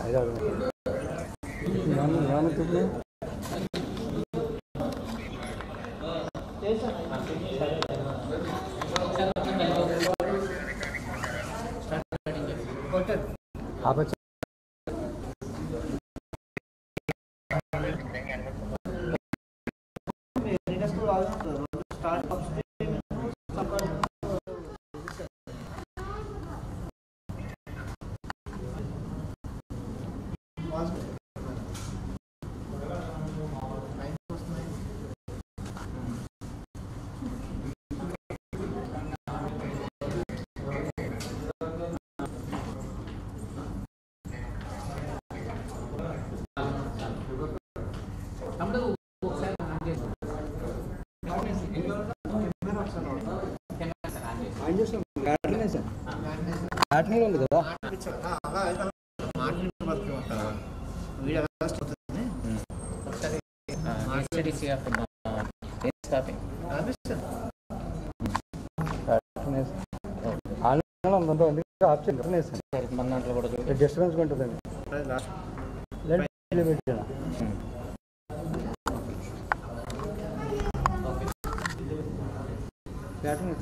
Battery ఉంది కదా ఆన్లైన్లో ఉందంటే అందుకే ఆఫ్ చేయండి మన దాంట్లో కూడా చూడు. డిస్టర్బెన్స్ ఉంటుందండి లైట్ పెట్టాను బ్యాటరీ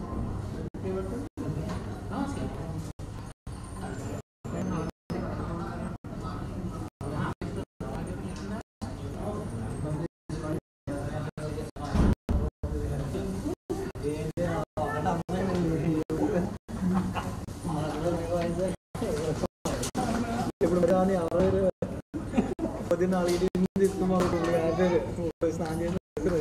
ఇప్పుడు కానీ అరవై పొద్దున్న నాలుగు తీసుకున్నాం యాభై స్నానం చేసి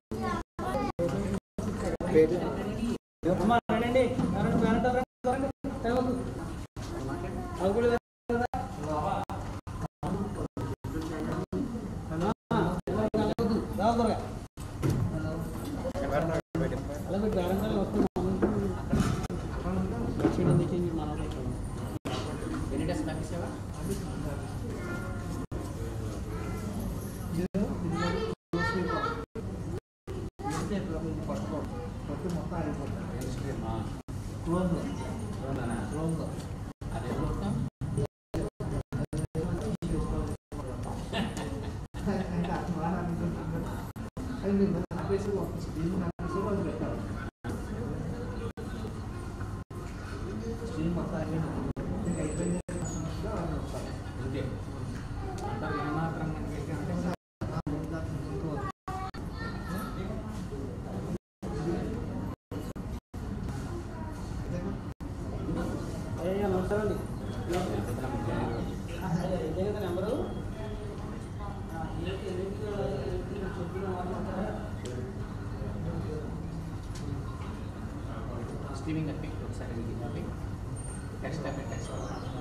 స్ట్రీమింగ్ అప్పి ఒకసారి ఇది అప్పి టెక్స్ట్ అప్పి టెక్స్ట్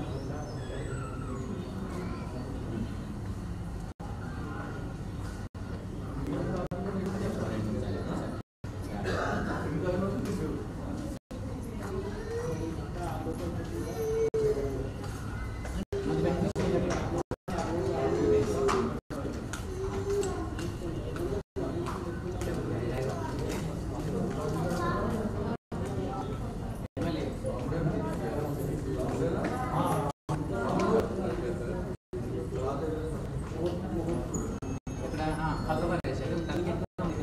ఇక్కడ హైదరాబాద్ వేసాడు దానికి ఎంత ఉంది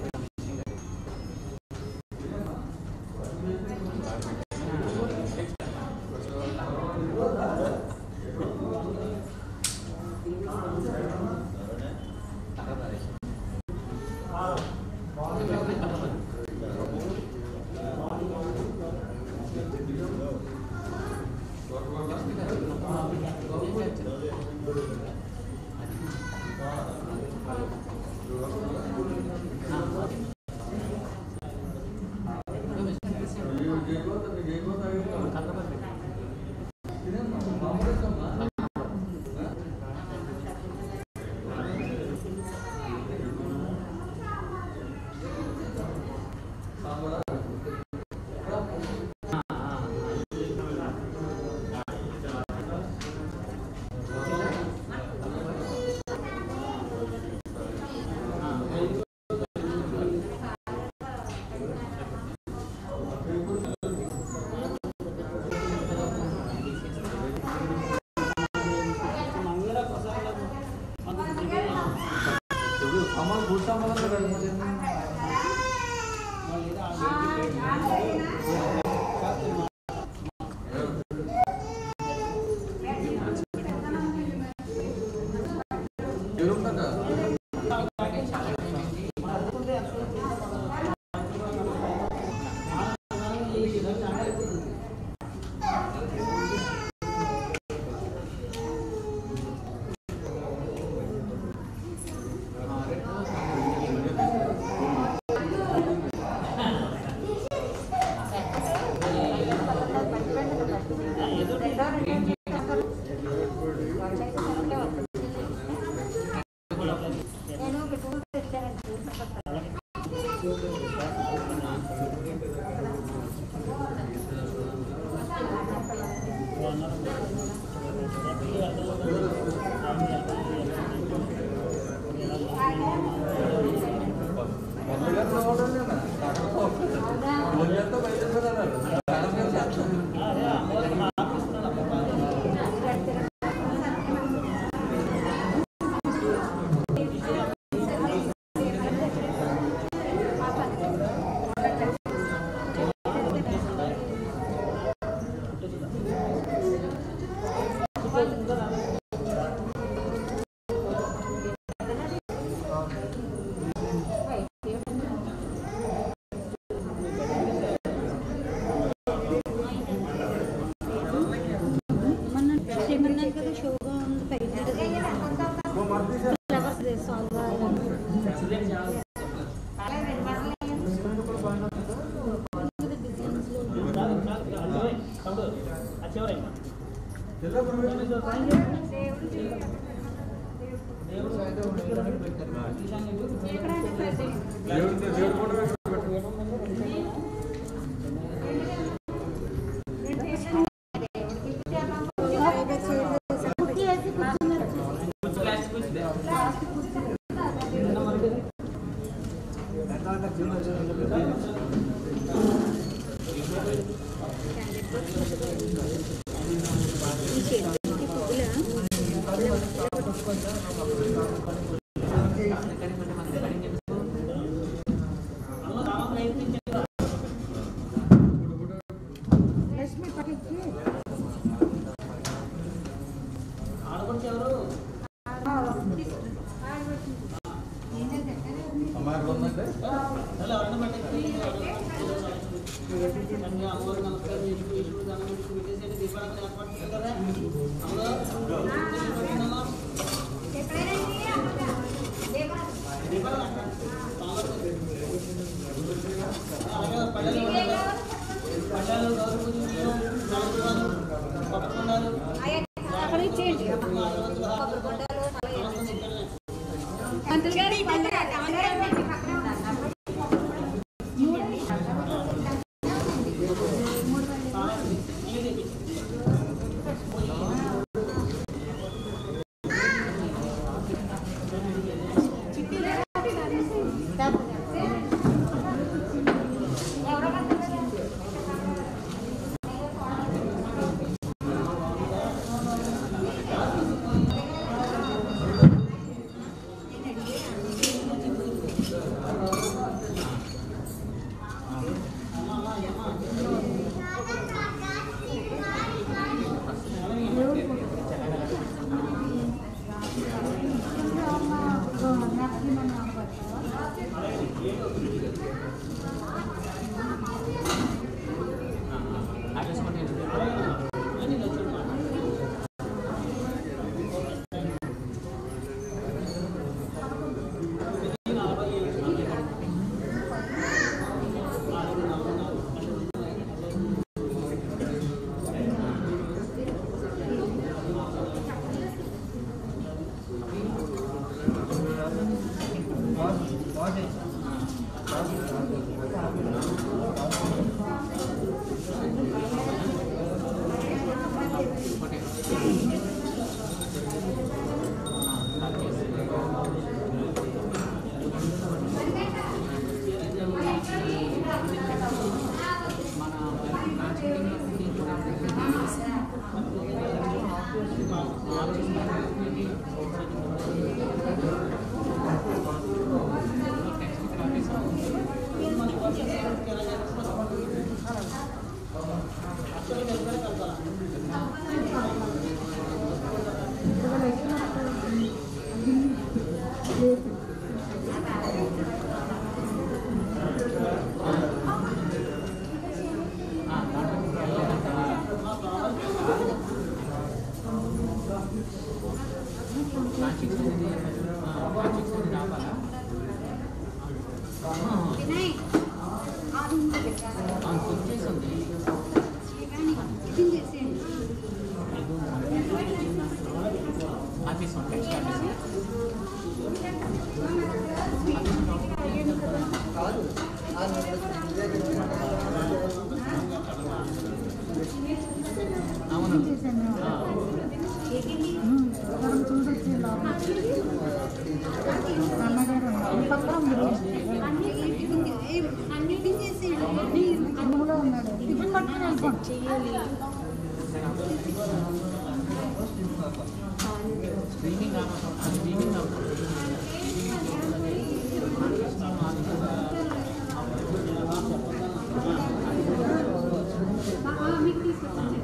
నేను ఒక టూర్ తెచ్చానండి మొన్న ఏమన్నారు కదా షోగా ఉంది పైన ఫ్లవర్స్ సాంగ్ లక్ష్మి పట్టించి అక్కడ ఇచ్చేయండి పంతులు గారు మన సెట్ చేయాలి స్క్రీనింగ్ స్క్రీనింగ్ మీకు తీసుకొచ్చాను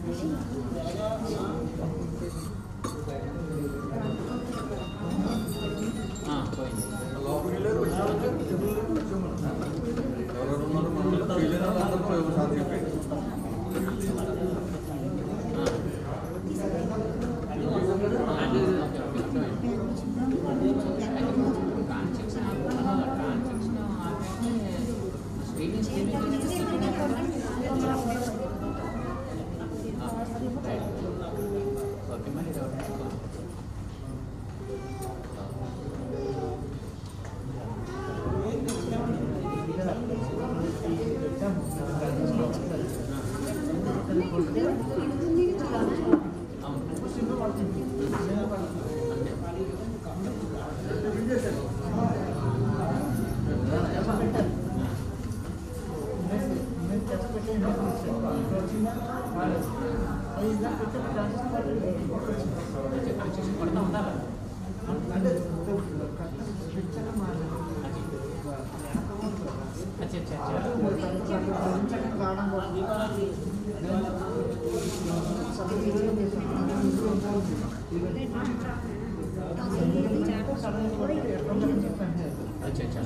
अच्छा अच्छा अच्छा अच्छा अच्छा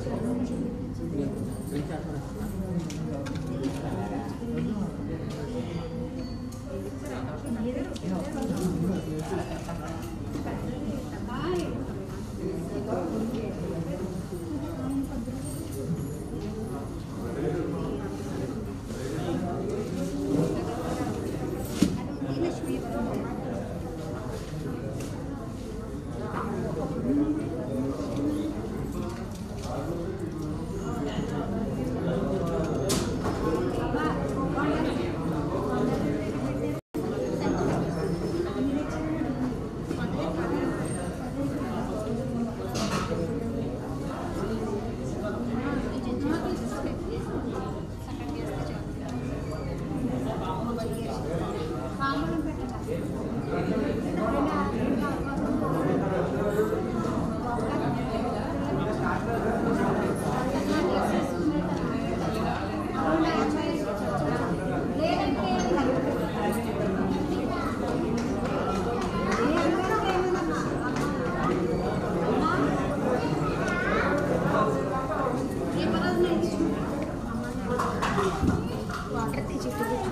వాటర్ తెచ్చి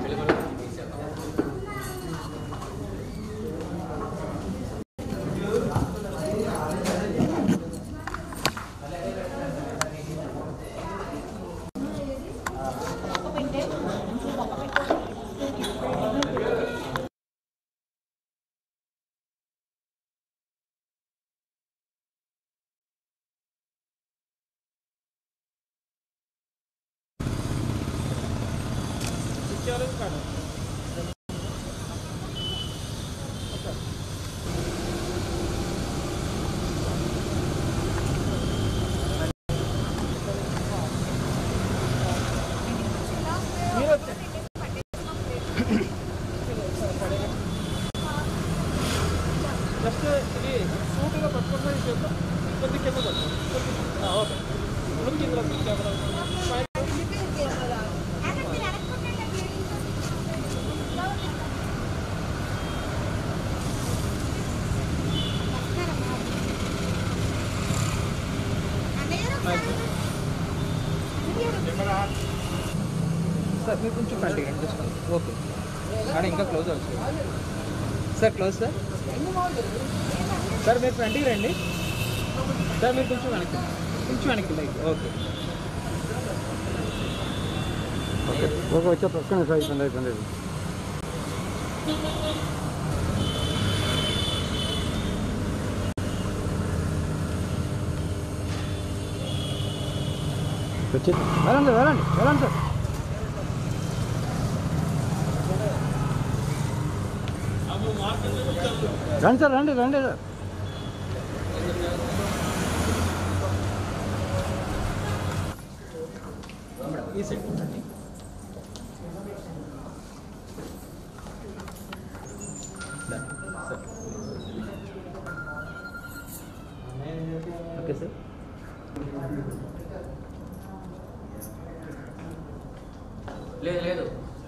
జస్ట్ ఇది సూటిగా పట్టుకున్న చేద్దాం కొద్ది కింద పట్టు ఓకే ముందుకు ఇందులో కెమెరా సార్ మీరు కొంచెం ఫ్రంట్కి రండి జస్ట్ ఓకే కానీ ఇంకా క్లోజ్ అవుతుంది సార్ క్లోజ్ సార్ సార్ మీరు ఫ్రంట్కి రండి సార్ మీరు కొంచెం వెనక్కి కొంచెం వెనక్కి లైక్ ఓకే ఓకే వచ్చే పక్కన సార్ అయిపోయింది అయిపోయింది వచ్చి వెళ్ళండి వెళ్ళండి వెళ్ళండి సార్ రండి సార్ రండి రండి సార్ ఈ సెట్ ఉండండి లేదు లేదు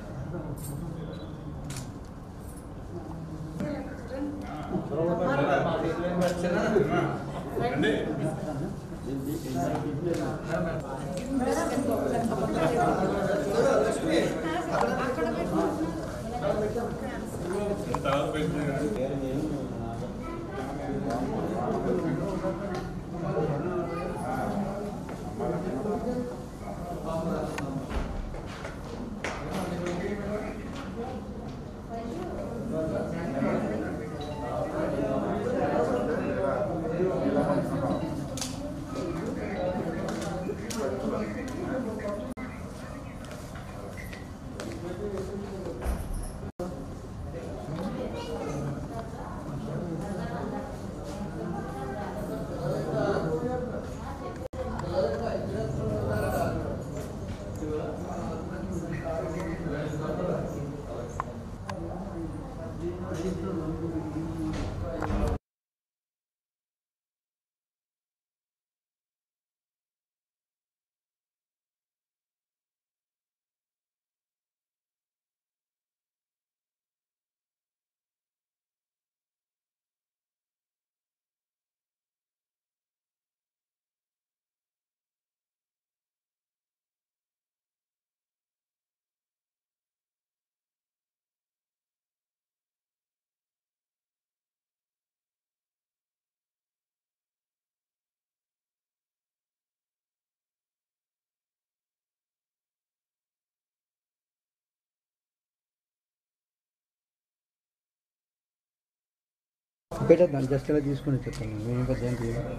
పెట్టేద్దాం జస్ట్ ఇలా తీసుకుని చెప్తాను మేము పెద్ద ఏం తీయము.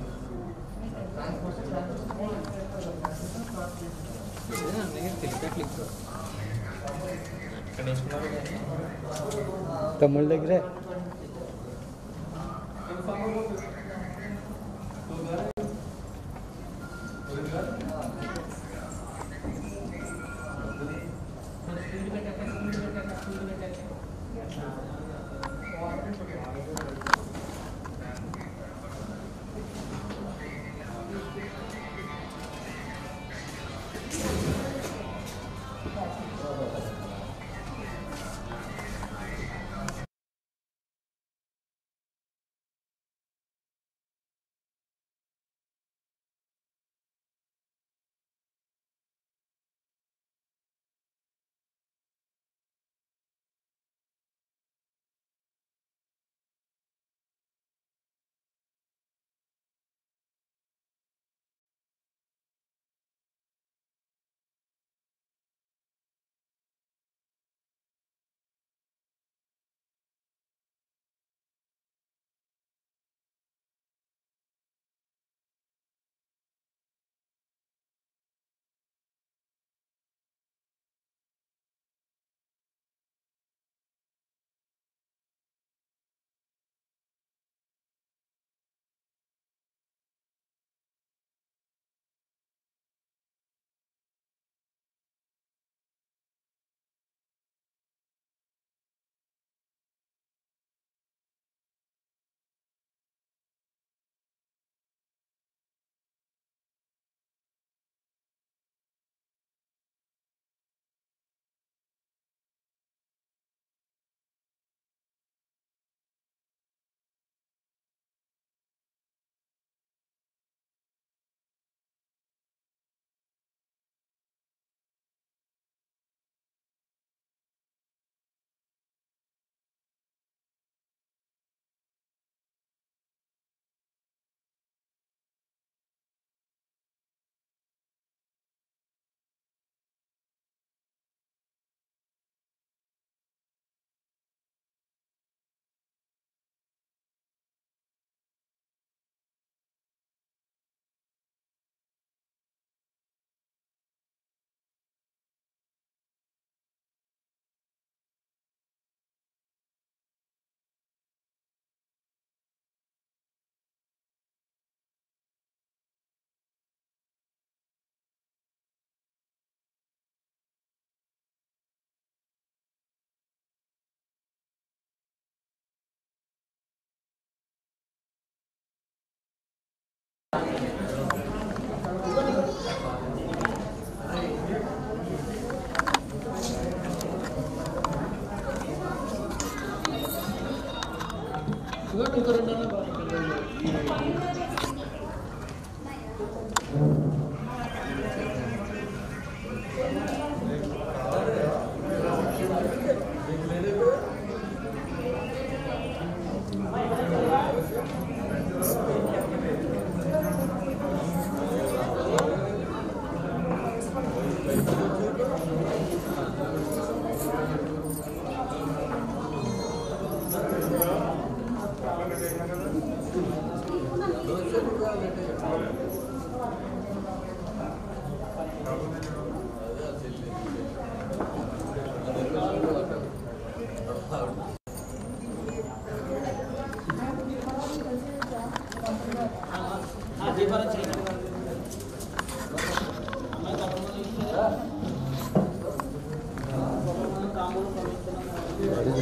తెలియట్లేదు తమ్ముళ్ళ దగ్గరే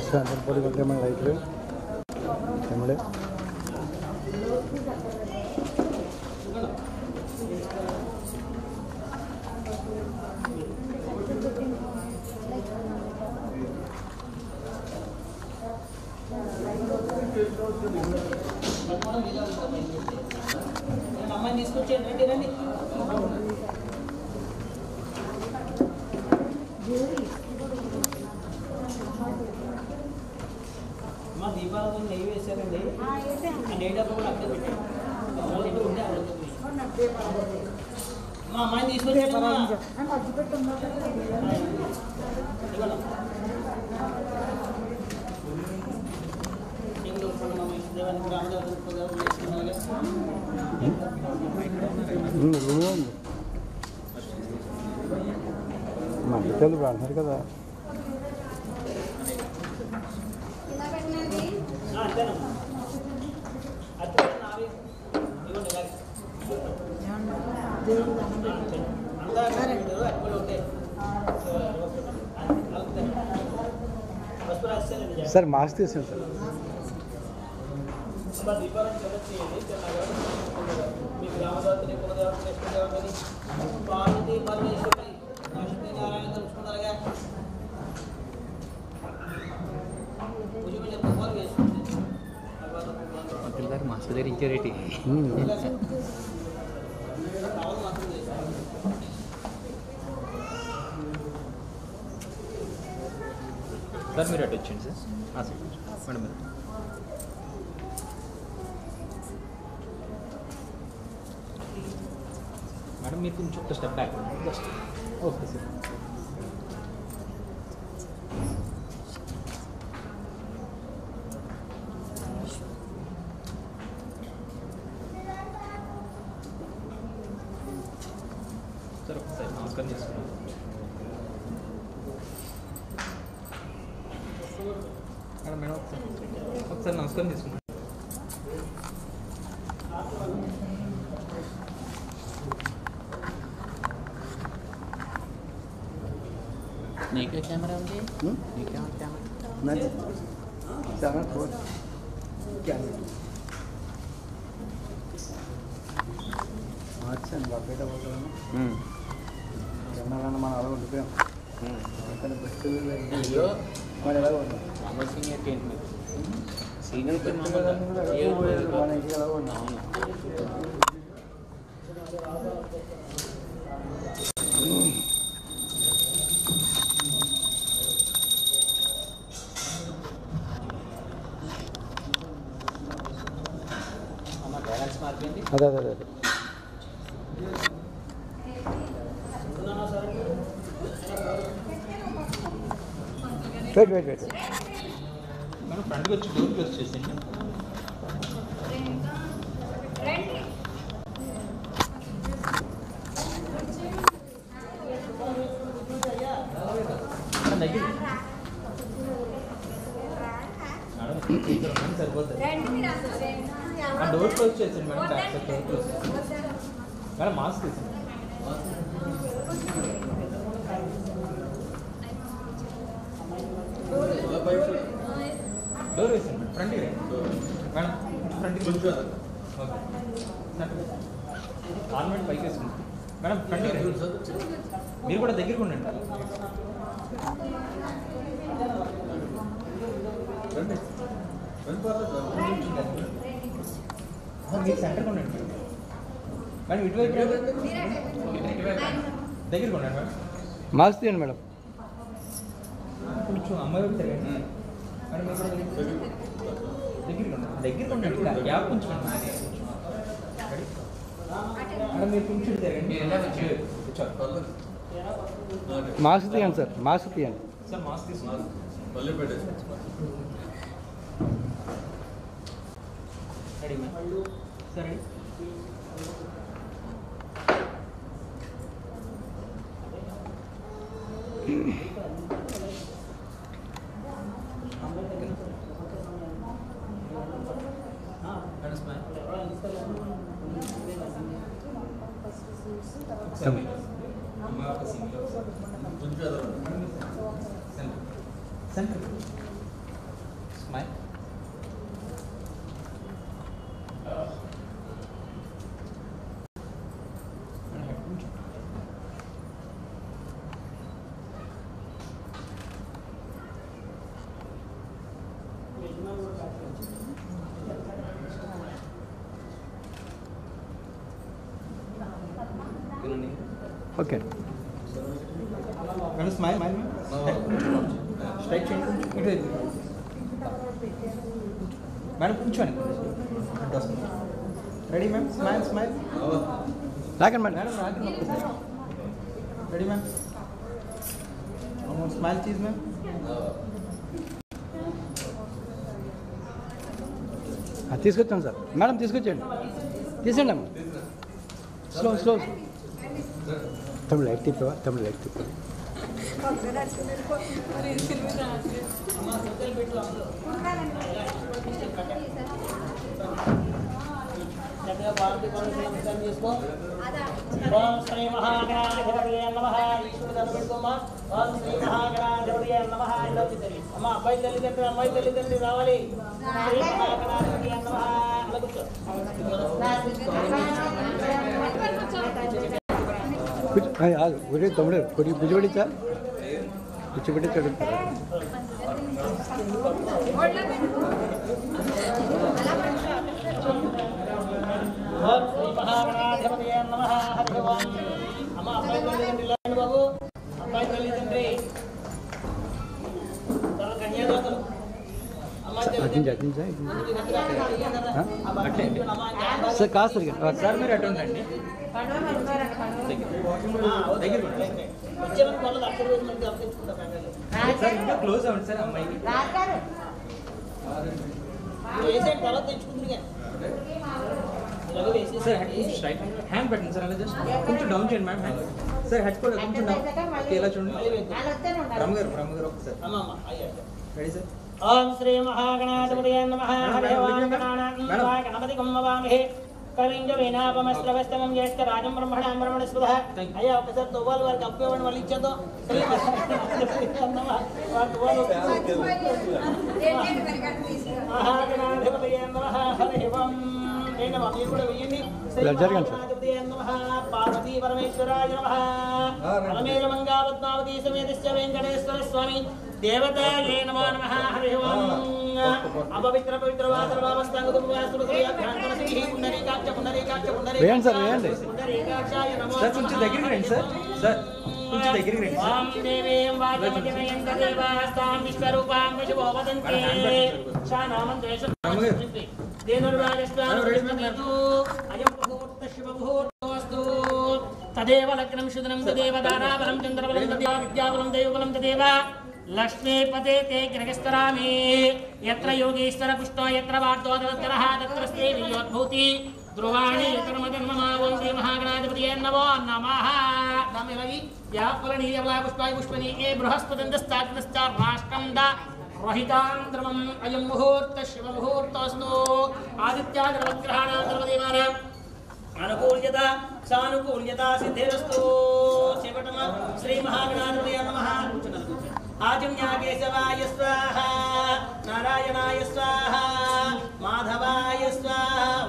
శాంతం పొడి కొంటే మన లైట్లు ఎమ్మడే అమ్మాయిని తీసుకొచ్చేయండి రండి రండి మా దీపావళి నెయ్యి వేశారండి ఆ నెయ్యి డబ్బా కూడా అక్కడ పెట్టాను వాళ్ళ ఇంట్లో ఉండే అక్కడ మా అమ్మాయిని తీసుకొచ్చేయండి అమ్మా. ఇవ్వండి. ఇంట్లో ఉన్న మా ఇంటి దేవాలయం గ్రామదేవతలు ఉపదేవాలు చేసుకున్నారుగా. రూమ్లో ఉంది మనకి తెలుగు అంటున్నారు కదా ఆ, అంతేనమ్మా. అట్లా నావి ఇవ్వండి ఇలాగే. అంతా మీరు అక్కడ ఉంటే పసుపు రాసేసారండి జాగ్రత్త. సార్ మాస్క్ తీసాను సార్ అమ్మా, దీపావళి సెలవు చేయండి చిన్నగా. మీ గ్రామదేవతని కులదేవతని ఇష్టదేవతని పార్వతి పరమేశ్వరి లక్ష్మీనారాయణ తెలుసుకున్నారుగా పూజ చెప్తే ఫోన్ వేసుకోండి తర్వాత పంతులు గారు మాస్టర్ దగ్గర ఇచ్చారేటి ఉమ్. కావాలి మాత్రం చేశారు సార్ మీరు అటు వచ్చండి సార్ ఆ, సార్ మేడం మీరు. మేడం మీరు కొంచెం ఒక step back just okay sir sir ఒకసారి నమస్కారం చేసుకున్నాం మేడం మేడం ఒకసారి ఒకసారి నమస్కారం తీసుకున్నాం నీకే కెమెరా ఉంది ఉమ్. నీకే కెమెరా నాది సెవెన్ ఫోర్ క్యామెరా మార్చాను బయట పోతాను జనాలన్న మనం అలా ఉండిపోయాం అక్కడ బస్సులు అయ్యో మరి ఎలా ఉన్నాం రామో సీనియర్ ఏంటి మీరు సీనియర్ పేరు బస్సులు కూడా ఎక్కువ పోయారు, మన ఇంటికి ఎలా ఉన్నాం అవును అమ్మ బ్యాలెన్స్ మారిపోయింది అదే అదే అదే వెయిట్ వెయిట్ వెయిట్ మేడం ఫ్రంట్కి వచ్చి డోర్ క్లోజ్ చేసేయండి మేడం, దగ్గర మేడం ఇక్కడ ఉన్నాను, సరిపోతుంది ఆ డోర్ క్లోజ్ చేసేయండి madam back side door close చేసేయండి మేడం మాస్క్ తీసేయండి డోర్ వేసేయండి మేడం ఫ్రంట్కి రండి మేడం ఫ్రంట్కి ఓకే ఆర్నమెంట్ పైకి వేసుకోండి మేడం ఫ్రంట్కి రండి మీరు కూడా దగ్గరికి ఉండండి మీరు సెంటర్కి ఉండండి మేడం ఇటువైపు రండి. ఇటువైపు రండి. దగ్గరికి ఉండండి మేడం మాస్క్ తీయండి మేడం కొంచెం అమ్మాయి వైపు తిరగండి మేడం మీరు కూడా దగ్గరికి దగ్గరికి ఉండండి దగ్గరికి ఉండండి ఇలా గ్యాప్ ఉంచుకోండి మేడం రెడీ? మేడం మీరు కొంచెం ఇటు తిరగండి మీరు ఎలా వచ్చి కూర్చోండి మాస్క్ తీయండి సార్ మాస్క్ తీయండి సార్ మాస్క్ తీసుకున్నారు ready ma'am sir ready madam smile ఒకసారి అమ్మ ఒక single centre centre okay madam smile smile strike చేయండి ఇటు మేడం కూర్చోండి రెడీ మ్యామ్ స్మైల్ స్మైల్ రాకండి మేడం మేడం రాకండి ready ma'am smile cheese ma'am ఆ, తీసుకొచ్చాను సార్ మేడం తీసుకొచ్చేయండి తీసేయండి అమ్మ స్లో స్లో తమిళ లైట్ తిప్పవా తమిళ లైట్ తిప్పవా చక్కగా భారతి పనులు నమస్కారం చేసుకో ఓం శ్రీ మహాగణాధిపతయే నమః ఈశ్వరుడు దండం పెట్టుకోమ్మా ఓం శ్రీ మహాగణాధిపతయే నమః ఇలా కూర్చోండి. అమ్మ అబ్బాయి తల్లిదండ్రులు అమ్మాయి తల్లిదండ్రులు రావాలి శ్రీ మహాగణాధిపతయే నమః అలా కూర్చో కూర్చో ఆ, ఆగు. ఒరే తమ్ముడు కొద్దిగా కూర్చోబెట్టించా కూర్చోబెట్టించాడు ఓం శ్రీ మహాగణాధిపతయే నమః హరి ఓం అమ్మ అబ్బాయి తల్లిదండ్రులు రాండి బాబు అబ్బాయి తల్లిదండ్రి తర్వాత కన్యాదాతలు అమ్మాయి అర్జున్ తల్లిదండ్రులు అర్జున్ సార్ ఆ? అట్టే సార్ కాదు సార్ ఇక్కడ. సార్ మీరు అటు ఉండండి దగ్గర వచ్చేవరకు వాళ్ళు అక్కడ రోజు మనకి అప్పగించుకుంటాం ఫ్యామిలీలో సార్ ఇంకా క్లోజ్ అవ్వండి సార్ అమ్మాయికి వేసేయండి తర్వాత తెచ్చుకుంటుంది కానీ ఇలాగ సార్ వేసేసి హెడ్ కొంచెం స్ట్రైట్ హ్యాండ్ పెట్టండి సార్ అలా జస్ట్ కొంచెం డౌన్ చేయండి మ్యామ్ హ్యాండ్ సార్ హెడ్ కూడా కొంచెం డౌన్ ఓకే ఇలా చూడండి రమ్మ గారు రమ్మ గారు ఒకసారి అమ్మ అమ్మ అయ్యా రెడీ సార్ ఓం శ్రీ మహాగణాధిపతయ నమః హరి ఓం మేడం. గణానాం గణపతి కుమ్మవామహే కవింజ వీణాపమస్రవస్తమం జ్యేష్ఠ రాజం బ్రహ్మణాం బ్రహ్మణ స్పృహ Thank you. అయ్యా ఒకసారి తువ్వాలు వారికి అప్పు ఇవ్వండి మళ్ళీ ఇచ్చేద్దాం శ్రీ మహాగణాధిపతయ నమః వారి తువ్వాలు మహాగణాధిపతయ నమః హరి ఓం ఏంటమ్మా మీరు కూడా వెయ్యండి శ్రీ ఇలా జరగండి సార్. మహాగణాధిపతయ నమః పార్వతీ పరమేశ్వరాయ నమః పరమేర మంగావత్నావతీ సమేతస్య వెంకటేశ్వర స్వామి దేవతాయే నమో నమః హరి ఓం అపవిత్ర పవిత్ర వాసన భావస్థాంగ వాసుల శ్రీ అభ్యాంతర శ్రీ పుండరీకాక్ష పుండరీకాక్ష పుండరీకాక్ష వేయండి సార్, వేయండి. పుండరీకాక్షాయ నమో సార్ కొంచెం దగ్గరికి రండి సార్ సార్ కొంచెం దగ్గరికి రండి సార్ ఓం దేవీం వాచమతిమయం దేవాస్తాం విశ్వరూపాం విశుభో వదంతే శానామం దేశం రామగారు. దేనుర్రాజస్వామి రెడీ మ్యామ్. అయం ముహూర్త శుభ ముహూర్తోస్తు తదేవ లగ్నం శుదనం తదేవ దారాబలం చంద్రబలం తదేవ విద్యాబలం దైవబలం తదేవ లక్ష్మీపతే తే గ్రహస్థరామి యత్ర యోగీశ్వర పుష్టో యత్ర వార్తో తత్కరః తత్ర స్తే వియోద్భూతి ధ్రువాణి యతనమజన్మమా ఓం శ్రీ మహాగణాధిపతియే నమో నమః దామిలవి యాఫలనీయవలా పుష్పాయ పుష్పని ఏ బృహస్పతిందస్తాగ్నశ్చ రాష్ట్రం ద రహితాంధ్రమం అయం ముహూర్త శివ ముహూర్తోస్తు ఆదిత్యాగ్రవగ్రహాణాంతర్వదేవానాం అనుకూల్యత సానుకూల్యత సిద్ధిరస్తు శివటమ శ్రీ మహాగణాధిపతయ నమః కూర్చున్నారు కూర్చోండి ఆజమ్యా కేశవాయ స్వాహ నారాయణాయ స్వాహ మాధవాయ స్వాహ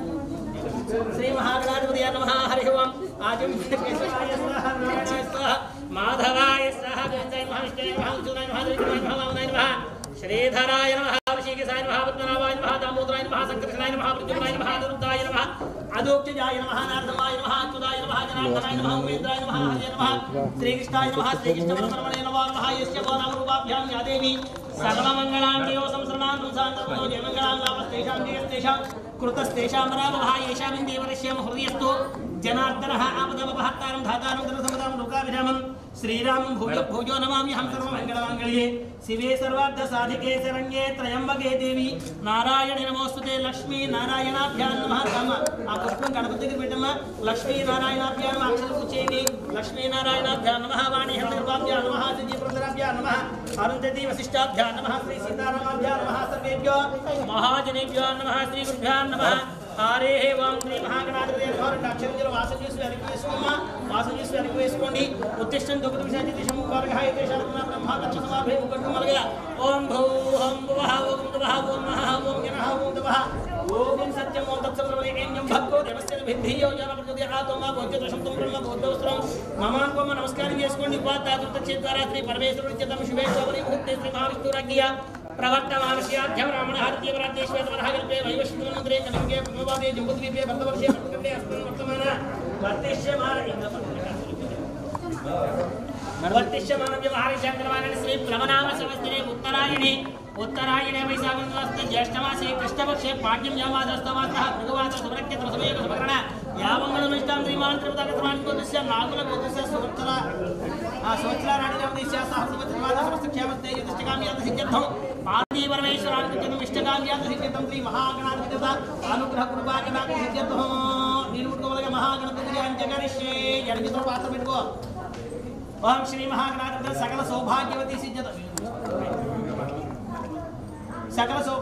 శ్రీ మహాగణాధిపతయ నమః హరి ఓం ఆజమ్య కేశవాయ స్వాహ నారాయణాయ స్వాహ మాధవాయ స్వాహ గోవిందాయ నమః విష్ణువే నమః ఉజ్జలాయ నమః త్రివిక్రమాయ నమః వామనాయ నమః శ్రీధరాయ నమః ఋషికేశాయ నమః పద్మనాభాయ నమః దామోదరాయ నమః సంకర్షణాయ నమః ప్రద్యుమ్నాయ నమః దుర్గాయ నమః అదోక్షజాయ నమః నారదమాయ నమః అచ్యుతాయ నమః జనార్దనాయ నమః ఉపేంద్రాయ నమః హరే నమః శ్రీకృష్ణాయ నమః శ్రీకృష్ణ పరమణే నమః నమః యస్య గో నామరూపాభ్యాం యా దేవి సర్వమంగళాం దేవ సంసరణాం సంసాంతమో జయమంగళాం లాభస్తేషాం జయస్తేషాం కృతస్తేషాం రామభా येषामिन् देवरस्याम हृदयस्तु जनार्दनः आपदमपहत्तारं धातारं धनसमदां लोकाभिरामं श्रीरामं भूयो भूयो नमाम्यहं सर्वमङ्गलमाङ्गल्ये शिवे सर्वार्थसाधिके शरण्ये त्र्यम्बके देवी నారాయణ నమోస్తుతే లక్ష్మీ నారాయణాభ్యాం నమః రామ ఆ పుష్పం గణపతి దగ్గర పెట్టమ్మా లక్ష్మీ నారాయణాభ్యాం నమః అక్షరం కూర్చేయండి లక్ష్మీ నారాయణాభ్యాం నమః వాణి హరిర్వాభ్యాం నమః శ్రీ ప్రదరాభ్యాం నమః అరుంధతి వశిష్టాభ్యాం నమః శ్రీ సీతారామాభ్యాం నమః సర్వేభ్యో మహాజనేభ్యో నమః శ్రీ గురుభ్యాం నమః హరే ఓం శ్రీ మహాగణాధిపతి నమః రెండు అక్షరం వాసం చేసి వెనక్కి వేసుకోమ్మా వాసం చేసి వెనక్కి వేసుకోండి ఉత్తిష్టం దుఃఖ విశాంతి దిశం వర్గాయ దేశాలకు బ్రహ్మాకర్ష సమాభే ముఖట్టు మలగ ఓం భూ ఓం భువః ఓం దువః ఓం మహః ఓం జనః ఓం దువః ఓం సత్యం ఓం తత్సర్వరేణ్యం భక్తో దేవస్య విద్ధియో జన ప్రచోదయాతో మా భోజ్యదోషం తం బ్రహ్మ బోధోస్త్రం మమాన్కోమ నమస్కారం చేసుకోండి ఉపాతాతృత చేద్వారా శ్రీ పరమేశ్వరుడి చేతం శుభే శోభని ముహూర్తే శ్రీ మహావిష్ణురాజ్ఞ ప్రవర్తమానస్యాధ్యం రామణ హరిత్య వరాధ్యేశ్వర వరహగల్పే వైవశ్వమంత్రే కలింగే పునవాదే జంబుద్వీపే భర్తవర్షే భర్తకండే అస్మిన్ వర్తమాన వర్తిష్యమాన ఇంద్ర వర్తిష్యమాన వ్యవహారి చంద్రమానని శ్రీ ప్లవనామ సంవత్సరే ఉత్తరాయణే ఉత్తరాయణే వైశాఖమాస్తే జ్యేష్ఠమాసే కృష్ణపక్షే పాడ్యం యామాదస్తమాస భృగువాస సుభ్రక్య సమయేక సుభకరణ యావంగళమిష్టాం శ్రీమాన్ త్రిపదకృతమాన్ గోదస్య నాగుల గోదస్య సువత్సల ఆ సంవత్సర రాణిగమదిస్య సహస్రవత్సరమాద సమస్త క్షేమస్తే యుధిష్ఠికామ్యాత సిద్ధ్యర్థం పార్వతీ పరమేశ్వరానికి ఇష్టకామ్యాత సిద్ధ్యర్థం శ్రీ మహాగణాధిపతి దేవత అనుగ్రహ కృపాకనాథ సిద్ధ్యర్థం నేను ముట్టుకోవలగా మహాగణపతి అంత్యకరిష్యే ఎడమితో పాత్ర పెట్టుకో ఓం శ్రీ మహాగణాధిపతి సకల సౌభాగ్యవతి సిద్ధ్యత సకల సౌ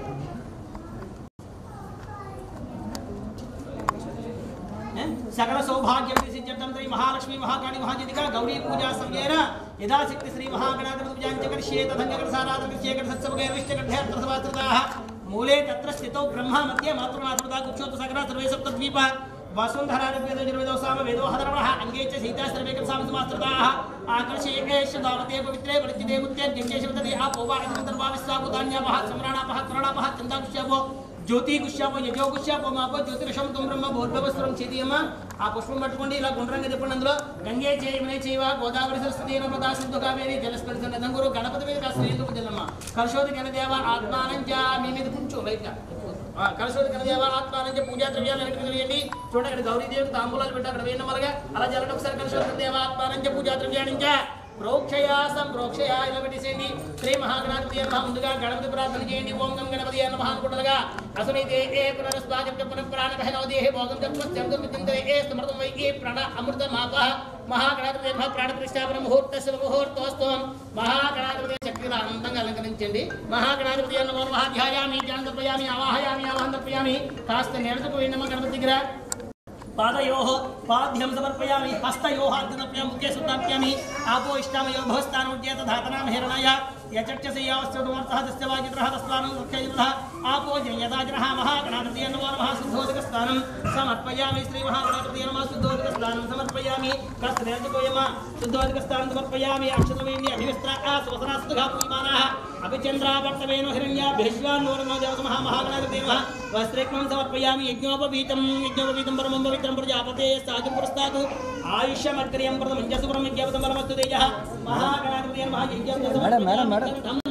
ఏ? సకల సౌభాగ్యవతి సిద్ధ్యర్థం శ్రీ మహాలక్ష్మి మహాకాళి మహాజనిక గౌరీ పూజా సమయేన యథాశక్తి శ్రీ మహాగణాధిపతి పూజాంచ కరిష్యే తథంగకర సారాధకృష్యేకర సత్సవగైర్విష్టకఠేర్తసవాత్రదాః మూలే తత్ర స్థితౌ బ్రహ్మ మధ్య మాతృమాతృదా కుక్షోత సకల సర్వే సప్తద్వీప వసుంధరావేదో సామ వేదో హదరవః అంగే చ సీతా సర్వేకం సామ సమాస్త్రదాః ఆకర్షేకేష దావతే పవిత్రే పరిచితే ముత్తే దివ్యేశవతది ఆ పోవాదిమంతర్భావిస్తాభూతాన్యాపః సంరాణాపః త్వరణాపః చందాకుష్యాపో జ్యోతి గుష్యాపో యజో గుష్యాపో మాపో జ్యోతిరషం తుం బ్రహ్మ భూర్భవస్వరం చేతియమ్మ ఆ పుష్పం పట్టుకోండి ఇలా గుండ్రంగా చెప్పండి అందులో గంగే చేయమనే చేయవ గోదావరి సరస్వతి నర్మదా సింధు కావేరి జలస్పరిశ నదంగురు గణపతి మీద కాస్త ఎందుకు జల్లమ్మ కలశోది గణదేవ ఆత్మానంచ మీ మీద కూర్చో లైట్ గా ఆ, కలశోది గణదేవ ఆత్మానంచ పూజా ద్రవ్యాలు వెనక్కి తెలియండి చూడండి అక్కడ గౌరీదేవికి తాంబూలాలు పెట్టి అక్కడ వేయడం వల్లగా అలా జరగడం ఒకసారి కలశోది గణదేవ ఆత్మానంచ పూజా ద్రవ్యానించ ప్రోక్షయా సంప్రోక్షయా ఇలా పెట్టేసేయండి శ్రీ మహాగణాధిపతి నమః ముందుగా గణపతి ప్రార్థన చేయండి ఓం గం గణపతి నమః అనుకుంటుండగా అసలు ఇదే ఏ పునరస్వాగం పునః ప్రాణ భయనోదేహే భోగం జన్మచింతే ఏ సమర్థం వై ఏ ప్రాణ అమృత మాప మహాగణాధిపతి నమః ప్రాణ ప్రతిష్టాపన ముహూర్తస్య ముహూర్తోస్తం మహాగణాధిపతి శక్తిని ఆనందంగా అలంకరించండి మహాగణాధిపతి నమో నమః ధ్యాయామి ధ్యానం ఆవాహయామి ఆవాహనం కాస్త నేడుకుపోయిందమ్మ గణపతి దగ్గర పాదయోః పాద్యం సమర్పయామి హస్తయోః అర్ధనప్యాం ముఖ్య సుతాప్యామి ఆపో ఇష్టామయో భవస్థానోద్యేత ధాతనాం హిరణాయ యచక్షసయ్యావస్థమర్థः తస్య వాజిత్రः తస్మానం ముఖ్యయుధः ఆపో జయదాజనः మహాగణాధిపతి నమో నమః శుద్ధోదకస్థానం సమర్పయామి శ్రీ మహాగణాధిపతి నమః శుద్ధోదకస్థానం సమర్పయామి కస్తనేర్జకోయమ శుద్ధోదకస్థానం సమర్పయామి అక్షతమేణి అభివస్త్ర ఆ సువసనాస్తుగా పూయమానాः అభిచంద్రావర్తమేన హిరణ్యాభ్యశ్వాన్నూర్ణో దేవతమః మహాగణాధిపతి నమః వస్త్రేక్మం సమర్పయామి యజ్ఞోపవీతం యజ్ఞోపవీతం పరమం పవిత్రం ప్రజాపతే సాధు పురస్తాదు ఆయుష్యమగ్ర్యం ప్రథమం జసుపురం యజ్ఞపతం పరమస్తు తేజ మహాగణాధిపతి నమః యజ్ఞం మేడం, మేడం, మేడం.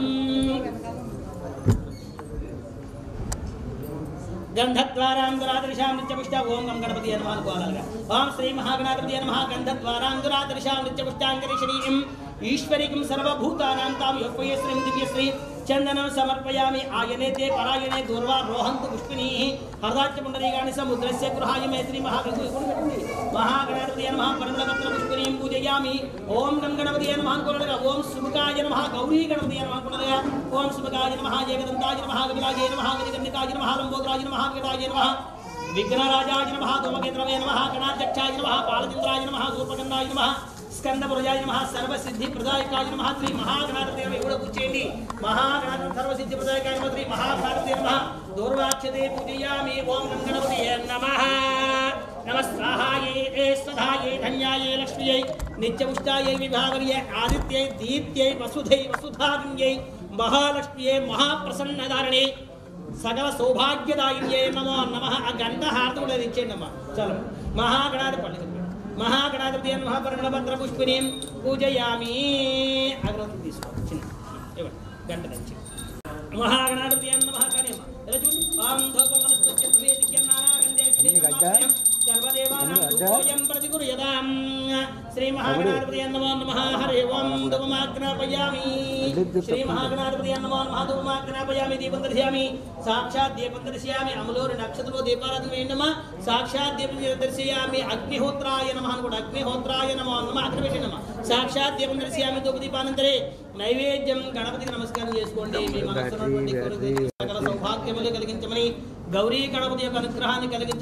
గంధద్వారాంగురాదృశాం నిత్యపుష్ట ఓం గం గణపతి నమః అనుకోవాలిగా ఓం శ్రీ మహాగణాధిపతి నమః గంధద్వారాంగురాదృశాం నిత్యపుష్టాంగరీషణీయం ఈశ్వరీకం సర్వభూతానాం తాం యొప్పయ శ్రీం దివ్యశ్రీ చందనం సమర్పయామి ఆయనే తే పరాయణే దూర్వా రోహంతు పుష్పినీ హరదాచ్య పుండరీగాని సముద్రస్య గృహాయ మే శ్రీ మహాగణపతి మహాగణపతి నమః పరిమళపత్ర పుష్పినీం పూజయామి ఓం గం గణపతి నమః అనుకోనగా ఓం సుముఖాయ నమః గౌరీ గణపతి నమః అనుకోనగా ఓం సుముఖాయ నమః ఏకదంతాయ నమః కపిలాయ నమః గజకర్ణికాయ నమః లంబోదరాయ నమః వికటాయ నమః విఘ్నరాజాయ నమః ధూమకేంద్రమే నమః గణాధ్యక్షాయ నమః పాలచంద్రాయ నమః సూర్పకండాయ నమః స్కందపురజాయ నమః సర్వసిద్ధి ప్రదాయకాయ నమః శ్రీ మహాగణాధిపతి నమః కూడా కూర్చేయండి మహాగణాధిపతి సర్వసిద్ధి ప్రదాయకాయ నమః శ్రీ మహాగణాధిపతి నమః దూర్వాక్షతే పూజయామి ఓం గం గణపతి నమః నమస్కాహాయే స్వధాయే ధన్యాయే లక్ష్మ్యై నిత్యపుష్టాయై విభావర్యై ఆదిత్యై దీప్త్యై వసుధై వసుధావిన్యై మహాలక్ష్మ్యై మహాప్రసన్నధారణే సకల సౌభాగ్యదాయిన్యే నమో నమ ఆ గంట హారతి కూడా ఇచ్చేయండి అమ్మా చలో మహాగణాధిపతి పండుగ మహాగణాధిపతి మహాపరిమళభద్ర పుష్పిణీం పూజయామి అగ్రవతి తీసుకో చిన్న ఇవ్వండి గంట నుంచి మహాగణాధిపతి నమ కానీ ఇలా చూడండి ఓం ధూపం వనస్పత్యం భవేదిక్యం నానాగంధే నీకు అడ్డా? సర్వదేవానాం నీకు అడ్డా? ధూపోయం ప్రతిగుర్యతాం శ్రీ మహాగణాధిపతి నమో నమః హరి ఓం ధూపమాగ్నాపయామి శ్రీ మహాగణాధిపతి నమో నమః ధూపమాగ్నాపయామి దీపం దర్శయామి సాక్షాత్ దీపం దర్శయామి అమలోరి నక్షత్రంలో దీపారాధన వేయండమ్మా సాక్షాత్ దీపం దర్శయామి అగ్నిహోత్రాయ నమః అని కూడా అగ్నిహోత్రాయ నమో నమ అగ్ని పెట్టండమ్మా సాక్షాత్ దీపం దర్శయామి ధూపదీపానంతరే నైవేద్యం గణపతికి నమస్కారం చేసుకోండి మీ మనసులో ఉన్నటువంటి కోరికలు సకల సౌభాగ్యములు కలిగించమని గౌరీ గణపతి యొక్క అనుగ్రహాన్ని కలిగించ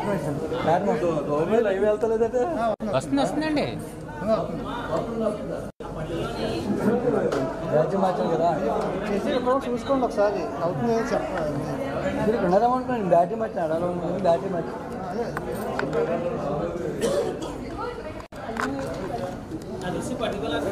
bat match bat match live వెళ్తలేదట వస్తుంది వస్తుందండి రాజ్యం మార్చాలి కదా చేసి ఎక్కడో చూసుకోండి ఒకసారి అవుతుంది చెప్పండి మీరు ఇక్కడ ఉన్నారనుకోండి బ్యాటరీ మ్యాచ్ ఆడాలి బ్యాటరీ మ్యాచ్ అది వచ్చి పర్టికులర్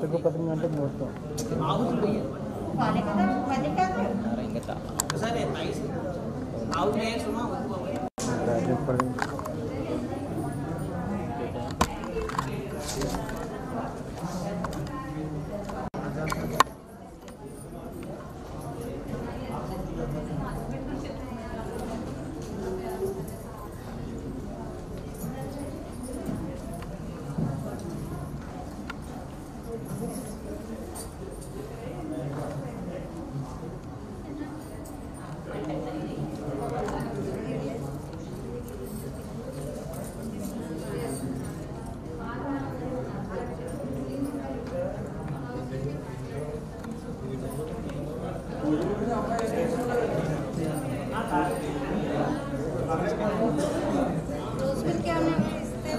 ఇంకో పది గంటలకు ముహూర్తం ఆవులు పోయారు వాళ్ళే కదా పది కాదు ఇంకా చాలా ఒకసారి రైస్ ఆవు వేయాలి సుమా రాజు పడి రోజు మిల్క్ ఏమన్నా ఇస్తే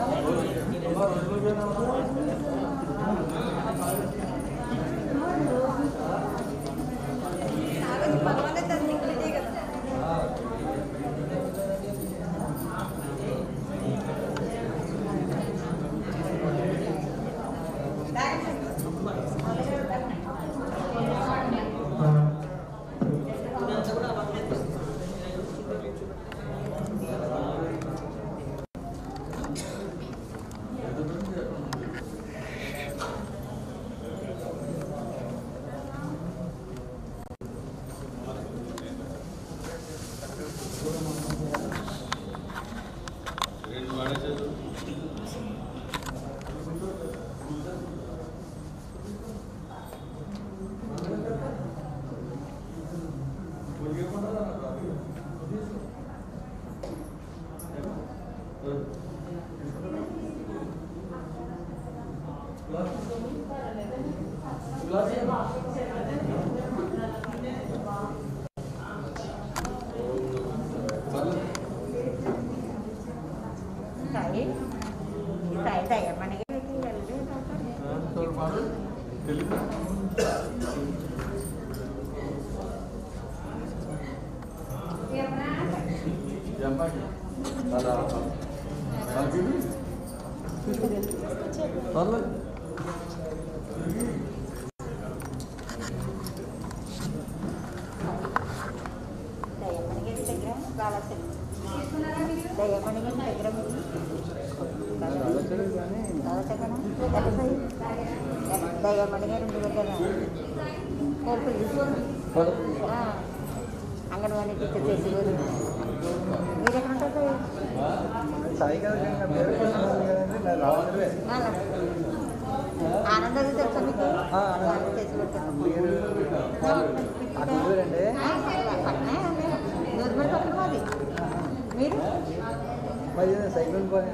తాగదు పర్వాలేదు అది లిక్విడే కదా Tại tại tại mà này cái cái là daya mana cái దగ్గర కాలసి daya mana cái దగ్గర daya mana cái రెండు దగ్గర కోర్పులు తీసుకోండి అంగన్వాడీ టీచర్ చేసి మీరు ఎక్కడ ఉంటారు సాయి గారు కదండి నా రావాలి ఆనందం తెలుసా మీకు ఆ, ఆనందం. వాళ్ళు చేసి పెడతారు అది ఊరండి పక్కనే నూరుమడి పక్కన మాది మీరు మరి సైకిల్ పోయి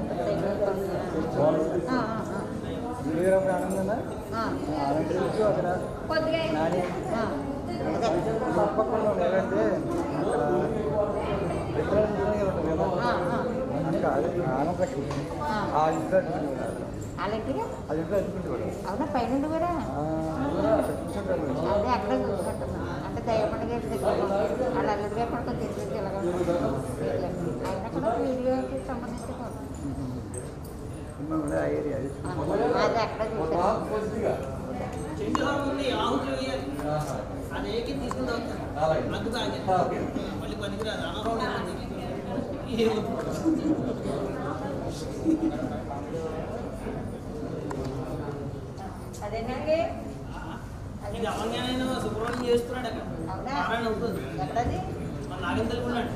ఆ, ఆ, వీరప్పుడు ఆనందం ఆ, ఆనందం అక్కడ కొద్దిగా నాని ఆ, అదే తప్పకుండా లేదంటే అక్కడ విత్తనాలు ఉంటుంది కదా ఆ, ఆ, అక్కడ ఆనపట్టి ఆ. ఆ ఇంట్లో అట్టుకుంటే కూడా అలాంటిగా అది ఇంట్లో అట్టుకుంటే కూడా అవునా పైన కూడా ఆ, అక్కడ కూర్చుంటారు మరి. అదే అక్కడ చూసుకుంటున్నాను అంటే దయపండుగ దగ్గర వాళ్ళు అల్లుడిగా కూడా కొంచెం తెలిసి ఇలాగ ఆయన కూడా వీడియోకి సంబంధించి సినిమా కూడా ఆ ఏరియా అది. అది అక్కడ చూసాను చెండు ఉంది ఆవులు వేయాలి అది ఏకి తీసుకుని తాగుతాను అందుకు ఆగే మళ్ళీ పనికిరాదు అనారోగ్యం అదేనండి ఇది అవగానే సుబ్రహ్మణ్యం చేస్తున్నాడు అక్కడ అవునా? నారాయణ ఉంటుంది ఎక్కడది మన నాగం తెలుగున్నాడు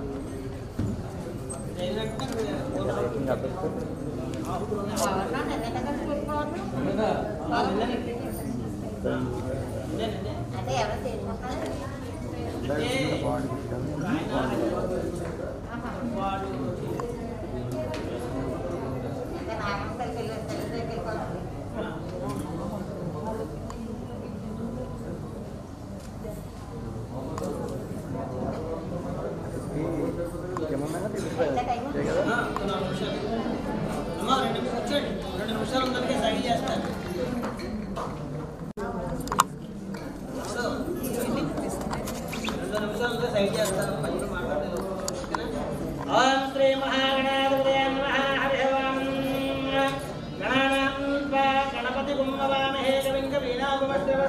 జైనట్టు ఇంకా అప్పుడు ఆవులు ఉన్నాయి. ఎవరన్నా నిన్న కదా చూసుకోవాలి ఆ, నిన్ననే. నిన్నే, నిన్నే. అంటే ఎవరు చేసుకుంటారు అంటే బాగుంటుంది ఆయన వాడు అంటే నాగం దగ్గరికి వెళ్ళి దగ్గరికి వెళ్ళిపోవాలి ఏమన్నా ఎంత తెలిసిపోయారు టైం అంతే కదా ఆ, ఒక నాలుగు నిమిషాలు. అమ్మా రెండు నిమిషాలు కూర్చోండి రెండు నిమిషాలు ఉందంటే సైడ్ చేస్తారు రెండు నిమిషాలు ఉంటే సైడ్ చేస్తారు మళ్ళీ మాట్లాడలేదు ఓకేనా? ఓం శ్రీ మహాగణాధిపతయ నమః హరి ఓం గణానాం త్వా గణపతి గుమ్మవామహే కవిం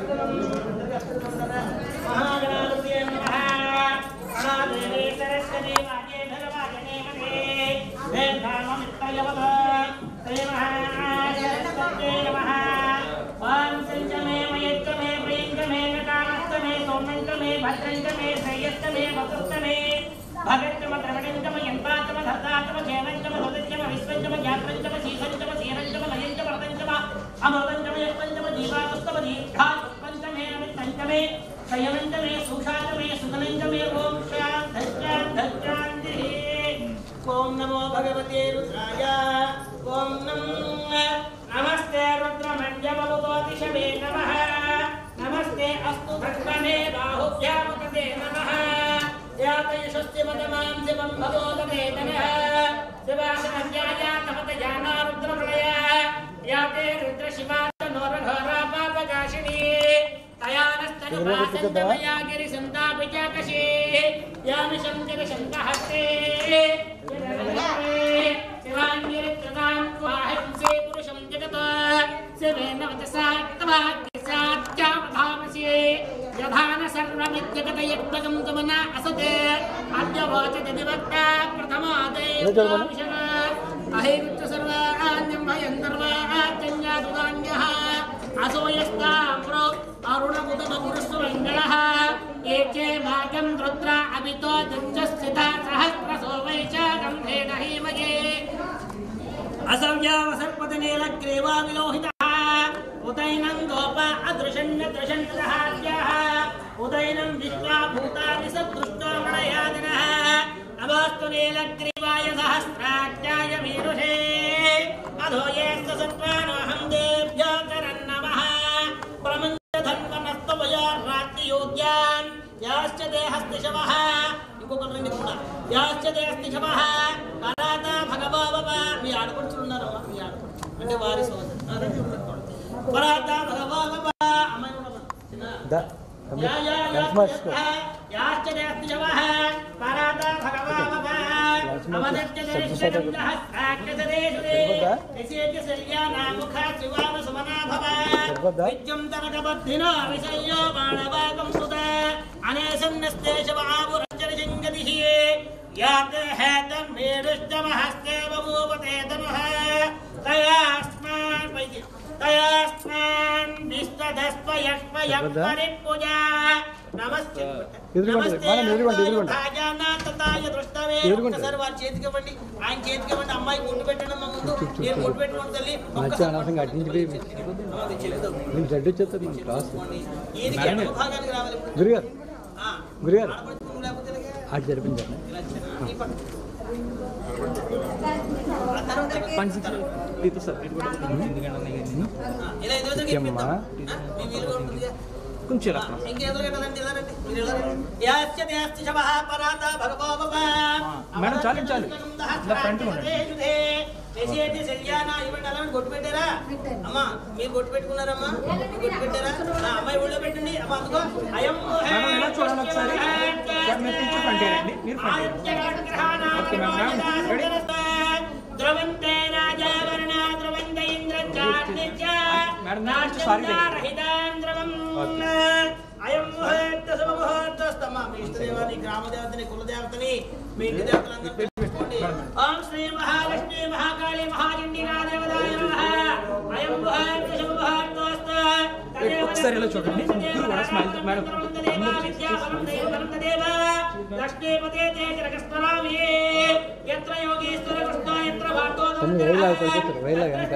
మహాగణాధిపతయే నమః అనాదేవే సరస్వతి వాజే భగవాజనే మదే వేదామమిత్తయవద తే మహాగణాధిపతయే నమః ఓం సంచమే మయచ్చమే ప్రియంచమే నకామస్తమే సౌమ్యంచమే భద్రంచమే శ్రేయస్సమే వసుస్తమే భగచ్చమ ద్రవణంచమ యంత్రాచమ ధర్తాచమ క్షేమంచమ రుదంచమ విశ్వంచమ జ్ఞాత్రంచమ శీసంచమ శీరంచమ లయంచమ రతంచమ అమృతంచమ యత్పంచమ జీవావస్తమ దీర్ఘాత్పంచమే అమిత్తంచమే సంయమంచమే సుషాచమే సుగనంచమే ఓం శాంతశ్చాంతశ్చాంతి ఓం నమో భగవతే రుద్రాయ ఓం నం నమస్తే రుద్రమంజమముదోతిషమే నమః నమస్తే అస్తు భక్తమే బాహుభ్యాముఖతే నమః యాతయశస్తిమతమాం శివం భగోదమే నమః శివాసనజ్ఞాయ తపత జానా రుద్రప్రళయ యాతే రుద్ర శివాత నోరఘోరా పాపకాశిని తయానస్తనుపాసంతమయా గిరిసంతాపిచాకశే యామిషం జగశంకహస్తే శివాంగిరిత్రదాం వాహింసే పురుషం జగత శివేన వచసాత్వాగ్యసాత్యావధామసే యథాన సర్వమిత్యగత యజ్ఞగం గమన అసతే అద్యవాచ దివక్త ప్రథమాదే అహైరుచ్చ సర్వాణ్యం భయం సర్వాచన్యాదుదాన్యః అసోయస్తామ్రో అరుణముదమగురుస్వమంగళः ఏకే మాగం రుద్ర అమితో దుర్జస్థిత సహస్రసో వైశాఖం భేద హీమయే असव्यावसर्पतनेलग्रेवा विलोहितः उदैनं गोप अदृशन्नदृशन्नहाद्यः उदैनं विश्वा भूतानि सदृष्टो मणयादिनः नमोऽस्तु नीलग्रीवाय सहस्राख्याय मीरुषे अधो ये सत्त्वानोऽहं देभ्यो करन्नमः प्रमञ्चधन्वनस्तवया रात्रियोग्यान् याश्च देहस्तिशवः ఇంకొకటి రెండు కూడా యాశ్చతే అస్తి శవః పరాత భగవావ మీ ఆడపడుచులు ఉన్నారమ్మా మీ ఆడపడుచు అంటే వారి సోదరు ఆ, రండి, ఉన్నట్టు. పరాత భగవావ అమ్మాయి కూడా ఉన్నారు. చిన్న. దా యా, యా, యా, లక్ష్మణ యా, యాశ్చతే అస్తి శవః పరాత భగవావ అమదత్యతే శిశురంజః సాక్షసదేశుదే సరిపోద్దా? యసేత్య శల్యానాముఖ శివాన సుమనా భవ సరిపోద్దా? విద్యం తనకబద్ధినో విషయ్యో బాణవాకం సుత అనేసన్నస్తే శవాపురంజలిశంగతిః యాతే హేతం మేరుష్టమహస్తే బభూవతే తనుః తయాస్మాన్ పైకి తయాస్మాన్ విస్తధస్వయష్వయపరిపూజా నమస్తే ఎదురుకోండి, మేడం, ఎదురుకోండి, ఎదురుకోండి. ఎదురుకోండి. ఒక్కసారి వారి చేతికి ఇవ్వండి ఆయన చేతికి ఇవ్వండి అమ్మాయి గుడ్డు పెట్టండి అమ్మ ముందు మీరు గుడ్డు పెట్టుకోండి తల్లి మంచి అనవసరంగా అటు నుంచి పోయి నేను రెడ్ వచ్చేస్తుంది మన క్లాస్ ఈయనకి ఎడమ భాగానికి రావాలి గురుగారు ఆ, గురుగారు ఆడపడుచు లేకపోతే ఇలాగే. అటు జరిపించారు ఇలా ఇచ్చారా? ఈ పక్క. ఆ తర్వాత దీంతో సార్ ఇటు కూడా ఎందుకంటే ఆ, ఇలా ఎదురు ఇంకేమ్మా? మీ వీలుగా ఉంటుందిగా కొంచెం ఇలా రా. ఇంకెదురు కదండి ఇలా రండి మీరు ఇలా రండి యాస్య యాస్తి శవః పరాత భగవో భవ మేడం, చాలు, చాలు. ఇలా ఫ్రంట్ ఉండండి. చేసేటి శల్యానా ఇవ్వండి అలా కొట్టు పెట్టారా అమ్మా మీరు కొట్టు పెట్టుకున్నారమ్మా మీరు కొట్టు పెట్టారా ఆ అమ్మాయి ఒళ్ళో పెట్టండి అమ్మా అందుకో అయం మేడం, ఇలా చూడండి ఒకసారి. సార్, మీరు కొంచెం ఫ్రంట్ వేయండి. మీరు ఫ్రంట్ వేయండి. Okay, madam. Madam, ready? ద్రవంతే రాజా వర్ణ ద్రవంత ఇంద్ర చార్నిచ మేడం, నేను కొంచెం సారీ చేయండి. రహితాం ద్రవం ఓకే. అయం ముహూర్త శుభ ముహూర్తస్తమ్మ మీ ఇష్టదేవాన్ని గ్రామ దేవతని కులదేవతని మీ ఇంటి దేవతలందరూ పెట్టుకోండి ఓం శ్రీ మహాలక్ష్మి మహాకాళి మహాచండికా దేవతాయ నమః అయం ముహూర్త శుభ ముహూర్తస్తు ఒకసారి ఇలా చూడండి. ముగ్గురు కూడా smile తో- మేడం, అందరూ లక్ష్మీపతే జగస్వరామి ఎత్ర యోగీశ్వర కృష్ణ ఎత్ర భార్గవ తమ్ముడు వేలాగా కొడుకుతారు వేలాగా వెనకాల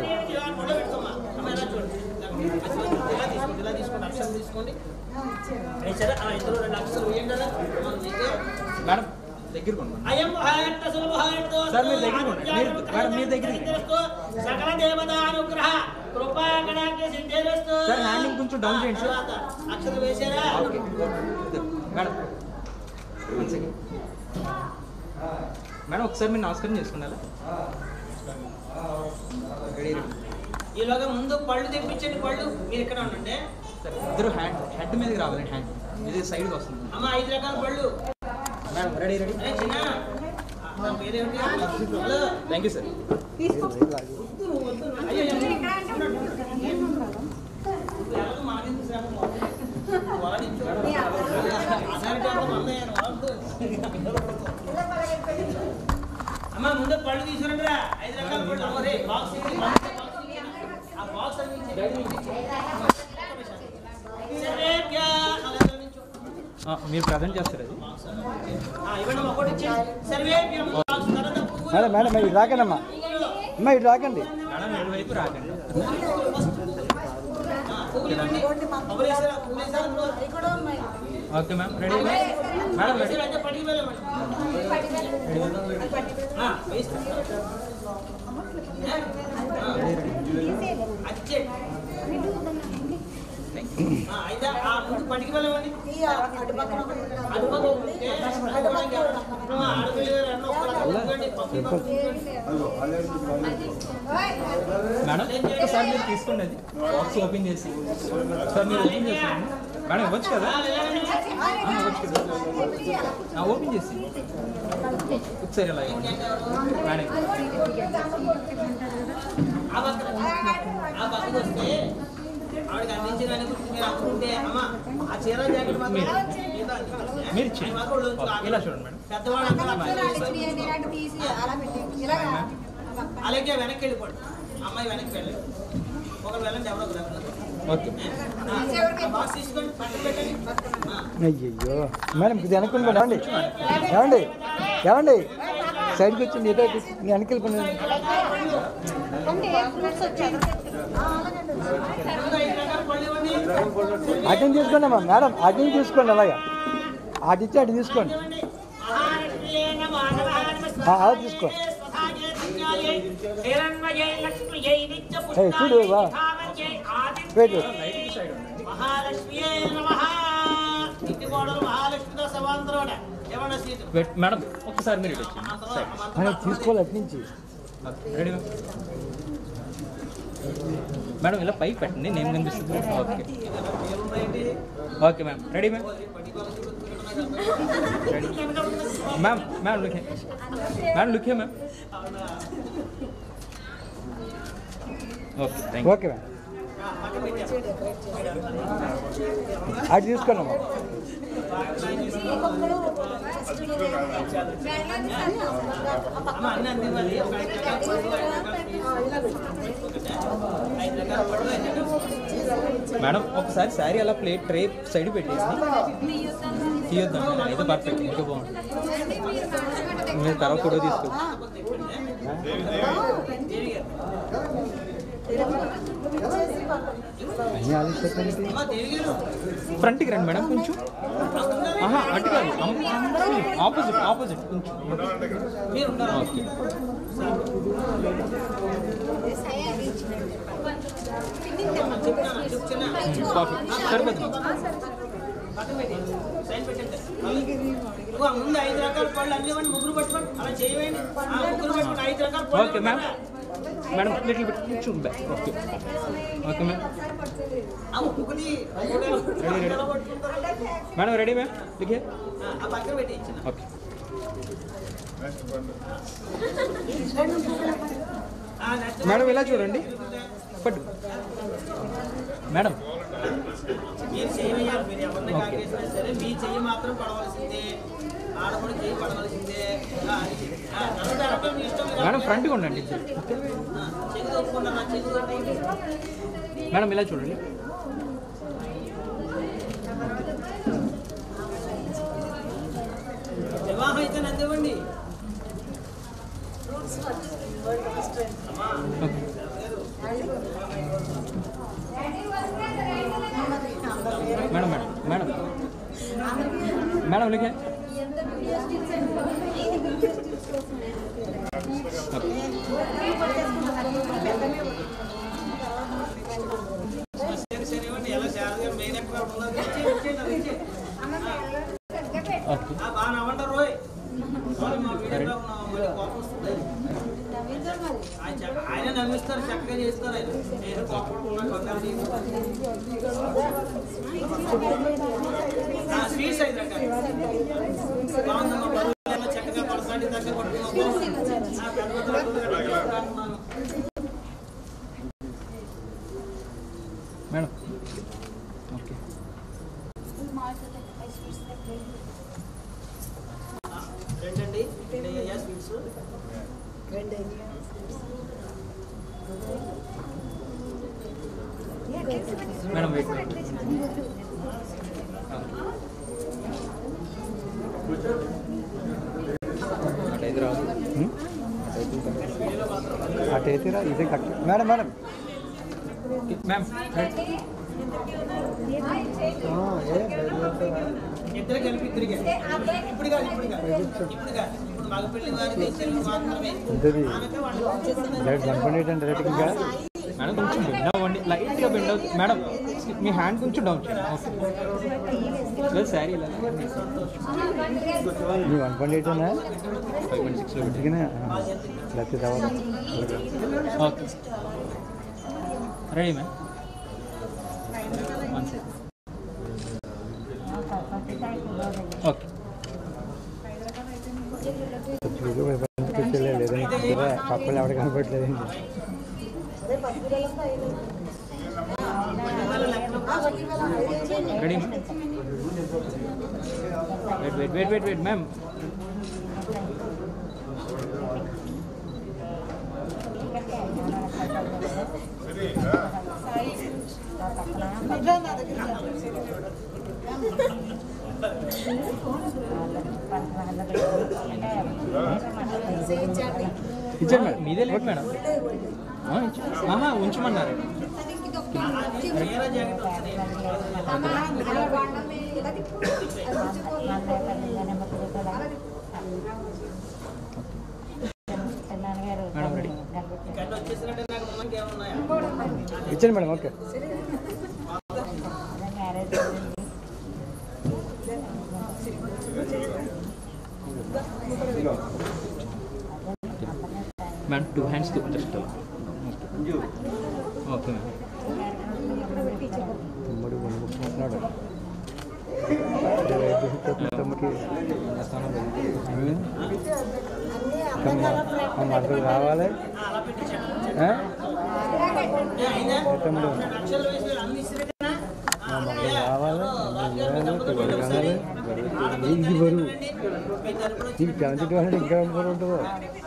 ఇలా తీసుకోండి అక్షరం తీసుకోండి సరే ఆ ఇద్దరు రెండు అక్షరాలు వేయండి అలా. మనం మీకే మేడం దగ్గరకు ఉండండి. అయం మహాయత్త సులభాయత్తో సార్, మీరు దగ్గరికి ఉండండి. మీరు- మేడం, మీరు దగ్గరికి రండి. సకల దేవతానుగ్రహ కృపా గణాగ్య సిద్ధిరస్తు సార్, హ్యాండింగ్ కొంచెం డౌన్ చేయండి, సార్. తర్వాత అక్షరం వేసారా ఓకే ఇద్దరు. మేడం వన్ సెకండ్ మేడం ఒకసారి మీరు నమస్కారం చేసుకున్నారా రెడీ రెడీ ఈలోగా ముందు పళ్ళు తెప్పించండి పళ్ళు మీరు ఇక్కడ ఉండండి సార్ ఇద్దరు హ్యాండ్ హెడ్ మీదకి రావాలండి హ్యాండ్ ఇది సైడ్కి వస్తుంది అమ్మ ఐదు రకాల పళ్ళు మేడం రెడీ రెడీ అరే చిన్న ఆ, నా పేరేంటి హలో థ్యాంక్ యూ సార్ వద్దు నువ్వు వద్దు నువ్వు. అయ్యో అయ్యో. ఎలాగో మానేది శ్రమ. అమ్మ ముందు పళ్ళు తీసుకురండి రా ఐదు రకాల పళ్ళు అమ్మ రే బాక్స్ ఇచ్చి, బాక్స్ ఇచ్చి, బాక్స్ ఇచ్చి. ఆ బాక్స్ అన్ని ఇచ్చి. సర్వేభ్య అలాగే నించో. మీరు ప్రజెంట్ చేస్తారు అది ఆ, ఇవ్వండి అమ్మ, ఒకటి ఇచ్చేయండి. సర్వేభ్య బాక్స్ తర్వాత పువ్వులు. మేడం మేడం మీరు ఇటు రాకండి అమ్మా అమ్మ ఇటు రాకండి మేడం ఏడు వైపు రాకండి ఆ, పువ్వులు ఇవ్వండి. పువ్వులు వేసారా? పువ్వులు వేసారా? Okay ma'am ready madam ready వేసారా? అయితే పట్టుకు వెళ్ళమండి. ఆ, వేస్తా. అచ్చే. ఆ, అయితే ఆ ముందు పట్టుకు వెళ్ళమండి అటుపక్క ఉంటే, ఆ, ఆడపిల్ల గారు అన్న ఒక్కళ్ళ ఉండండి, పప్పు పప్పు ఉండండి. మేడం ఒకసారి మీరు తీసుకోండి అది బాక్స్ ఓపెన్ చేసి సార్ మీరు ఓపెన్ చేసేయండి మేడం ఇవ్వచ్చు కదా ఆ, ఇవ్వచ్చు కదా ఆ, ఓపెన్ చేసి ఒకసారి ఇలా ఇవ్వండి మేడం ఆ పక్కన ఆ పక్కకు వస్తే ఆవిడకి అందించిన దాని గురించి మీరు అనుకుంటే అమ్మ ఆ చీర జాకెట్ మాత్రం మీరు- ఏదో అందించండి. మీరు ఇచ్చేయండి. అది మాత్రం ఒళ్ళు ఉంచుకో. ఓకే, ఇలా చూడండి మేడం. పెద్దవాడు అందరూ అలాగే వెనక్కి వెళ్ళిపోండి అమ్మాయి వెనక్కి వెళ్ళండి ఒకరు వెళ్ళండి ఎవరో ఒకరు వెళ్ళండి. ఓకే ఆ బాక్స్ తీసుకోండి పక్కన పెట్టండి ఆ. అయ్యయ్యో మేడం ఇది వెనక్కి ఏమండి ఏమండి ఏమండి సైడ్కి వచ్చింది ఇదే నేను వెనక్కి వెళ్ళిపోయినాను అంటే ఫ్రూట్స్ వచ్చాయి ముందు ఐదు రకాల పళ్ళు ఇవ్వండి. అటెండ్ తీసుకోండి అమ్మా మేడం అటెండ్ తీసుకోండి అలాగా అటు ఇచ్చి అటు తీసుకోండి ఇవ్వండి. మహాలక్ష్మీయే నమః నమః ఆ, అలా తీసుకో స్వధాగే దివ్యాయే హిరణ్మయే లక్ష్మీయే నిత్య ఏయ్, చూడు, వా. పుష్పావత్యే ఆదిత్యే వెయిట్ మహాలక్ష్మీయే నమః ఇంటి కోడలు మహాలక్ష్మితో సమాంతరమట ఏమన్నా సీటు వెయిట్ మేడం ఒక్కసారి మీరు ఇటు వచ్చేయండి అంతలో- మనం తీసుకోవాలి అటు నుంచి రెడీ మేడం ఇలా పైకి పెట్టండి నేను కనిపిస్తుంది okay okay ma'am ready ma'am ready ma'am ma'am look ma'am look ma'am okay thank you okay madam అటు తీసుకోండి అమ్మా అమ్మ అన్ని అందివ్వాలి ఒక ఐదు రకాల పళ్ళు, ఐదు రకాల పళ్ళు, ఐదు రకాల పళ్ళు. మేడం ఒకసారి శారీ అలా ప్లేట్ ట్రే సైడ్ పెట్టేసి తీయొద్దాం మేడం అయితే పర్ఫెక్ట్ ఇంకా బాగుంటుంది మీరు తర్వాత ఫోటో తీసుకోవచ్చు అన్నీ ఆలోచించండి అమ్మ దేవి గారు ఫ్రంట్కి రండి మేడం కొంచెం ఆహా అటు కాదు ఆపోజిట్ ఆపోజిట్ కొంచెం మీరు ఉన్నారు ఓకే చెప్తున్నాను చెప్తున్నా పర్ఫెక్ట్ సరిపోతుంది పక్కన పెట్టి సైన్ పెట్టండి ఇదిగో ముందు ఐదు రకాల పళ్ళు అన్ని ఇవ్వండి ముగ్గురు పట్టుకోండి అలా చేయవేయండి ఆ, ముగ్గురు పట్టుకోండి ఐదు రకాల పళ్ళు okay ma'am madam little bit కొంచెం బ్యాక్ ఓకే ఓకే మ్యామ్ ఆ, ఒక్కొక్కటి ఒక్కొక్కటి రెడీ, రెడీ. ఎలా పట్టుకుంటారు? మేడం రెడీ మ్యామ్ లిఖే ఆ, ఆ పక్కన పెట్టి ఇచ్చిన ఓకే ఆ, నెక్స్ట్ మేడం ఇలా చూడండి పట్టు మేడం మీరు చేయవేయాలి మీరు ఎవరిని ఓకే. కాకేసినా సరే మీ చెయ్యి మాత్రం పడవలసిందే ఆడపడి చెయ్యి పడవలసిందే ఆ, అది. ఆ, తర్వాత ఎవరికో మీ ఇష్టం మీరు మేడం ఫ్రంట్గా ఉండండి ఇద్దరు ఓకే ఆ, చెయ్యి తొక్కుకున్నారా చెయ్యి తొక్కండి. మేడం ఇలా చూడండి వివాహం అయితే నందివ్వండి okay madam madam madam madam లిఖే ఓకే సరే సరే ఇవ్వండి ఎలా శారదగా మెయిన్ ఎక్కడ ఉందో ఇచ్చేయండి, ఇచ్చేయండి, అది ఇచ్చేయండి. ఓకే ఆ, బాగా నవ్వంటారు రోయ్ సారీ, మా వీడియోలో ఉన్నాం మళ్ళీ కోపం వస్తుంది ఆయన చక్క- ఆయన నవ్విస్తారు చక్కగా చేస్తారు ఆయన నేను కోపడుతున్నా కంగారు తీసుకో. ఆ, స్వీట్స్ ఐదు రకాలు బాగుందమ్మా బరువు చక్కగా పలసాటి దగ్గర పట్టుకున్నాం ఆ, పెద్ద పెద్ద లడ్డూలు కట్టించుకుంటా అంటున్నాను. మేడం ఓకే రెండండి రెండు అయ్యా స్వీట్స్ మేడం వెయిట్ అటైతే రాదు అటైతే రా ఇదే కరెక్ట్ మేడం మేడం మ్యామ్ ఇద్దరు కలిపి ఇద్దరికి ఇప్పుడు కాదు ఇప్పుడు కాదు ఇప్పుడు కాదు ఇప్పుడు మగపిల్లి వారికి చెల్లి మాత్రమే ఇంతది ఆమెకే వాళ్ళు వచ్చేసిందని డైరెక్ట్ వన్ పాయింట్ ఎయిట్ అంటే డైరెక్ట్ ఇంకా మేడం కొంచెం బెండ్ అవ్వండి లైట్గా బెండ్ అవుతుంది మేడం మీ హ్యాండ్ కొంచెం డౌన్ చేయండి ఓకే లేదు శారీ ఇలా నీ వన్ పాయింట్ ఎయిట్ అన్నా ఫైవ్ పాయింట్ సిక్స్లో పెట్టి అందుకనే లేకపోతే రావాలి okay ready ma'am one second okay లేదంటే పక్కలు ఎవడ కనపడలేదండి ready wait wait wait wait wait ma'am ఇచ్చాను మేడం మీదే లేదు మేడం ఆ, ఇచ్చు- ఆహా ఉంచమన్నారు వేరే జాకెట్ వస్తుంది మేడం రెడీ గడ్డ వచ్చేసినట్టే నాకు మనకి ఏమన్నాయా ఇచ్చాను madam okay madam two hands just okay ma'am తమ్ముడు కొనుక్కుంటున్నాడు తమ్ముడికి మనకు రావాలి ఆ? ఏ తమ్ముడు లక్షలు వేసి అన్ని ఇస్తున్నట్టేనా మా మనకు రావాలి ఎనిమిది వేలు తొమ్మిది వందలు ఇది బరువు మీ తరపున నీకు సెవెంటీ టూ హండ్రెడ్ ఇంకా ఎంత బరువు ఉంటుందో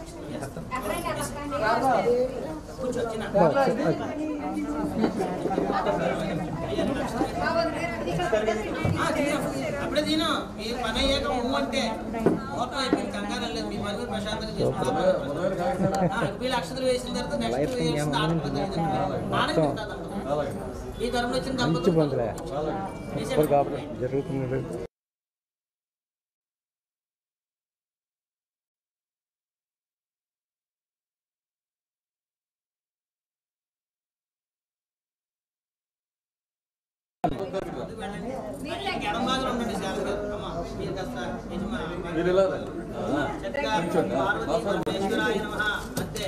కూర్చొచ్చిన బా, సరే, ఓకే. అప్పుడే తిను మీ పని అయ్యాక ఊ అంటే ఓర్పు అయిపోయింది కంగారు లేదు మీ పని మీరు ప్రశాంతంగా చేసుకుంటారు మీ లక్షలు వేసిన తర్వాత నెక్స్ట్ వేసిన ఆనందించాలి ఈ తరపున వచ్చిన మంచి దంపతులు బంధులే సూపర్ కాబట్టి జరుగుతుంది ఎడం భాగంలో ఉండండి శారద గారు అమ్మ మీరు కాస్త యజమాని చక్కగా పార్వతీ పరమేశ్వరాయ నమః అంతే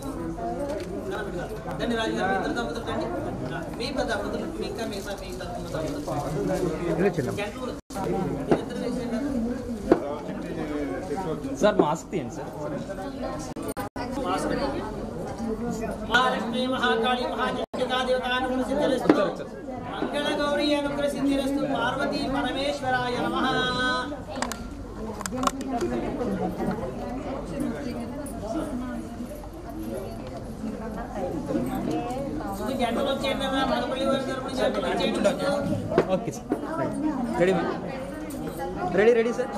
దండి రాజు గారు ఇద్దరు దంపతులు రండి మీ పెద్ద దంపతులు మీ ఇంకా మిగతా మీ తరపున దంపతులు ఇలా చిన్న గంటలు మీరిద్దరు వేసేయండి సార్ మాస్క్ తీయండి సార్ మహాలక్ష్మి మహాకాళి మహాజగతా దేవతానుగ్రహ సిద్ధిరస్తు మంగళ గౌరీ అనుగ్రహ సిద్ధిరస్తు పార్వతీ పరమేశ్వరాయ నమః ముందు జంటలు వచ్చేయండి అమ్మా, మగపల్లి వారి తరపున జంటలు వచ్చేయండి okay sir ready ma'am ready ready sir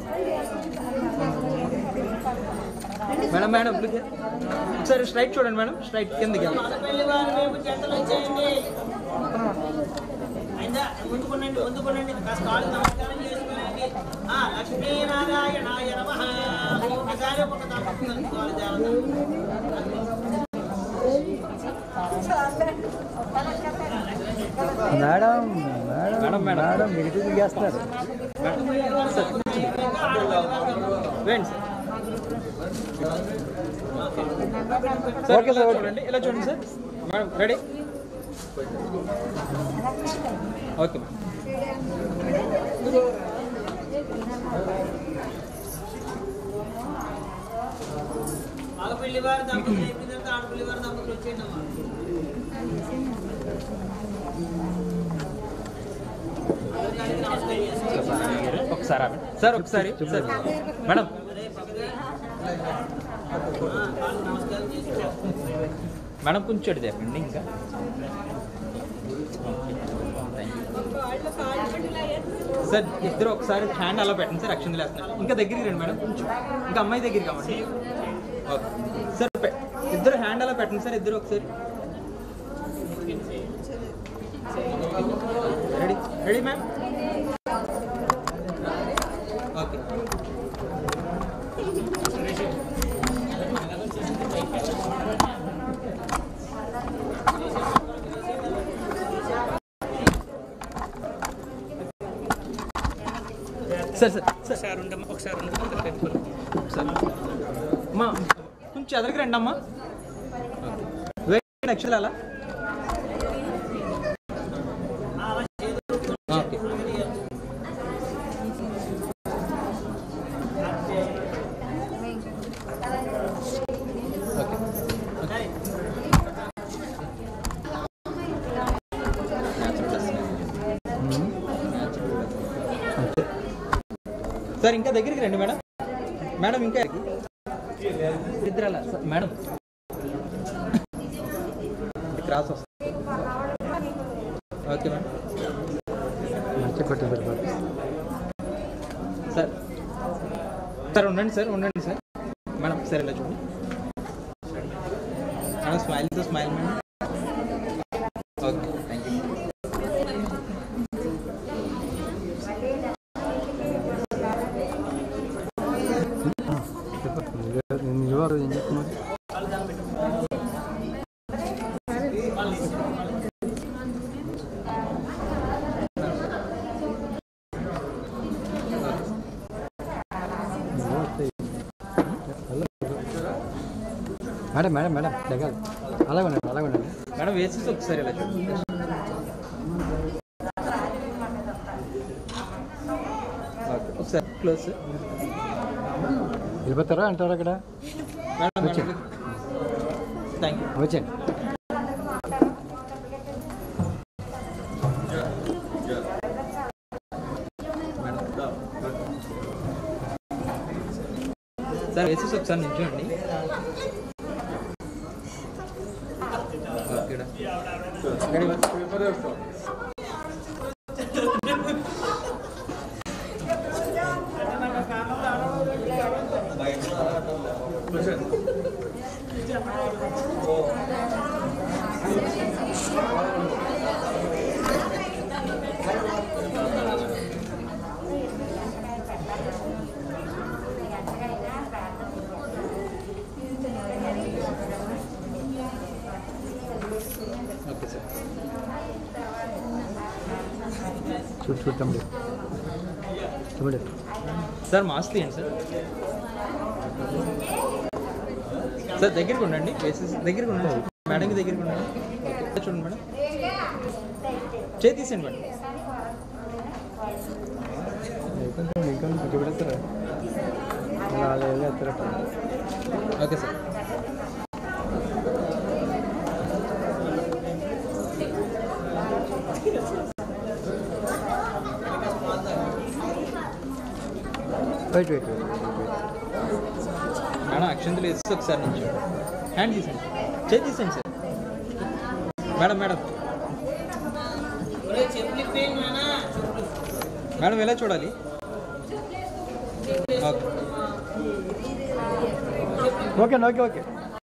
madam madam look here. ఒకసారి స్ట్రైట్ చూడండి మేడం స్ట్రైట్ కిందకి వెళ్ళండి. మగపల్లి వారి వైపు జంటలు వచ్చేయండి అయిందా ముందుకునండి ముందుకునండి కాస్త కాళ్ళు నమస్కారం చేసుకోండి ఆ లక్ష్మీనారాయణాయ నమః ఒకసారి ఒక దంపతులు కాళ్ళు జాగ్రత్త madam madam, madam. Madam negative చేస్తారు వేయండి సార్ ఓకే సార్, ఓకే. చూడండి ఇలా చూడండి sir madam ready okay madam Magapalli వారి దంపతులు అయిపోయిన తర్వాత ఆడపల్లి వారి దంపతులు వచ్చేయండి అమ్మా నమస్తే ఒకసారి ఆగండి. సార్ ఒకసారి సార్ మేడం మేడం కొంచెం ఇటు చెప్పండి ఇంకా సార్ ఇద్దరు ఒకసారి హ్యాండ్ అలా పెట్టండి సార్ అక్షంతలు వేస్తున్నారు ఇంకా దగ్గరికి రండి మేడం కొంచెం ఇంకా అమ్మాయి దగ్గరికి అవ్వండి ఓకే సార్ పె- ఇద్దరు హ్యాండ్ అలా పెట్టండి సార్ ఇద్దరు ఒకసారి ready ready ma'am okay sir sir sir ఒకసారి ఉండమ్మా ఒకసారి ఉండమ్మా సార్ అమ్మా కొంచెం ఎదరికి రండి అమ్మా వెయిట్ యాక్చువల్ అలా ఓకే ఓకే అంతే సార్ ఇంకా దగ్గరికి రండి మేడం మేడం ఇంకా ఇద్దరు అలా సార్ మేడం క్రాస్ వస్తుంది ఓకే మేడం మంచిగా కొట్టి సరిపోతుంది సార్ సార్ ఉండండి సార్ ఉండండి సార్ మేడం సరే ఇలా చూడండి మేడం స్మైల్తో smile madam okay thank you నేను ఇవ్వరు ఏం చెప్తున్నారు మేడం మేడం మేడం దగ్గర అలాగే ఉండండి అలాగే ఉండండి మేడం వేసేసి ఒకసారి ఇలా చూడండి ఓకే ఒకసారి క్లోజ్ వెళ్ళిపోతారా అంటారు అక్కడ మేడం మేడం థ్యాంక్ యూ వచ్చేయండి సార్ వేసేసి ఒకసారి నిల్చోండి ఓకే రెడీ ఓకే సార్ చూడు చూడు తమ్ముడు తమ్ముడు సార్ మాస్క్ తీయండి సార్ సార్ దగ్గరికి ఉండండి వేసేసి దగ్గరికి ఉండండి మేడంకి దగ్గరికి ఉండండి ఓకే చూడండి మేడం చేతి తీసేయండి మేడం కొంచెం ఇంకా కొంచెం పెడతారా అలా అలా ఎలా ఎత్తారట okay sir wait wait wait madam అక్షంతలు వేసి ఒకసారి నుంచి హ్యాండ్ తీసేయండి చేతి తీసేయండి సార్ మేడం మేడం మేడం ఎలా చూడాలి ఓకే ఓకే ఓకే ఓకే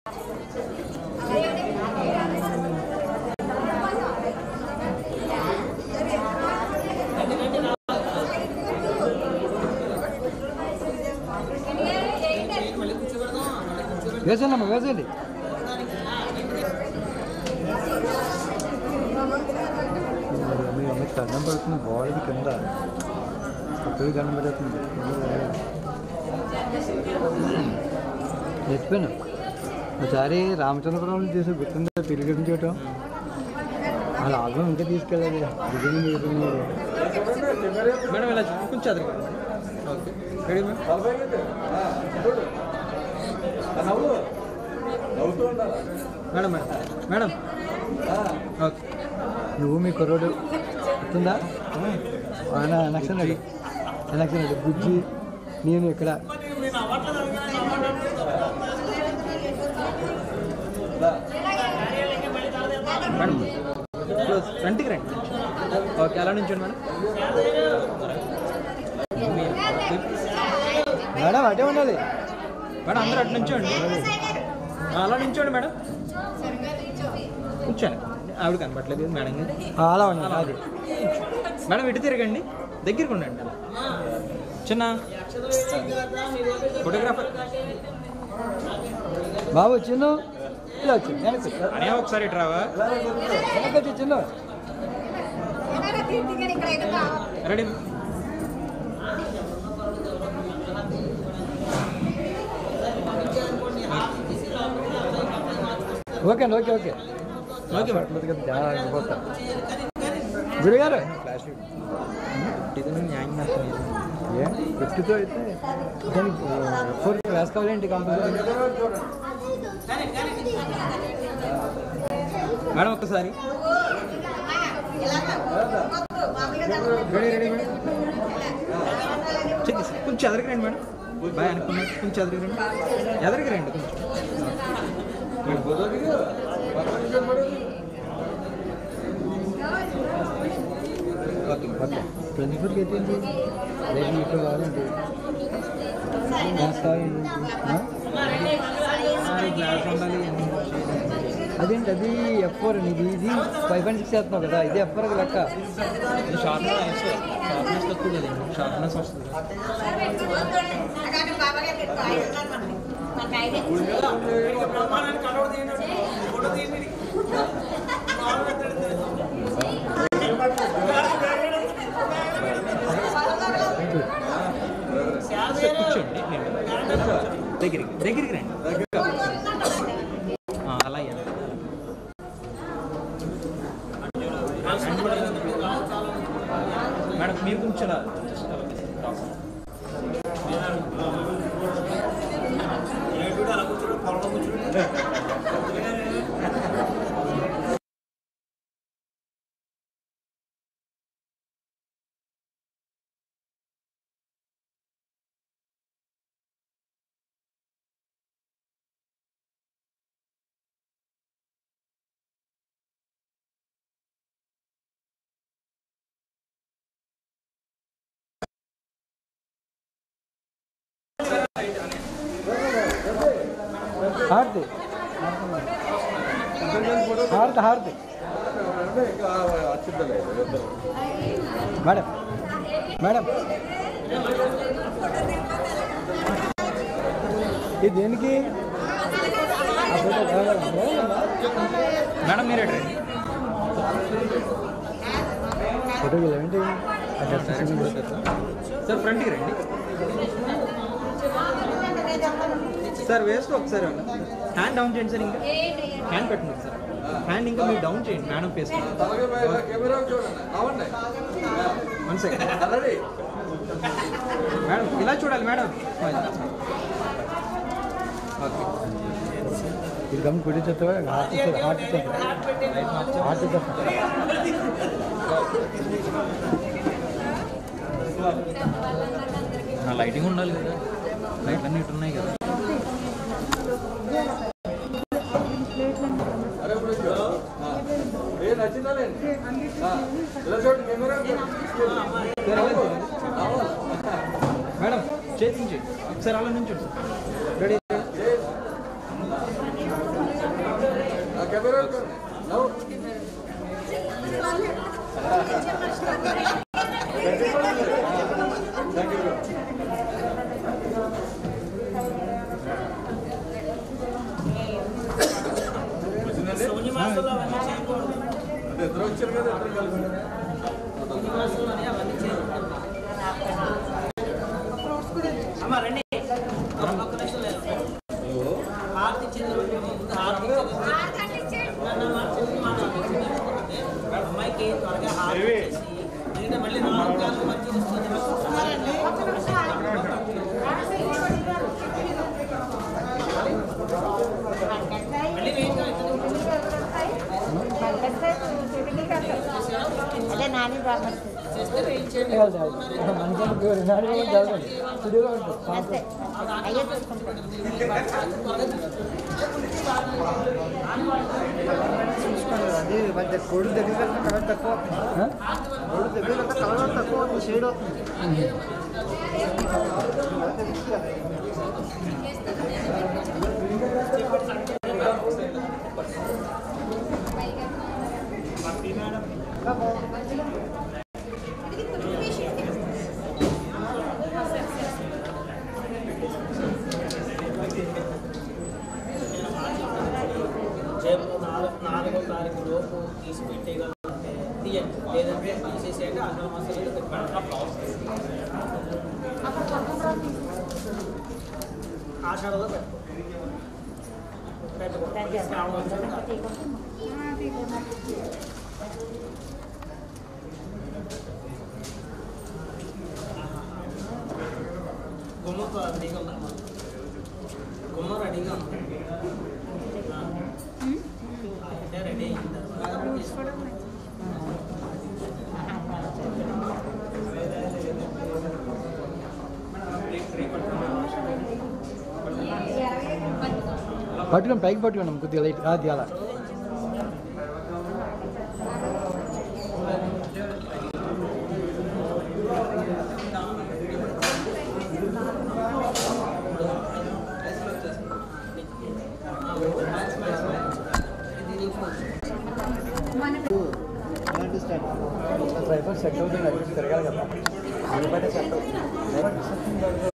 వేసేయండి అమ్మా వేసేయండి మీ అమ్మకి దండం పడుతుంది బాడీకి కింద కొత్తవి దండం పడుతుంది ఎత్తిపోయాను ఒకసారి రామచంద్రపురం చేసి గుర్తుందా పిలిగిన చూడటం వాళ్ళ ఆల్బమ్ ఇంకా తీసుకెళ్ళాలి బిగినింగ్ బిగినింగ్ మేడం ఇలా చూ- కొంచెం అదరికి okay ready madam madam madam madam okay నువ్వు మీ కుర్రోడు గుర్తుందా ఎలక్షన్ రెడీ ఎలక్షన్ రెడీ బుజ్జి నేను ఇక్కడ మేడం క్లోజ్ ఫ్రంట్కి రండి ఓకే అలా నుంచోండి మేడం మేడం అటే ఉండాలి మేడం అందరూ అటు నుంచోండి ఆ, అలా నుంచోండి మేడం కూర్చోండి ఆవిడ కనపట్లేదు మేడం గారు ఆ, అలా ఉండాలి అది మేడం ఇటు తిరగండి దగ్గరికి ఉండండి అలా చిన్న ఫోటోగ్రాఫర్ బాబు చిన్ను ఇలా వచ్చి వెనక్కి వచ్చి. అనే ఒకసారి ఇటు రావా వెనక్కి వచ్చి చిన్ను రెడీ ఓకే అండి ఓకే ఓకే ఓకే మేడం జాగ్రత్త పోతా గురుగారు ఇది న్యాయం చేస్తుంది ఏ ఫిఫ్టీతో అయితే దానికి ఫోర్ వేసుకోవాలేంటి కంపల్సరీ మేడం ఒక్కసారి రెడీ రెడీ మేడం చెక్ చేసి- కొంచెం ఎదరికి రండి మేడం బాయ్ అనుకున్నారు కొంచెం ఎదరికి రండి ఎదరికి రండి కొంచెం ఓకే ఓకే ట్వంటీ ఫోర్కి అయితే ఏంటి రేపు ఇప్పుడు కావాలండి గ్యాస్ కావాలండి ఆ? గ్లాస్ ఉండాలి అదేంటి అది ఎఫ్ ఫోర్ ఇది ఇది ఫైవ్ పాయింట్ సిక్స్ చేస్తున్నావు కదా ఇది ఎఫ్ ఫోర్ లెక్క షార్ప్నెస్ షార్ప్నెస్ తక్కువ కదండి షార్ప్నెస్ వస్తుంది సార్ కూర్చోండి నేను దగ్గరికి దగ్గరికి రండి ఆ, అలా అయ్యా మేడం మీరు కొంచెం అలా just అలా cross. హారతి హారతి హారతి మేడం మేడం ఇది దేనికి ఆ ఫోటో బాగుందా? మేడం మీరు ఎటు రండి ఫోటోకి ఏంటి సార్ ఫ్రంట్కి రండి సార్ వేస్ట్ ఒకసారి హ్యాండ్ డౌన్ చేయండి సార్ ఇంకా హ్యాండ్ పెట్టండి సార్ హ్యాండ్ ఇంకా మీరు డౌన్ చేయండి madam face one second madam ఇలా చూడాలి మేడం ఓకే ఇది గమ్ కుడి చెత్త హార్ట్ ఇచ్చేది, హార్ట్ ఇచ్చేది. హార్ట్ ఇచ్చేది. నా లైటింగ్ ఉండాలి కదా లైట్లు అన్నీ ఇటు ఉన్నాయి కదా మేడం చేతించి ఒకసారి అలా నుంచి రెడీ శూన్య మాసంలో అవన్నీ చేయకూడదు శూన్య మాసంలో అవన్నీ చేయకూడదు అమ్మ రండి ఒక్క నిమిషం లేదు హారతి ఇచ్చేది ముందు హారతి ఇచ్చేది నన్ను మార్చేసి మాట్లాడుతుంది అమ్మాయికి త్వరగా హారతి ఇచ్చేసి ఎందుకంటే మళ్ళీ నాలుగు కాళ్ళు మంచిగా వస్తుంది మళ్ళీ వెయిట్ అవుతుంది అదే నాని మనకి జరగండి స్టూడియోలో ఉంటుంది అంతే అయ్యే చూసుకుంటాను అది మధ్య కోడి దగ్గర వెళ్తే కలర్ తక్కువ కోడి దగ్గర వెళ్తే కలర్ తక్కువ అవుతుంది షేడ్ అవుతుంది రేపు నాలుగు నాలుగో తారీఖు లోపు తీసి పెట్టేయగలంటే తీయండి లేదంటే తీసేసేయండి అసలు మసలు ఆషాఢంలో పెట్టుకో పెట్టుకో శ్రావణం వచ్చింది గుమ్మతో రెడీగా ఉందమ్మా గుమ్మ రెడీగా ఉంది ఆ. అంటే రెడీ అయిన తర్వాత తీసుకోవడం పట్టుకోండి పైకి పట్టుకోండి కొద్దిగా లైట్ అది అలా అలాంటి స్టార్ట్ డ్రైవర్ సెట్ అవుతుంది అది తిరగాలి కదా అందుబట్టే సెట్ అవుతుంది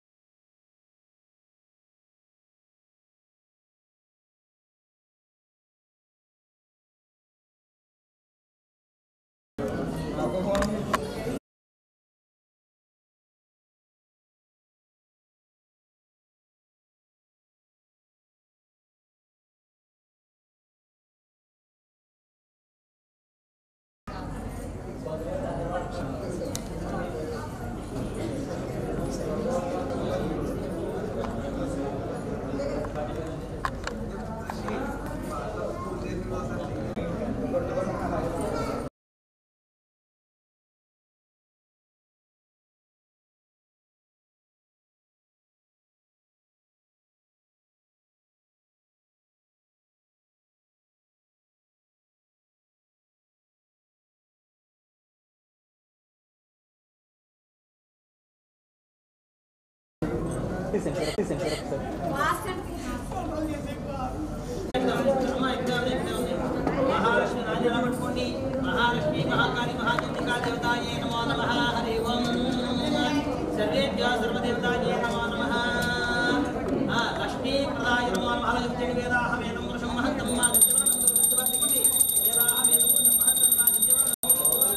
మహాలక్ష్మి రాజులా పట్టుకోండి మహాలక్ష్మి మహాకాళి మహాచండికా దేవతాయే నమో నమ హరి ఓం సర్వేభ్య సర్వదేవతాయే నమో నమ లక్ష్మీ ప్రదాయ నమో నమ లక్ష్మీ వేదాహ వేదం వృషం మహంతం మా వేదాహ వేదం వృషం మహంతం మా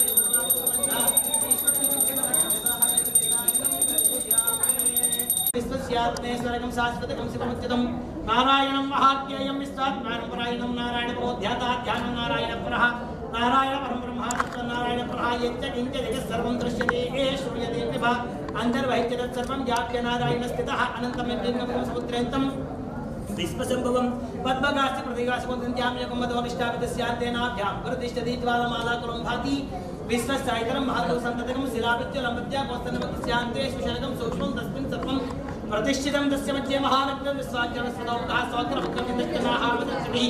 విశ్వస్యాత్మేశ్వరకం శాశ్వతకం శివముచ్యతం నారాయణం మహాత్యేయం విశ్వాత్మానం పరాయణం నారాయణ ప్రోధ్యాతాధ్యానం నారాయణ పునః నారాయణ పరం బ్రహ్మాత్మ నారాయణ పునః యచ్చ కించ జగత్ సర్వం దృశ్యతే ఏ శ్రూయతే విభ అంతర్వహిత్య తత్సర్వం వ్యాప్య నారాయణ స్థితః అనంతమిర్లింగం సముద్రేంతం విశ్వశంభవం పద్మగాస్తి ప్రతిగాశముద్యంత్యామ్యకం మధోనిష్టాపితస్యాంతేనాభ్యాం ప్రతిష్టతి జ్వాలమాలాకులం భాతి విశ్వస్థాయితరం మహతో సంతతకం శిలాభిత్యులంబద్యా కోస్తనమస్యాంతే సుశనకం సూక్ష్మం తస్మిన్ సర్వం ప్రతిష్ఠితం తస్య మధ్య మహానగ్నం విశ్వాజ్యవస్వదౌకః స్వాగ్రహుక్కమిదక్షనాహారవదక్షిభిः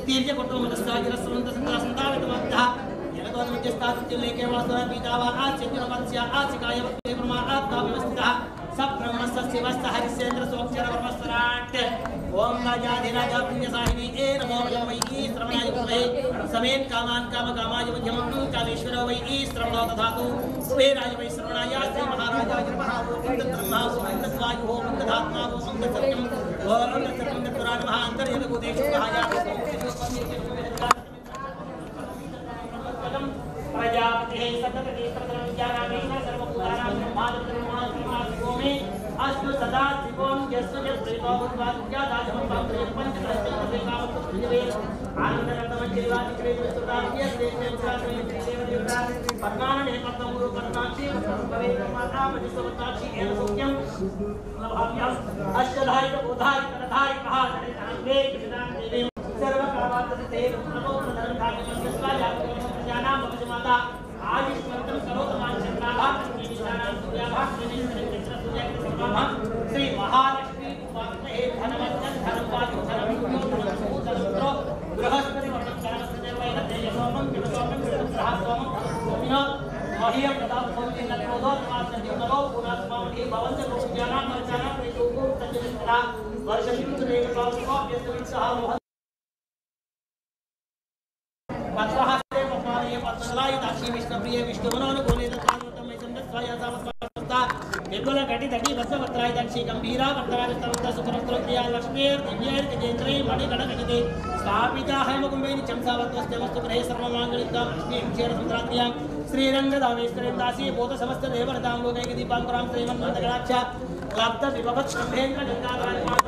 స్థీర్యకుటుంబదస్వాగ్రస్వంతసంతాసంతావితమర్థः జలగోధమధ్యస్థాతిత్యుల్లేకే వాసున పీతావా ఆచ్యజ్ఞమత్స్య ఆచికాయ వక్తే బ్రహ్మ ఆత్మా వ్యవస్థితः स ब्रह्मस्य शिवस्य हरिश्चन्द्र सोक्षर ब्रह्मस्वराट् ओम राजाधिराज पुण्यसाहिनी ए नमो वै श्रवणाय वै समेत कामान् काम कामाय मध्यम कामेश्वर वै श्रवणो दधातु कुबेराय वै श्रवणाय श्री महाराजाय नमः ओम ब्रह्मा ओम स्वायु ओम दधात्मा ओम सत्यम ओम सत्यम पुराण महा अंतर्यत भूतेषु महाया प्रजापतिः सततति सर्वविद्यानामेन सर्वभूतानां ब्रह्मादिब्रह्मादिमासिको मे अस्तु सदा त्रिकोण यस्य च श्रीभगवद्वाद्यादाशमं पात्रयं पञ्चदशमधिकावत्पृथिवे आनन्दरत्नमञ्जलिवादिक्रेतुस्तुताभ्य श्रेष्ठे उच्चासने देवदेवता पद्मानने पद्मगुरु पद्माक्षी भवे माता मजिसवताक्षी एव सौख्यं लभाभ्याम् अष्टधायिक बोधायिक तथायिक महाधरे अनन्ते कृष्णां देवीं सर्वकामात्मते नमो प्रधानकार्यमस्वाया प्रजानां भवजमाता आयुष्मन्तं करो ऊर्ध्वमात्र जीवनलो पुनस्मामहि भवन्त लोकज्ञानां वर्चानां प्रेतोको तज्जनिष्ठा वर्षशिवसुरेकपावस्वाभ्यस्तवित्सः मोहन पद्महस्ते पद्मालये पद्मदलाय दाक्षी विष्णुप्रिये विष्णुमनोनुकूले दत्तानुतमे चन्द्रस्वाय सामस्वास्ता निर्मल घटि दटी वत्सवत्राय दक्षी गंभीरा वर्तराज तरुद्ध सुखरस्त्रोक्रिया लक्ष्मीर् दिव्यैर् गजेन्द्रै मणिगण गजते स्थापिता हेमकुम्भेनि चंसावत्वस्य वस्तु गृहे सर्वमाङ्गलिकां लक्ष्मीं क्षीरसमुद्रात्र्यां श्रीरङ्गदामेश्वरीं बोध समस्त देवरतां लोकैकदीपाङ्कुरां श्रीमन्मन्दगणाक्ष लब्ध विभवत् ब्रह्मेन्द्र गङ्गाधरान्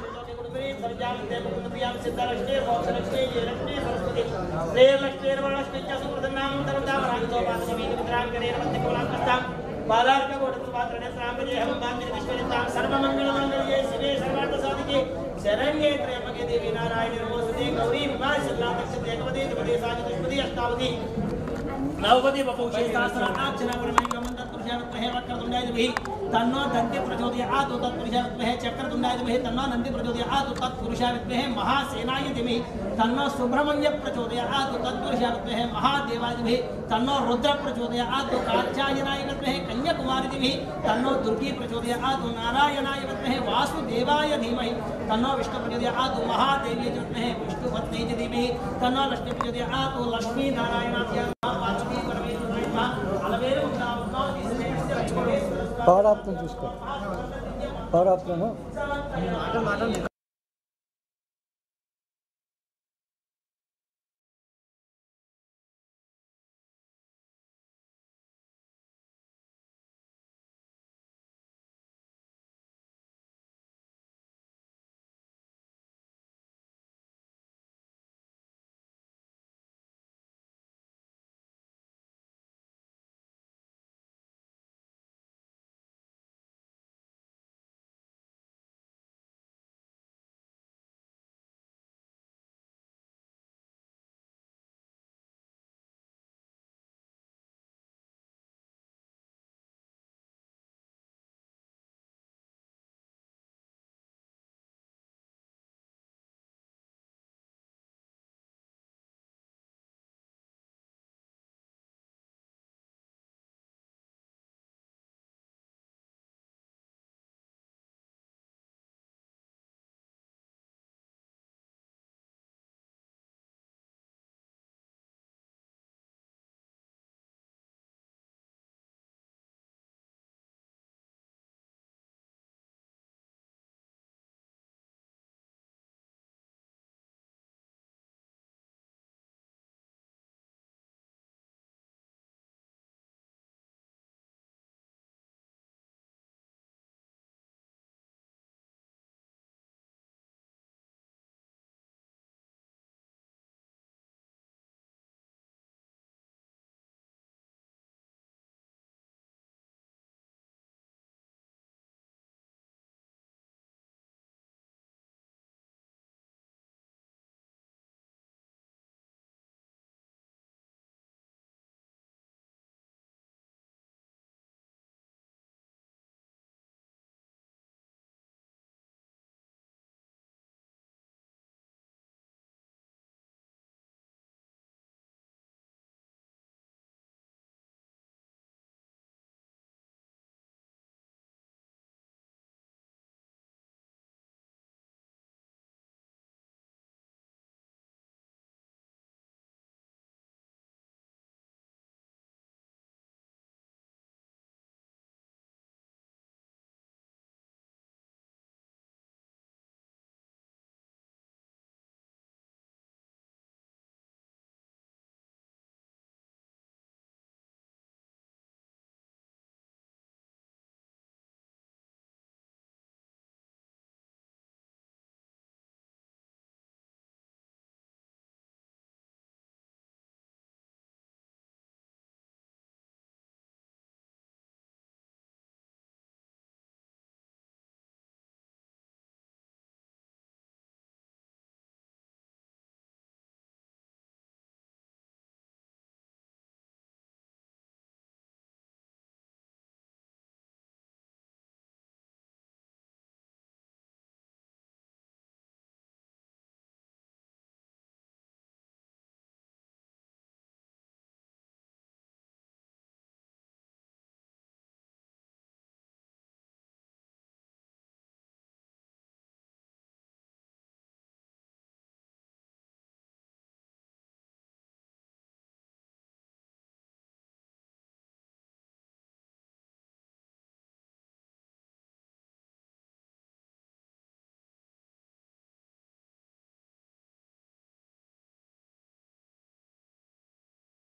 शरण्ये त्र्यंबके देवी नारायणी नमोस्तुते गौरी विवाह सल्ला नक्षत्र एकपदे द्विपदे साजदशपदे अष्टावधि नवपदे बपौषे सहस्राक्षरा परमैकं तत्पुरुषानुत्महे वक्रतुण्डाय विहि तन्नो दन्त्य प्रचोदयात् तत्पुरुषाय विद्महे चक्रतुण्डाय विद्महे तन्नो नन्दी प्रचोदयात् तत्पुरुषाय विद्महे महासेनाय धीमहि तन्नो सुब्रह्मण्य प्रचोदयात् तत्पुरुषाय विद्महे महादेवाय धीमहि तन्नो रुद्र प्रचोदयात् कात्यायनाय विद्महे कन्याकुमारी धीमहि तन्नो दुर्गी प्रचोदयात् नारायणाय विद्महे वासुदेवाय धीमहि तन्नो विष्णु प्रचोदयात् महादेवी च विद्महे विष्णुपत्नी च धीमहि तन्नो लक्ष्मी प्रचोदयात् लक्ष्मी नारायणाभ्यां वासुदेव परमेश्वराय नमः अलवेरु मुक्तावत्तो పవర్ ఆప్షన్ చూసుకో పవర్ ఆప్షన్ మాట మాట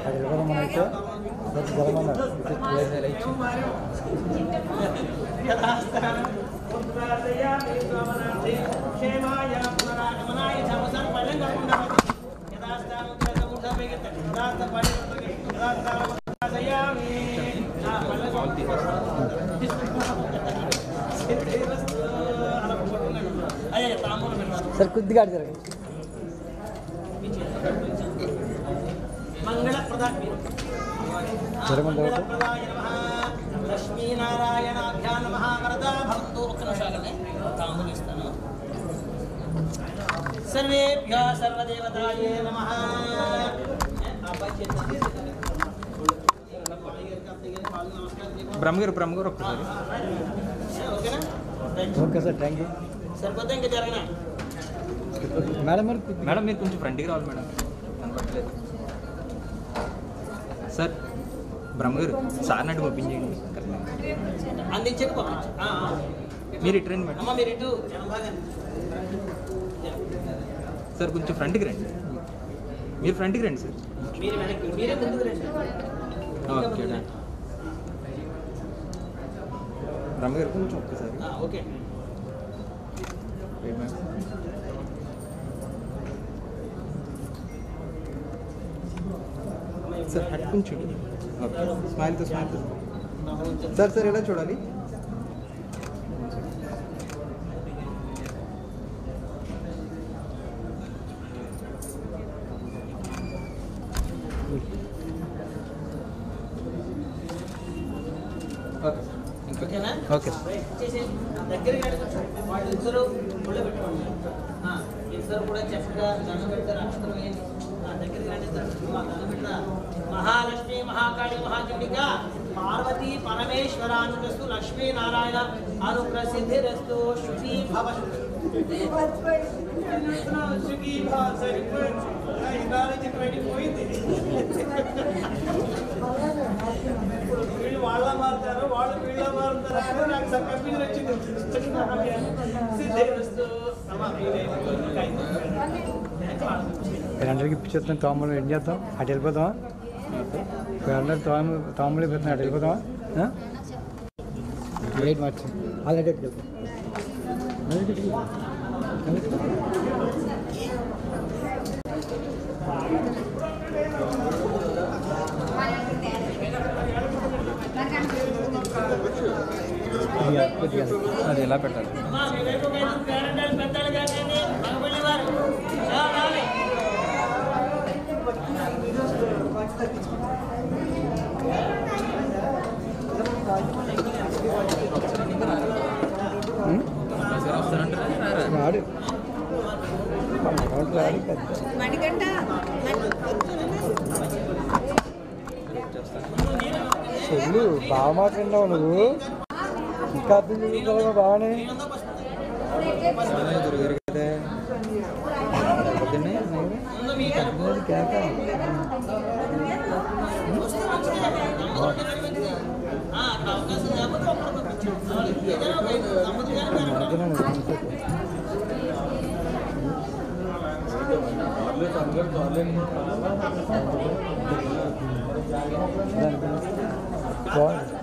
అది వెళ్ళమని అయితే జరమన్నారు ఇలా ఇచ్చి క్షేమాయ పునరాగమనాయ చమసర్ పళ్ళెం కాకుండా యథాస్థానం చేతముఠ వేగెత్తండి యథాస్థ పళ్ళెం యథాస్థానం సయామి ఆ పళ్ళెం అయ్యా తామూలం పెట్టాలి సార్ కొద్దిగా అటు జరగండి మంగళప్రదాయ జరగండి తర్వాత. మంగళప్రదాయ నమః లక్ష్మీనారాయణాభ్యా నమః వరదా భవంతు ఒక్క నిమిషాలనే తాంబూలం ఇస్తాను సర్వేభ్య సర్వదేవతాయే నమః అబ్బాయి చేతి బ్రహ్మగారు బ్రహ్మగారు ఒక్కసారి ఓకేనా right. Okay sir thank you సరిపోతే ఇంకా జరగనా మేడం మరి కొద్దిగా- మేడం మీరు కొంచెం ఫ్రంట్కి రావాలి మేడం కనపడలేదు సార్ బ్రహ్మగారు సార్ నటు పంపించేయండి అందించండి పంపించు ఆ, ఆ. మీరు ఇటు రండి మేడం అమ్మ మీరు ఇటు జనం బాగా సార్ కొంచెం ఫ్రంట్కి రండి మీరు ఫ్రంట్కి రండి సార్ మీరు వెనక్కి మీరే ముందుకు రండి ఓకే డన్ బ్రహ్మగారు కొంచెం ఒక్కసారి ఆ, ఓకే వెయిట్ మేడం సార్ అటు కొంచెం ఓకే స్మైల్తో స్మైల్తో సార్ సార్ ఎలా చూడాలి ఓకే ఇంకా ఓకేనా ఓకే రైట్, చేసేయండి. దగ్గరికి రండి కొంచెం. వాళ్ళు ఇద్దరు ఒళ్ళో పెట్టుకోండి ఆ, ఇద్దరు కూడా చక్కగా దండం పెడతారు అక్షరం వేయండి ఆ, దగ్గరికి రండి ఇద్దరు. మా దండం పెట్టిన మహాలక్ష్మి మహాకాళి మహాచండిక పార్వతి పరమేశ్వరానుగ్రస్తు లక్ష్మీ నారాయణ అనుప్రసిద్ధిరస్తు శుభీ భవ శుభీ భవ సరిపోయింది ఆ, ఇవాళ నుంచి వెళ్ళిపోయింది వీళ్ళు వాళ్ళ మారుతారు వాళ్ళు వీళ్ళ మారుతారు అని నాకు సగం కన్ఫ్యూజన్ వచ్చింది సిద్ధేస్తు మీరందరికీ ఇప్పించేస్తాం తాములు ఏం చేద్దాం అటు వెళ్ళిపోదామా అందరు తాము తాములు పెడుతున్నాం అటు వెళ్ళిపోదామా రైట్ మార్చి ఆల్రెడీ అటు వెళ్తాం ఆల్రెడీ అటు వెళ్తాం. కొద్దిగా కొద్దిగా అది ఎలా పెట్టాలి అమ్మా మీ వైపు ఒక ఐదు పేరెంటాలు పెద్దలు కాకండి మగపల్లి వారు రావాలి రాడు మనోడు రాడు పెద్ద మణికంట చెల్లు బాగా మాట్లాడినావు నువ్వు ఇంకా అర్థం చేసుకుంటావు బాగానే గురుగారు కదా పొద్దున్నే అది కేక ఆ, అక్కడ అవకాశం లేకపోతే ఒక్కరు పంపించండి. ఏదైనా ఒక ఐదు తమ్ముడు గారు పేరెంటాలు. మధ్యలో బాగుంది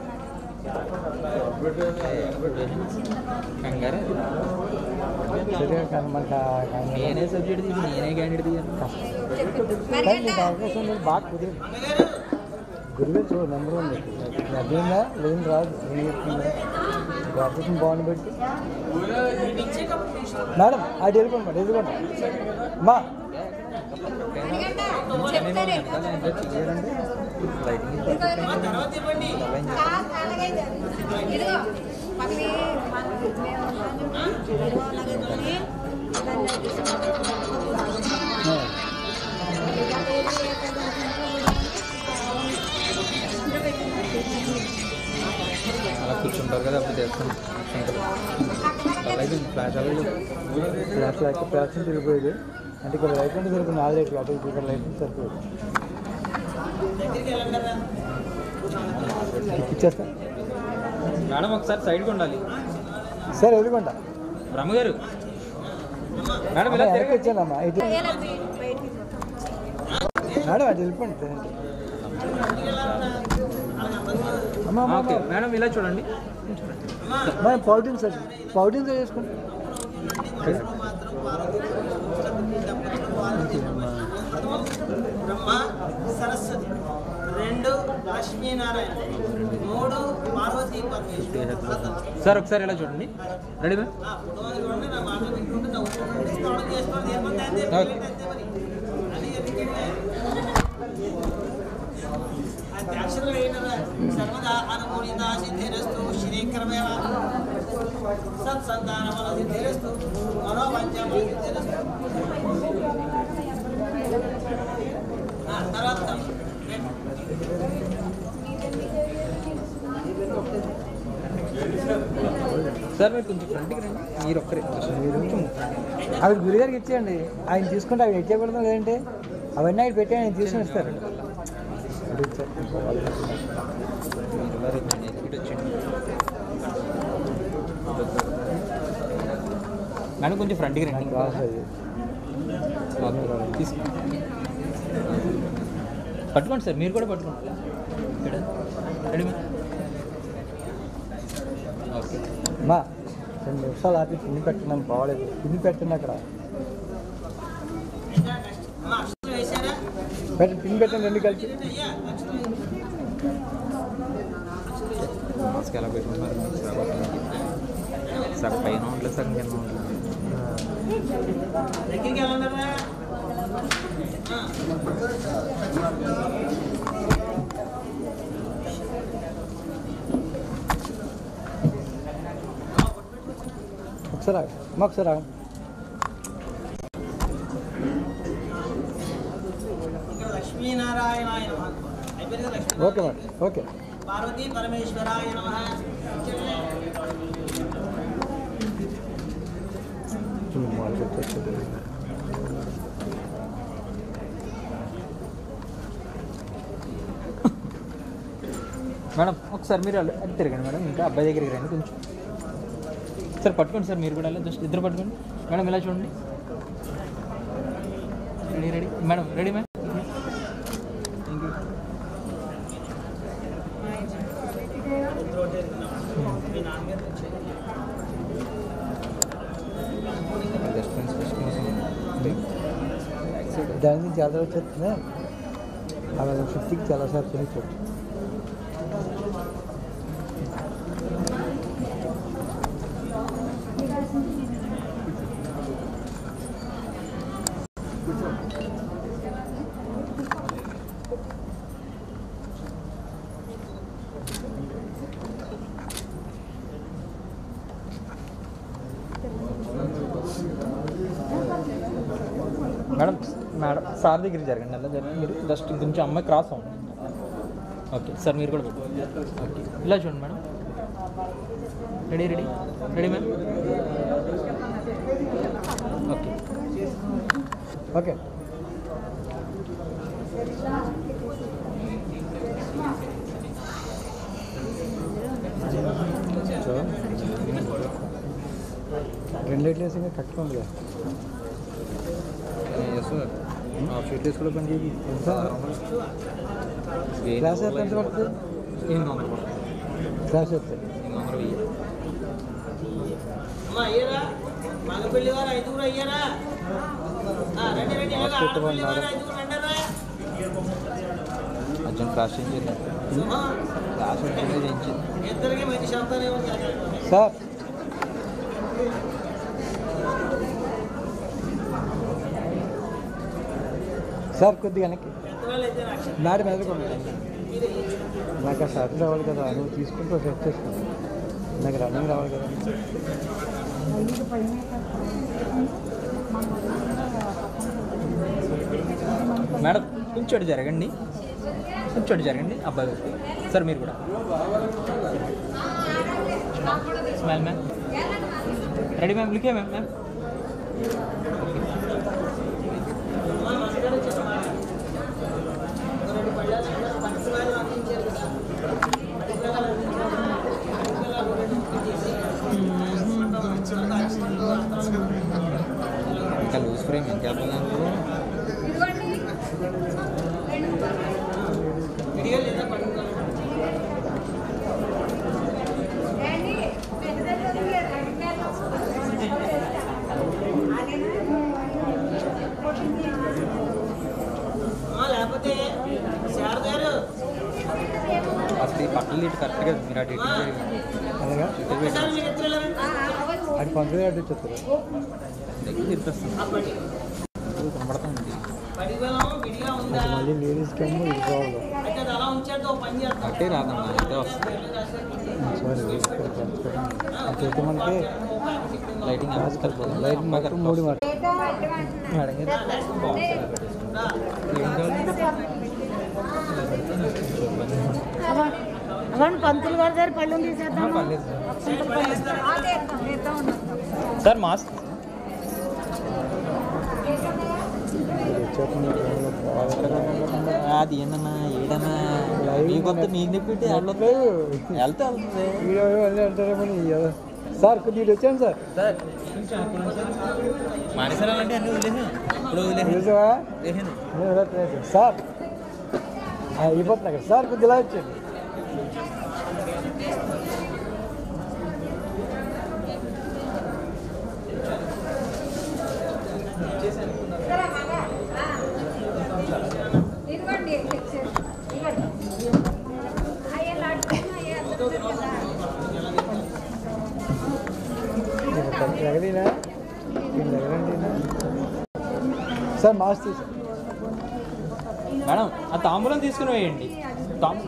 కంగారు సరిగా కానీ మనకు ఆ కంగారు. నేనే సబ్జెక్ట్ తీసి నేనే క్యాండిడేట్ తీయాలి కానీ నీకు అవకాశం లేదు బాగా కుదిరి గురువే చూ నెంబర్ ఉంది అదేందా లేని రాదు ఏం చెప్తుందా ఆపరేషన్ బాగుంది పెట్టి మేడం అది వెళ్ళిపోండి మేడం వెళ్ళిపోండి మా చెప్తారే లైటింగ్ తర్వాత ఇవ్వండి ఇదిగో మళ్ళీ మన మేము ఇదిగో అలాగే అలా కూర్చుంటారు కదా అప్పుడు చేస్తాను అలాగే ఫ్లాష్ అలాగే ఫ్లాష్ లైట్ ఫ్లాష్ తిరిగిపోయేది అంటే ఇక్కడ లైట్ ఉంటే సరిపోయింది నాలుగు లైట్లు అటు ఇటు ఇక్కడ లైట్ ఉంటే సరిపోయేది దగ్గరికి వెళ్ళండి ఇచ్చేస్తా మేడం ఒకసారి సైడ్కి ఉండాలి సరే వెళ్ళిపోండి బ్రహ్మగారు మేడం ఇలా వెనక్కి తిరగండి వచ్చానమ్మా ఇటు బయటికి మేడం అది వెళ్ళిపోండి అమ్మా అమ్మా ఓకే మేడం ఇలా చూడండి మనం పౌటింగ్ సార్ పౌటింగ్ చేసుకోండి బ్రహ్మ సరస్వతి రెండు లక్ష్మీనారాయణ మూడు పార్వతీ పరమేశ్వరుడు సార్ ఒకసారి ఇలా చూడండి రెడీ మ్యామ్ ఆ ఫోటో చూడండి నా మాటలు వింటుంటే నవ్వుకుంటుంటే స్నానం చేసుకోవడం ఏమంటే అంతే పిల్లలు అంతే మరి అది ఎందుకంటే ఆ అక్షరం ఏంటరా సర్వదా అనుకూలిత సిద్ధిరస్తు శ్రీకరమేవ సత్సంతానమల సిద్ధిరస్తు మనోవంచమల సిద్ధిరస్తు ఆ, తర్వాత సార్ మీరు కొంచెం ఫ్రంట్కి రండి మీరు ఒక్కరే కొంచెం అవి గురుగారికి ఇచ్చేయండి ఆయన తీసుకుంటే అవి ఎట్టకూడదు లేదంటే అవన్నీ ఆయన పెట్టి ఆయన తీసుకుని ఇస్తారు అది ఇచ్చారు. మీరు మరి ఇటు వచ్చేయండి మేడం కొంచెం ఫ్రంట్కి రండి నాకు రాదు అది. ఓకే తీసుకో పట్టుకోండి సార్ మీరు కూడా పట్టుకోండి ఇక్కడ రెడీ మ్యామ్ ఓకే అమ్మా రెండు నిమిషాలు ఆపి పిన్ని పెట్టినాను బాగలేదు పిన్ని పెట్టండి అక్కడ అమ్మ అక్షరం వేశారా పెట్టి పిన్ని పెట్టండి రెండు కలిపి అయ్యా అక్షరం మాస్క్ ఎలా పెట్టుకున్నారు సగం పైన ఉంటుంది సగం కింద ఉంటుంది దగ్గరికి వెళ్ళండిరా ఆ. ఒకసారి ఆగు. అమ్మా ఒకసారి ఆగు. ఇక్కడ లక్ష్మీనారాయణాయ నమ అయిపోయింది కదా Lakshmi okay madam okay Parvati పరమేశ్వరాయ నమ మేడం ఒకసారి మీరు అలా అటు తిరగండి మేడం ఇంకా అబ్బాయి దగ్గరికి రండి కొంచెం సార్ పట్టుకోండి సార్ మీరు కూడా అలా జస్ట్ ఇద్దరు పట్టుకోండి మేడం ఇలా చూడండి ready ready madam ready madam thank you మీ నాన్నగారు తెచ్చారు. జస్ట్ ఫ్రెండ్స్ ఫస్ట్ కోసం దాని నుంచి చాలా వచ్చేస్తుంది అలా ఫిఫ్టీకి చాలా సార్ తినచ్చు మేడం మేడం సార్ దగ్గరికి జరగండి అలా జరగండి మీరు జస్ట్ కొంచెం అమ్మాయి క్రాస్ అవ్వండి ఓకే సార్ మీరు కూడా పెట్టండి ఓకే ఇలా చూడండి madam ready ready ready ma'am okay okay so రెండు లైట్లు వేసి ఇంకా కరెక్ట్గా ఉంది కదా హాఫ్ షీట్ వేసుకోవడం పని చేయి ఎంత క్లాస్ ఎంత ఎంత పడుతుంది ఎనిమిది వందలు క్లాస్ వస్తే ఎనిమిది వందలు వెయ్యి అమ్మ అయ్యారా మగపెళ్లి వారు ఐదుగురు అయ్యారా ఆ, రండి రండి ఇలాగ ఆడపిల్లి వారు ఐదుగురు రండిరా అర్జున్ క్రాస్ చేంజ్ చేయండి ఆ, క్రాస్ చేంజ్ చేయించింది ఇద్దరికి మంచి శబ్దాలు ఏమో సార్ సార్ కొద్దిగా వెనక్కి పెద్దవాళ్ళు అయితే అక్షరం నాటి మెదడుకోండి నాకు ఆ షర్ట్ రావాలి కదా నువ్వు తీసుకుంటూ సెట్ చేసుకో నాకు రన్నింగ్ రావాలి కదా మేడం కొంచెం అటు జరగండి కొంచెం అటు జరగండి అబ్బాయి గారు. సార్ మీరు కూడా స్మైల్ మ్యామ్ రెడీ మ్యామ్ లిఖే మ్యామ్ మ్యామ్ ఇంకా లూజ్ ఫ్రేమ్ ఏం చేద్దాం కరెక్ట్గా మీరు అటు ఇటు జరిగి అలాగా ఒక్కసారి మీరు ఎత్తులు వెళ్ళండి. అది పంతులు అడ్డు వచ్చేస్తారు దగ్గర తిప్పేస్తాను కనబడుతుంది పడిపోయాం, విడిగా ఉందా మళ్ళీ లేడీస్కి ఏమో ఇది కావాలి అయితే అది అలా ఉంచేద్దాం ఓ పని చేద్దాం అట్టే రాదమ్మా ఇదే వస్తుంది సారీ అయితే మనకి లైటింగ్ ఆస్కల్ లైట్ మాత్రం మూడు మాట అవన్నీ పంతులు గారి దగ్గర పళ్ళు తీసేద్దాం పర్లేదు సార్ మాస్క్ అది ఏందన్నా ఏడన్నా మీకు వస్తే మీకు తెప్పిట్టి వెళ్ళొద్దు వెళ్తే వెళ్తుంది వీడియో అన్నీ అంటారేమని ఇయ్యాలి. సార్ కొద్దిగా వచ్చాను సార్ సార్ మానేసారంటే అన్నీ వదిలేసాను ఇప్పుడు వదిలేసాను చూసావా వదిలేసాను నేను ఇలా ట్రై చేశాను. సార్ ఆ, అయిపోతున్నా కదా సార్ కొద్దిగా ఇలా వచ్చాను ఇదిగోండి ఇదిగోండి అయ్యా లాంటి అయ్యా నీకు ఎగదీనా దీన్ని ఎగరండినా సార్ మాస్క్ తీసా మేడం ఆ తాంబూలం తీసుకుని వేయండి తాం-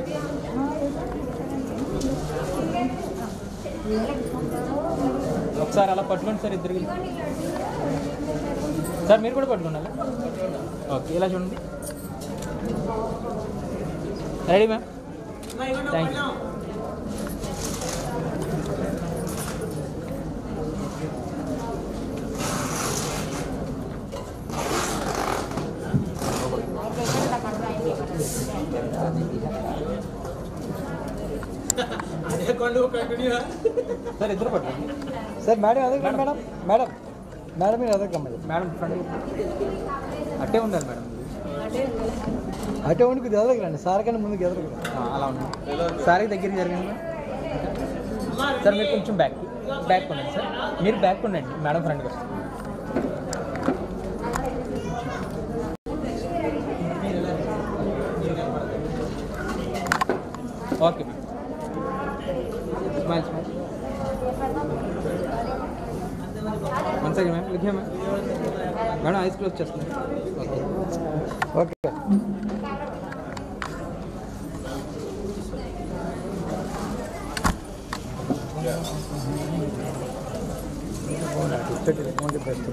ఒకసారి అలా పట్టుకోండి సార్ ఇద్దరికి సార్ మీరు కూడా పట్టుకోండి ఓకే ఇలా చూడండి రెడీ మ్యామ్ అమ్మా, ఇవ్వండి, Thank you. పళ్ళెం. అదే కొండు కంటిన్యూ సార్ ఇద్దరు పట్టుకోండి సార్ మేడం ఎదగండి మేడం మేడం మేడం మీరు ఎదగమ్మది మేడం ఫ్రంట్ అట్టే ఉండాలి మేడం అటే ఉండి కొద్దిగా ఎదగరండి సార్ కన్నా ముందుకు ఎదగరండి ఆ, అలా ఉండండి సారీ దగ్గరికి జరగండి మేడం సార్ మీరు కొంచెం బ్యాక్ బ్యాక్ ఉండండి సార్ మీరు బ్యాక్ ఉండండి మేడం ఫ్రంట్కి వస్తుంది okay ma'am smile smile one second ma'am లిఖే మ్యామ్ మేడం ఐస్ క్లోజ్ చేస్తుంది ఓకే ఓకే ఇచ్చటి అమౌంట్ బెస్ట్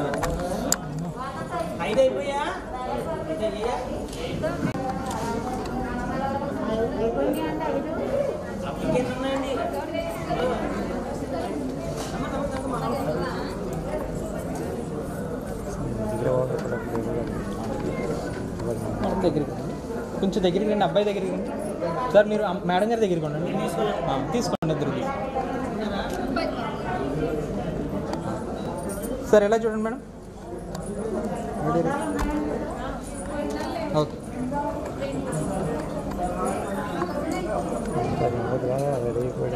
ఐదు అయిపోయా అయితే ఏయా? ఇంకేం ఉన్నాయండి మేడం దగ్గరికి రండి. కొంచెం దగ్గరికి రండి అబ్బాయి దగ్గరికి రండి సార్ మీరు అమ్- మేడం గారి దగ్గరికి ఉండండి ఆ, తీసుకోండి ఇద్దరికి సార్ ఎలా చూడండి మేడం ఓకే రెడీ అయిపోయి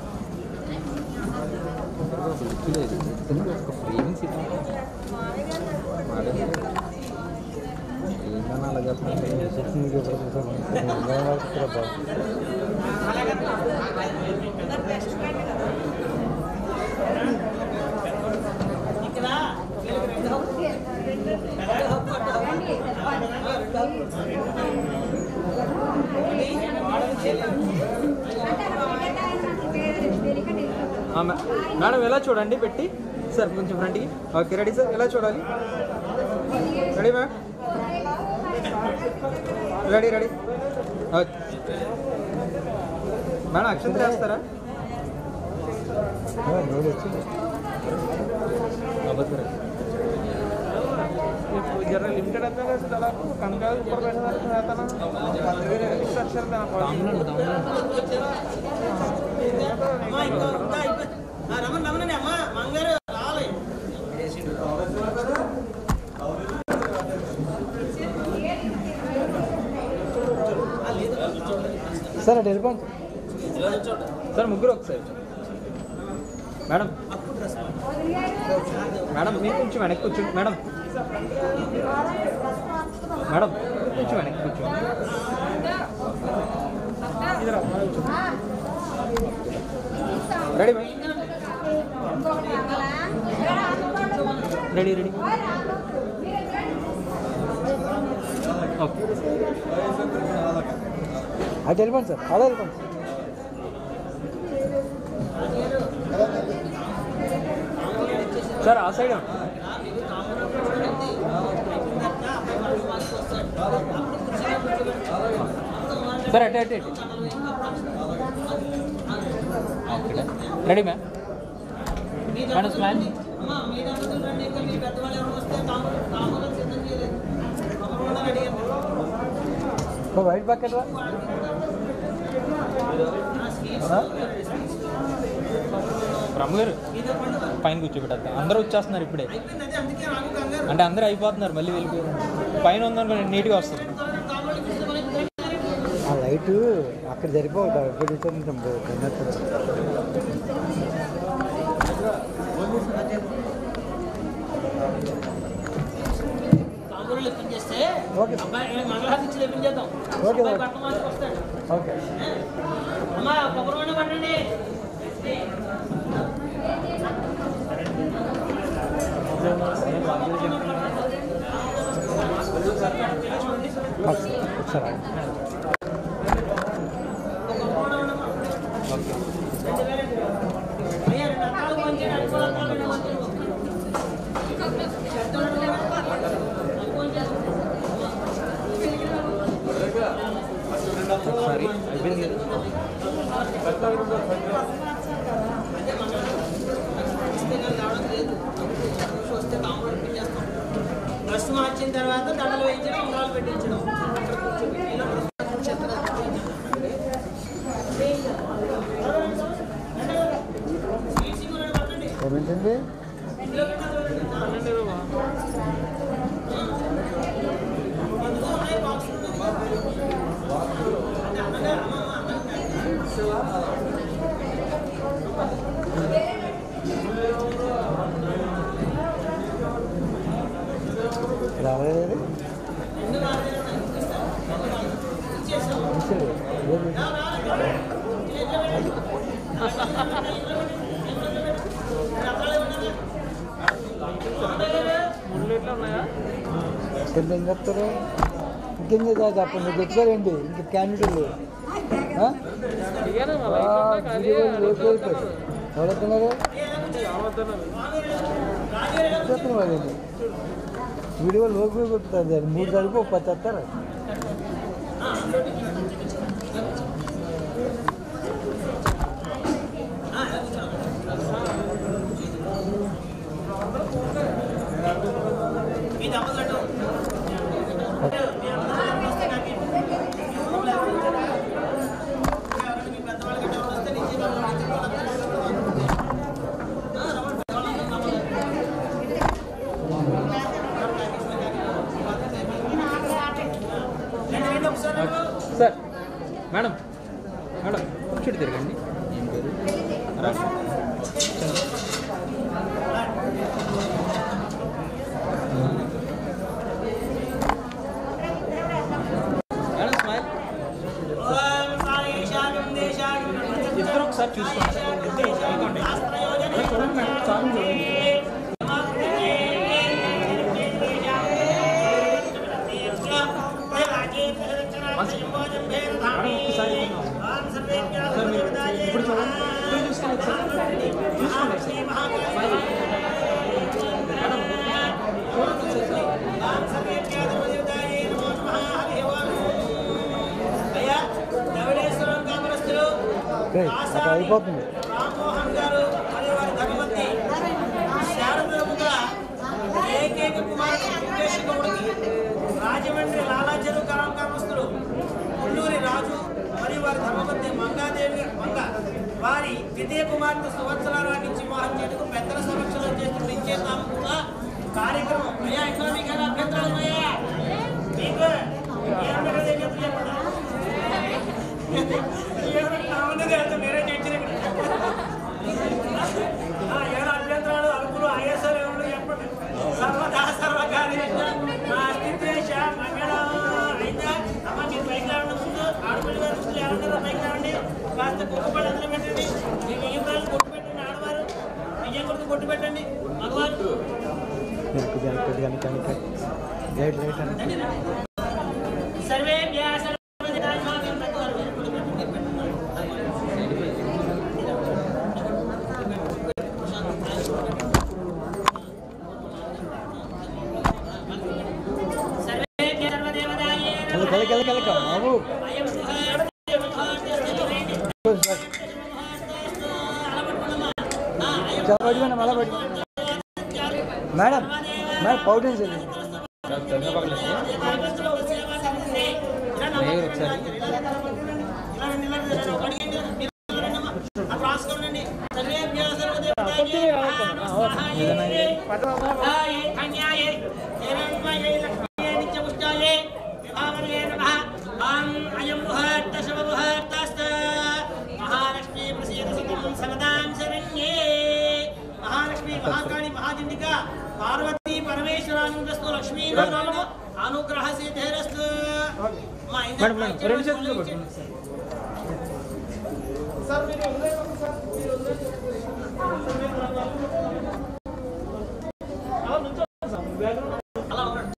మీకు ఎప్పుడు చూసాను ఇక్కడ వీళ్ళకి రెండు హక్కు. రెండు హక్కు అటు హక్కు. ఆ, రెండు హక్కు. ఆ, మే- మేడం ఎలా చూడండి పెట్టి సార్ కొంచెం ఫ్రంట్కి ఓకే రెడీ సార్ ఎలా చూడాలి ready ma'am ready ready okay madam అక్షంతలు వేస్తారా రోజు వచ్చింది ఇప్పుడు జర లిమిటెడ్ అయితే దాదాపు కనకాల ऊपर बैठा रहता ना इस अक्षर देना पड़ेगा అమ్మా, ఇంకా ఉందా? అయిపోయి- ఆ, రమణ రమణని అమ్మా మంగారు రావాలి సార్ అటు వెళ్ళిపోండి సార్ ముగ్గురు ఒకసారి మేడం మేడం మీరు కొంచెం వెనక్కి కూర్చోండి మేడం మేడం కొంచెం వెనక్కి కూర్చోండి ready boy ready ready okay అటు వెళ్ళిపోండి సార్ అలా వెళ్ళిపోండి సార్ సార్ ఆ సైడ్ సార్ అటే అటే అటే రెడీ మ్యామ్ మేడం స్మైల్ ఓ వైట్ బకెట్ రా ఆ? బ్రహ్మ గారు పైన కూర్చోబెట్టద్దా అందరూ వచ్చేస్తున్నారు ఇప్పుడే అంటే అందరూ అయిపోతున్నారు మళ్ళీ వెళ్ళిపోయారు పైన ఉందనుకోండి నీట్గా వస్తుంది ఆ లైట్ అక్కడ సరిపోదు ఎప్పుడు తిన్నట్టు కాంబూరులు ఎక్కించేస్తే ఓకే సార్. అబ్బాయి మంగళహారతి ఇచ్చి తెప్పించేద్దాం ఓకే, అబ్బాయి ఓకే. బట్టలు మార్చుకు వస్తాడు ఓకే అమ్మా కొబ్బరి వండ పట్టండి ఓకే సార్. ఒకసారి ఆగండి. అయ్యా రెండు అర్థాలు మంచి అడుగు అర్థాలు రెండు మంచి ఒకసారి అయిపోయింది డ్రెస్ మార్చిన తర్వాత దండలు వేయించడం ఉంగరాలు పెట్టించడం ఏమేంటండి రాలేదు ముళ్ళు ఎట్లా ఉన్నాయా కింద ఏం చెప్తారు ఇంకేం చేద్దాం చెప్పండి మీకు ఎత్తుకోరండి ఇంక క్యాండిడేట్లు అడిగాను మా లైఫ్ అంటే కానీ ఎవరెత్తున్నారు రావద్దన్నారు చెప్తున్నారు వీడియో లోకి కొట్టుతుంది అది మూడు సరిపో పది చెప్తారు మీ దంపతులటు మీ అందరూ వస్తే నాకు మీ పెద్దవాళ్ళ గట్ట ఎవరు వస్తే నేను చేద్దాం రెండు రెండు ఒకసారి సార్ మేడం మేడం కూర్చోటి తిరగండి ఏం పేరు రా. మేడం స్మైల్ ఓం సాయి శానం దేశానం ఇద్దరు ఒకసారి చూసుకోండి ఇప్పుడు చూడండి ఇప్పుడు చూసుకోండి సార్ చూసుకోండి సార్ అయ్యా ధవళేశ్వరం కామరస్తులు ఏయ్, అక్కడ అయిపోతుంది రామ్మోహన్ గారు మరియు వారి ధనపతి శారదముగా ఏకైక కుమారుడు వెంకటేష్ గౌడ్కి రాజమండ్రి లాలాచెరు గ్రామ గ్రామస్తులు ఉల్లూరి రాజు మరియు వారి ధర్మపతి మంగాదేవి మంగ వారి ద్వితీయ కుమార్తె సంవత్సరాన్ని వివాహం చేయడానికి పెద్దల సమక్షంలో చేస్తున్న ఇచ్చేస్తాము కూడా కార్యక్రమం అయ్యా ఇంకా మీకు ఏమైనా అభ్యంతరాలు ఉన్నాయా మీకు ఏ అభ్యంతరాలు ఏం చెప్పండి ముందుగా వెళ్తే మీరే చేయించిన ఏడు అభ్యంతరాలు అలుపులు ఆయాసాలు ఎవరు చెప్పండి సర్వదా సర్వకారి మా అస్థిత్వేష మంగళం అయితే అమ్మ మీరు పైకి రావడం ముందు ఆడపిల్ల గారు ముందు ఎవరు పైకి కనుక రైట్ రైట్ అని సర్వేభ్యः సర్వజనాయుమాగం ప్రతివర్గం సర్వేభ్యः సర్వదేవతాయే కల కల కల కలక బాబు అయం చాలా పడిపోయినా మళ్ళీ పడి madam madam powder sir Mahalakshmi ప్రసీద సుఖం సరదాం శరణ్యే మహాలక్ష్మీ మహాకాళి మహాచండిక పార్వతీ పరమేశ్వరానుగ్రస్తు లక్ష్మీ నారాయణ అనుగ్రహ సిద్ధిరస్తు మా ఇంద్ర మేడం మేడం రెండు చేతులతో పట్టుకోండి సార్ మీరు వదిలేయండి సార్ మీరు వదిలేయండి. సార్, మీరు రండి. అలా నుంచోండి సార్ బ్యాక్గ్రౌండ్ అలా ఉండండి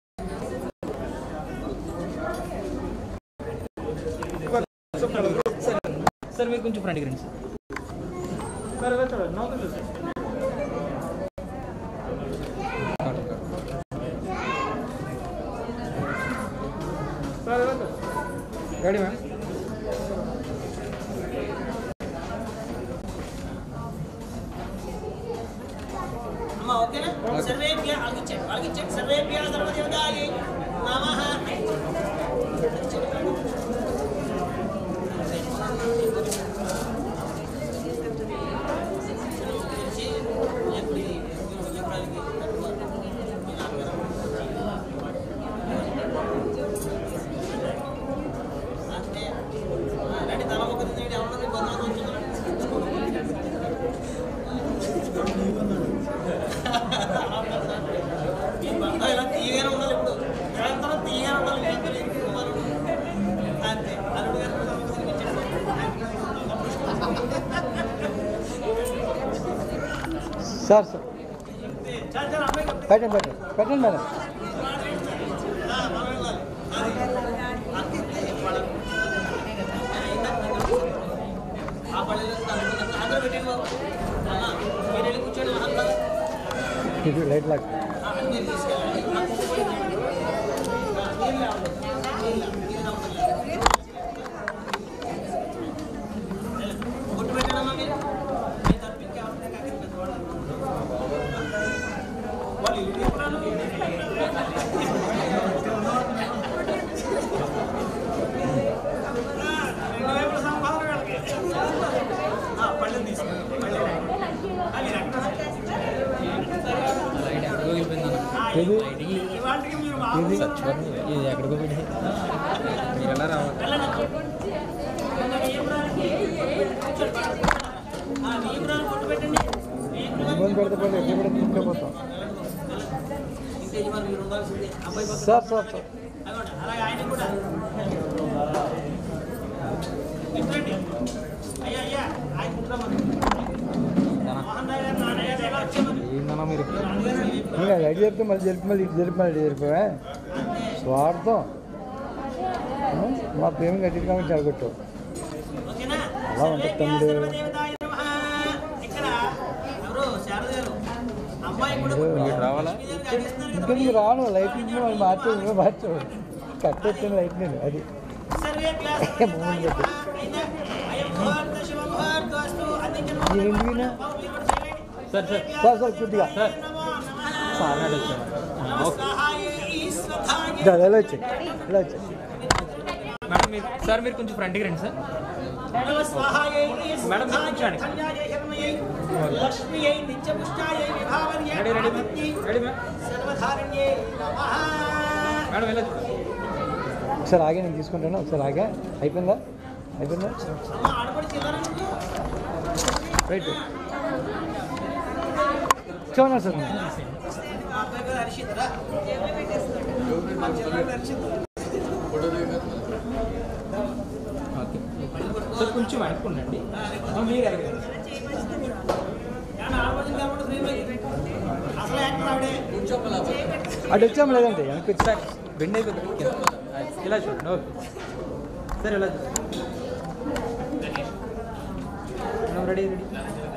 సార్ మీరు కొంచెం ఫ్రంట్కి రండి సార్ సార్ వెళ్ళండి నవ్వుతుంది సార్ సార్ వెళ్ళండి రెడీ మ్యామ్ అమ్మా ఓకేనా సర్వేభ్య అలగించండి అలగించండి సర్వేభ్య సర్వదేవతాయే నమః రండి తల మొక్క తిండి ఎవరు బంధువులు ఈ బంధం ఇలా తీయగానే ఉండాలి ఇప్పుడు నిరంతరం తీయగానే ఉండాలి మీ ఇద్దరు ఇంటి కుమారుడు. అంతే అల్లుడు గారు కూడా సమస్యలు ఇచ్చేసారు. సార్ సార్ అంతే. చాలా చాలా అమ్మాయి కదా. పెట్టండి పెట్టండి పెట్టండి మేడం ఆ, మనం వెళ్ళాలి. అది. అంతే. వాళ్ళ- ఆ పల్లెలో అందరూ పెట్టండి బాబు అమ్మా, మీరు వెళ్ళి కూర్చోండి మహంతా ఇది లైట్ లాక్ అన్నీ తీసుకెళ్ళండి ఆ కుక్క పోయి తీయండి. ఆ, నీళ్ళు లేవండి. నీళ్ళు లేవు. నీళ్ళు అవసరం లేదు. బొట్టు పెట్టండమ్మా మీరు మీ తప్పించి ఎవరిని కాకండి పెద్దవాళ్ళు. వాళ్ళు ఇల్లు తీసుకురాను. ఆ, రెండు వైపుల సంపాదన వీళ్ళకి. ఆ, పళ్ళెం తీసుకోండి పళ్ళెం. ఆ, మీరు ఎక్కడ లైట్ ఎక్కడికో వెళ్ళిపోయింది అన్న ఇది ఇవాళకి మీరు బాగా ఇది ఎక్కడికో పెట్టి మీరు ఎలా రావాలి ఇబ్బంది పెడితే పడి ఎక్కడ పెడితే తీసుకుపోతాం సార్ సార్ సార్ అలాగే ఆయన కూడా ఇట్లండి అయ్యా అయ్యా ఆయన ఉంటామని మోహన్ రావు గారు నాన్నయ్య గారు ఎలా వచ్చామని ఏందన్నా మీరు ఇంకా లైట్ జరిపితే మళ్ళీ జరిపి మళ్ళీ ఇటు జరిపి మళ్ళీ జరిపావే స్వార్థం ఆ? మా ప్రేమ గట్టిగా కాబట్టి జరగట్టు ఓకేనా అలా ఉంటుంది తమ్ముడు. సర్వదేవతాయ నమః. ఇక్కడ ఎవరు శారద గారు అమ్మాయి కూడా మీరు రావాలా? లక్ష్మీదేవికి అందిస్తున్నారు కదా ఇంకా నీకు రాను లైట్ నుంచి వాళ్ళు మార్చు ఇంకా మార్చు కట్టొచ్చాను లైట్ నేను అది సర్వేభ్యः మోహన్ రెడ్డి అయితే అయం ముహూర్త శుభ ముహూర్త అస్తు అందించండి ఈ రెండు వినా సార్ సార్ సార్ సార్ కొద్దిగా సార్ సార్ నాడు వచ్చాను ఓకే ఇదా, ఇలా వచ్చాయి ఇలా వచ్చాయి మేడం మీరు సార్ మీరు కొంచెం ఫ్రంట్కి రండి సార్ మేడం, మీరు కూర్చోండి. లక్ష్మీయై నిత్యపుష్టాయై విభావర్యై రెడీ రెడీ పార్వత్యై రెడీ మ్యామ్ సర్వధారణ్యై నమః మేడం వెళ్ళచ్చు ఒకసారి ఆగే నేను తీసుకుంటాను ఒకసారి ఆగా అయిపోయిందా అయిపోయిందా అమ్మ ఆడపడి చిల్లర రైట్ చూడండి సార్ మా అబ్బాయి పేరు హర్షిత్ రా మా చిల్లర హర్షిత్ ఓకే సార్ కొంచెం వెనక్కుండండి మీరు ఎరగండి కానీ ఆడపడి కాబట్టి ఫ్రీ అసలు యాక్టర్ ఆవిడే అటు వచ్చాము లేదంటే వెనక్కి వచ్చి సార్ బెండ్ అయిపోతుంది కింద. ఇలా చూడండి ఓకే సార్ ఇలా చూడండి రెడీ రెడీ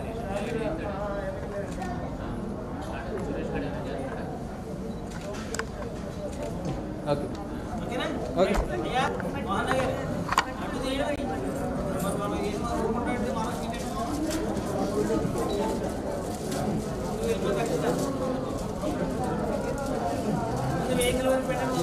ఓకే ఓకేనా ఓకే అయ్యా మోహన్ గారు అటు చేయడం మరి మనం ఏం అనుకుంటామంటే మనం వెహికల్ వరకు పెట్టండి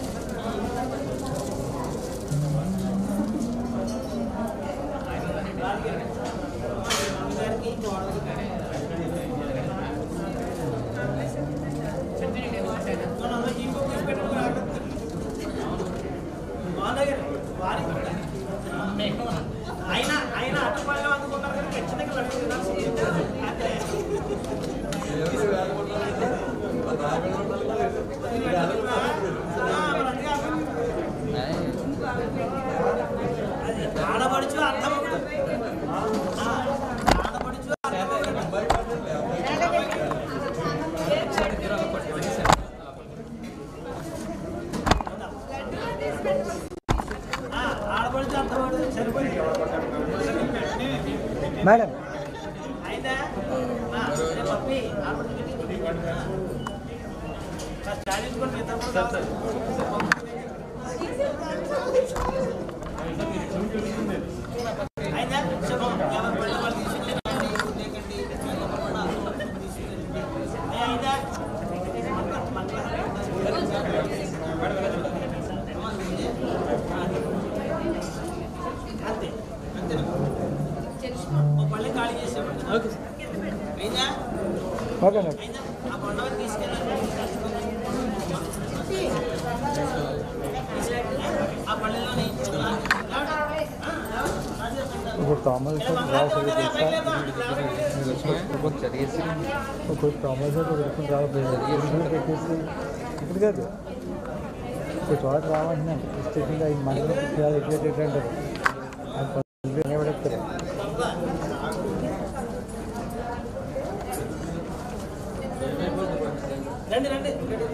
ఆయన ఆయన అటుపల్లి అందుకుంటారు కానీ ఖచ్చితంగా వెళ్ళి అంటే ఆడపడుచు అర్థం ఆడపడుచు ఆడపడుచు అర్థం సరిపోయింది మేడం అయితే పప్పి ఆడపడుచు చాలీస్ కూడా ఇద్దరు కూడా అయితే శుభం ఎవరి పళ్ళు వాళ్ళు తీసుకెళ్ళండి లేకండి అయితే అంతే అంతే ఓ పళ్ళెం ఖాళీ చేసేవాడు ఓకే అయిందా ఓకే మేడం అయిందా ఆ కొండవరకు తీసుకెళ్ళండి ఆ పళ్ళెంలోనే ఇప్పుడు కామన్ రావాలి తెలుసా చదివేసి ఒక కామన్ పెట్టుకుని రావాలి పెట్టేసి ఇప్పుడు కాదు ఒక చోట రావాలంటున్నాను స్టేషన్ ఐదు మండలం చేయాలి ఎట్లా ఎట్లా అంటారు అది పది నిలబడేస్తారు రండి రండి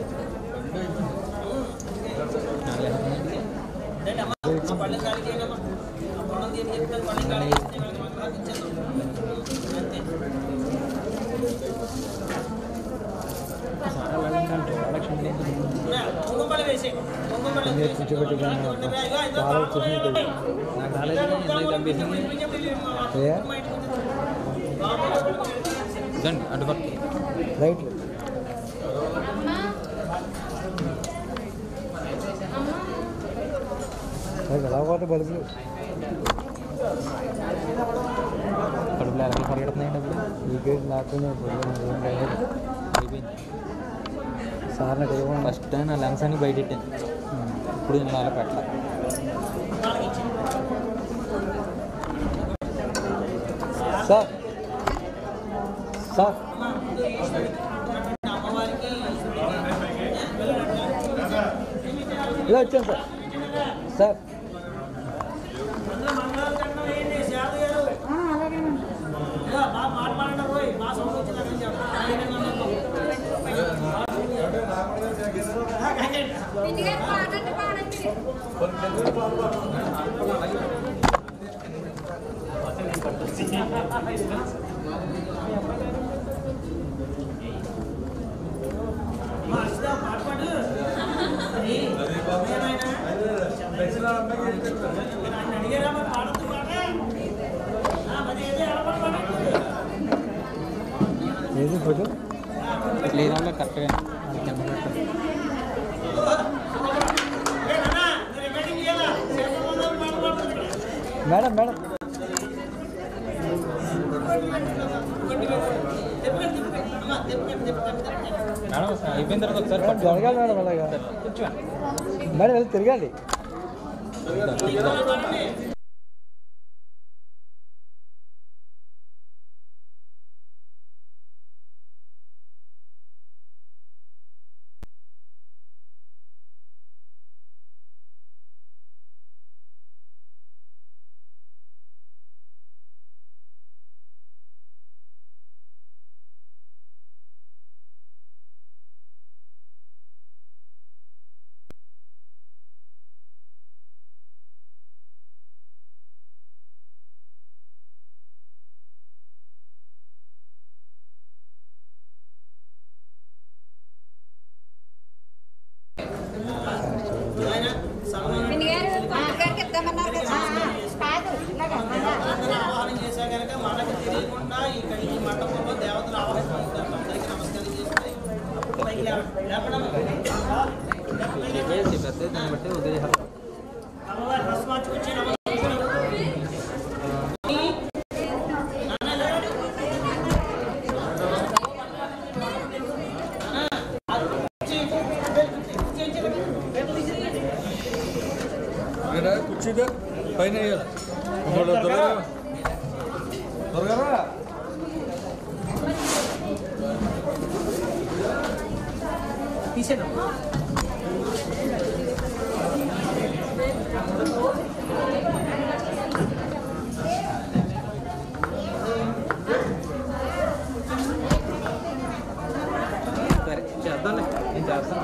రండి అమ్మా ఆ పళ్ళెం ఖాళీ చేయండి అమ్మా ఆ పొలం తీయని చెప్తాను పళ్ళెం ఖాళీ చేస్తే వాళ్ళకి మాత్రం ఇచ్చేద్దాం అంతే కుంకుమపల్లి వేసే కుంకుమపల్లి నేర్పించబట్టి కానీ చాలా వచ్చేసింది నాకు రాలేదు ఎందుకు చంపేసింది ఏ ఇదండి అటుపక్క రైట్ అది ఎలా పోతే బలుపులు కడుపులో ఎలా పరిగెడుతున్నాయండి అప్పుడు వీకేజ్ నాతోనే ఏం లేదు అయిపోయింది సార్ని కలవకుండా ఫస్ట్ టైం నా లంగ్స్ అని బయట పెట్టాను ఇప్పుడు నేను అలా పెట్టలే సార్ సార్ ఇలా వచ్చాను సార్ సార్ అందరూ మంగళాలు కట్టడం ఏంటి శారద గారు అలాగేనండి ఇలా బాగా మాట్లాడండి పోయి మా సౌండ్ వచ్చిందని ఇంటికి పాడండి పాడండి మా అక్షర పాట పాడు అది ఏమైనా ఆయన అడిగారా మరి పాడద్దు పాట ఆ, మరి ఏదో ఎలా పాట పాడండి ఏది ఫోటో లేదా కరెక్ట్గా కింద పెట్టాలి ఏ నాన్న, మీరు రిమైండింగ్ చేయాలా? చేతులు ముందు పాట పాడుతుంది ఇక్కడ. మేడం మేడం తిప్పండి, తిప్పండి. అమ్మ, తిప్పండి, తిప్పండి, తిప్పండి. మేడం అయిపోయిన తర్వాత ఒకసారి మేడం జరగాలి మేడం అలాగా కూర్చోండి మేడం వెళ్ళి తిరగాలి పాడండి. దాన్ని బట్టి ఉదయం అమ్మవారి డ్రెస్ మార్చుకొచ్చి నమస్కారం ఇక్కడ కుర్చీగా పైన వేయాలి త్వరగా త్వరగా తీసేద్దాం సరే చేద్దాంలే నేను చేస్తాను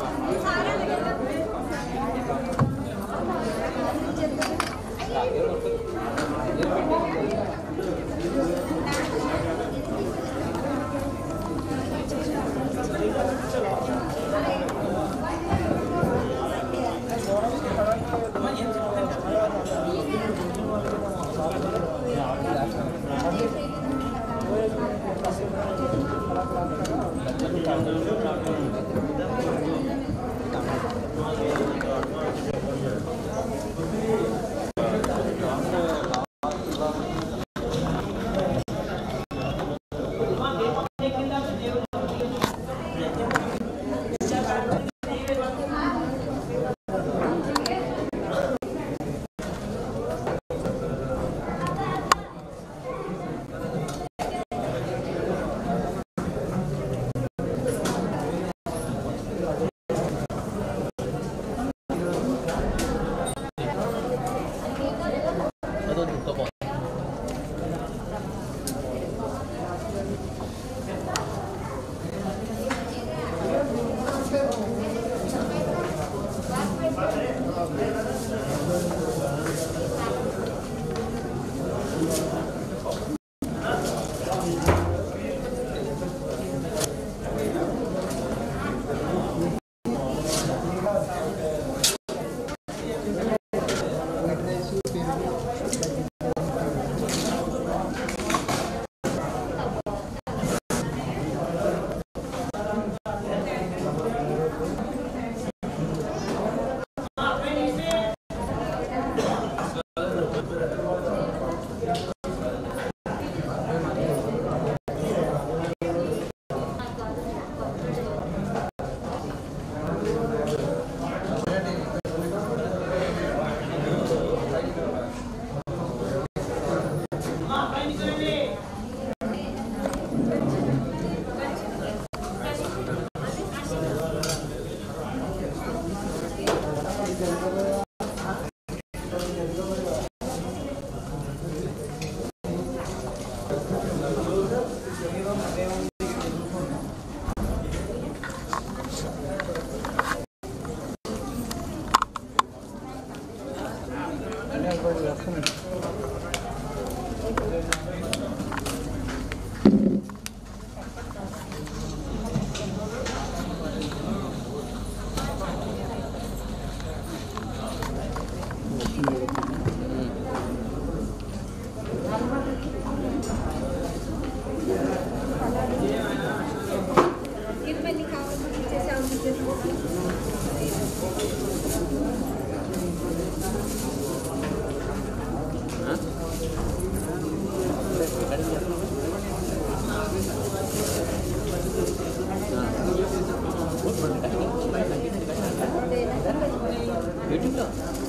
యూట్యూబ్లో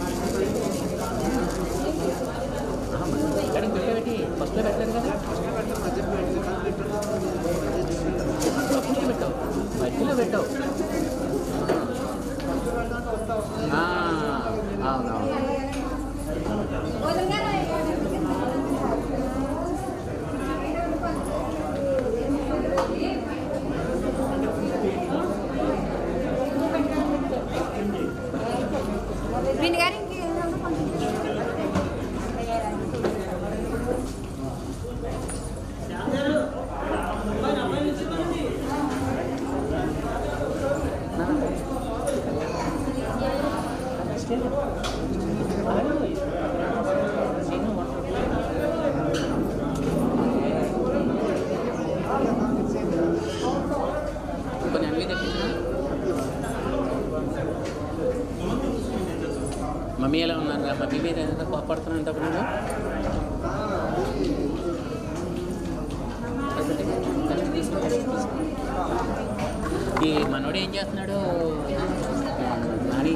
ఇక్కడ పెట్టాబెట్టి ఫస్ట్లో పెట్టలేదు కదా ఫస్ట్లో పెట్టావు మధ్యలో పెట్టావు ఆ, అవునవును మీ మమ్మీ ఎలా ఉన్నారా మమ్మీ మీద ఎంత కోపడుతున్నాను ఇంతకు నువ్వు ఈ మనోడు ఏం చేస్తున్నాడు నాని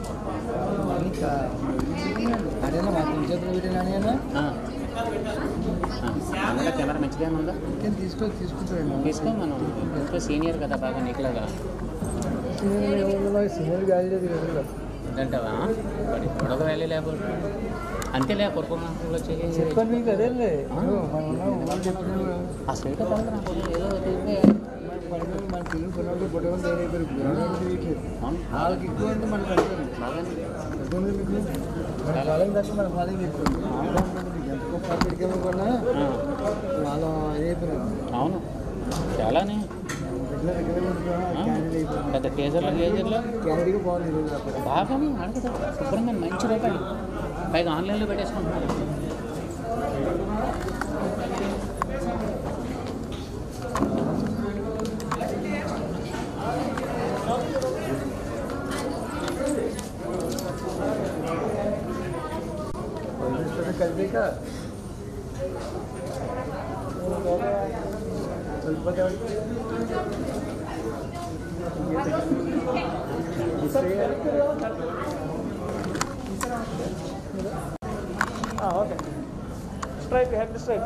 అదేనా మా తుల చేతులు పెట్టినా నేను ఆ. ఆ, అందులో కెమెరా మంచిగా ఉందా నేను తీసుకో తీసుకుంటాను తీసుకో మనం ఇంట్లో సీనియర్ కదా బాగా నీకులాగా సీనియర్ ఎవరిలో సీనియర్ వాల్యూ లేదు కదా అంటావా మరి పొడవ వ్యాలీ లేకపోతే అంతేలే కొడుకున్నప్పుడు చెప్పండి మీకు అదేలే మనం వాళ్ళు చెప్పిన ఆ స్వీట్ తర్వాత నాకు ఏదో తెలిపే మన పిల్లలు పిల్లలు పుట్టడం తయారైపోయి వాళ్ళకి ఎక్కువ అంటే మనకు అర్థం బాగానే అర్థమైంది మీకు మన ఫాలోయింగ్ తక్కువ మన ఫాలోయింగ్ ఎక్కువ ఎంత గొప్ప పెడికేమో కన్నా ఆ, వాళ్ళు అయిపోయినారు అవును చాలానే రెగ్యులర్ రెగ్యులర్ క్యాండిడేట్ అయిపోయింది పెద్ద కేజర్లో గేజర్లో క్యాండిడేట్ బాగుంది ఈరోజు అప్పుడు బాగానే అడగదు శుభ్రంగా మంచి రూపాయలు పైగా ఆన్లైన్లో పెట్టేసుకుంటున్నాడు కలిపాక ఓకే స్ట్రైక్ హెడ్ స్ట్రైక్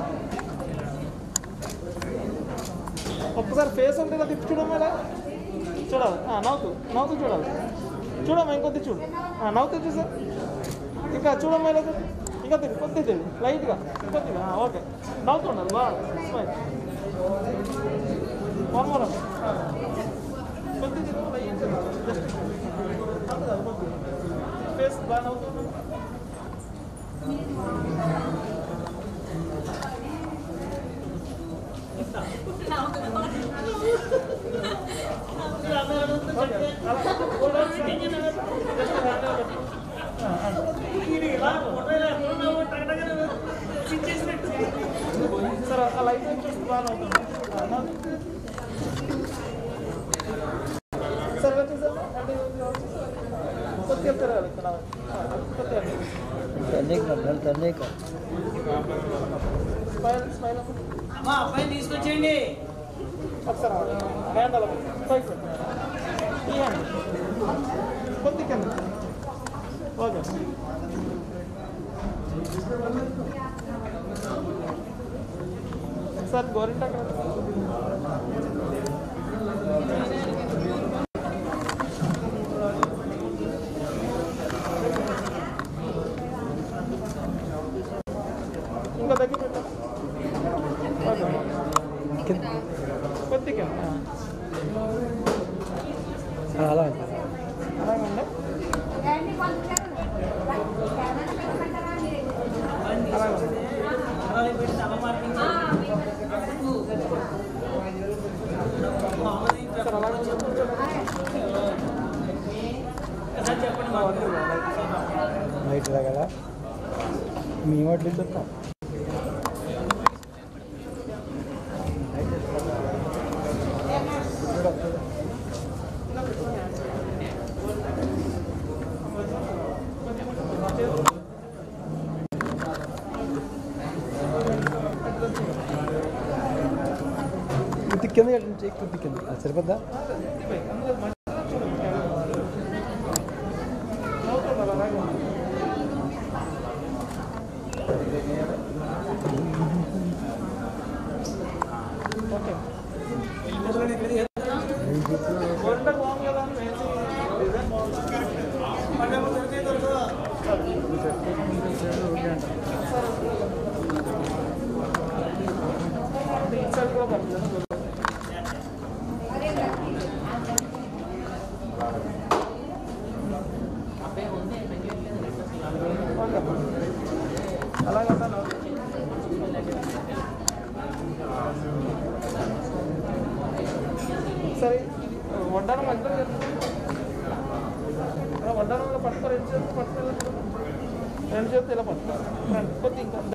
ఒక్కసారి ఫేస్ ఉంటే కదా తిప్పి చూడమ్మా ఇలా చూడాలి ఆ, నవ్వుతూ నవ్వుతూ చూడాలి చూడమ్మా ఇంకొద్ది చూడు ఆ, నవ్వుతూ చూసా ఇంకా చూడమ్మా ఇలా చూడు. ఇంకా తిరిగి కొద్ది తిరిగి లైట్గా కొద్దిగా ఆ, ఓకే నవ్వుతుండాలి బాగా స్మైల్ వన్ మోర్ కొద్ది తిరుగు లైట్గా జస్ట్ ఫేస్ బాగా నవ్వుతుంది సార్ ఆ లైట్ చూస్తే బాగా అవుతుంది సార్ వచ్చేసారు అంటే కొద్దిగా పెరగాలి కొద్దిగా తన్నేక తన్నేక స్మైల్ స్మైల్ అమ్మా అబ్బాయిని తీసుకొచ్చేయండి ఒకసారి హ్యాండ్ అలా పైకి పెట్టు. ఈ హ్యాండ్ కొద్ది కింద ఓకే సార్ గోరింట ఇంకా దగ్గర పెట్టు ఓకే కొద్ది కింద అలా అలాగే ఉందా అలాగే ఉంది అలాగే పెట్టి తల మార్కింగ్ సార్ అలాగే ఉంది. ఒకసారి చెప్పండి మా వద్దు. నైట్ కదా మీ వాటిలో చెప్తాం కుత్తి కింద కట్టించి కుత్తి కింద అది సరిపోద్దా నవ్వుతున్నారు అలాగే ఉంది. ఓకే గోరింట బాగుంది కదా అని వేసి డిజైన్ బాగుంది అంటే ఇన్సైడ్ కూడా పడుతుంది ఓకే అలాగే ఉంటాను సరే ఇది వడ్డానం మధ్యలో చేస్తుంది వడ్డానంలో పట్టుకో రెండు చేతులు పట్టుకో రెండు చేతులు ఇలా పట్టుకో కొద్ది ఇంకా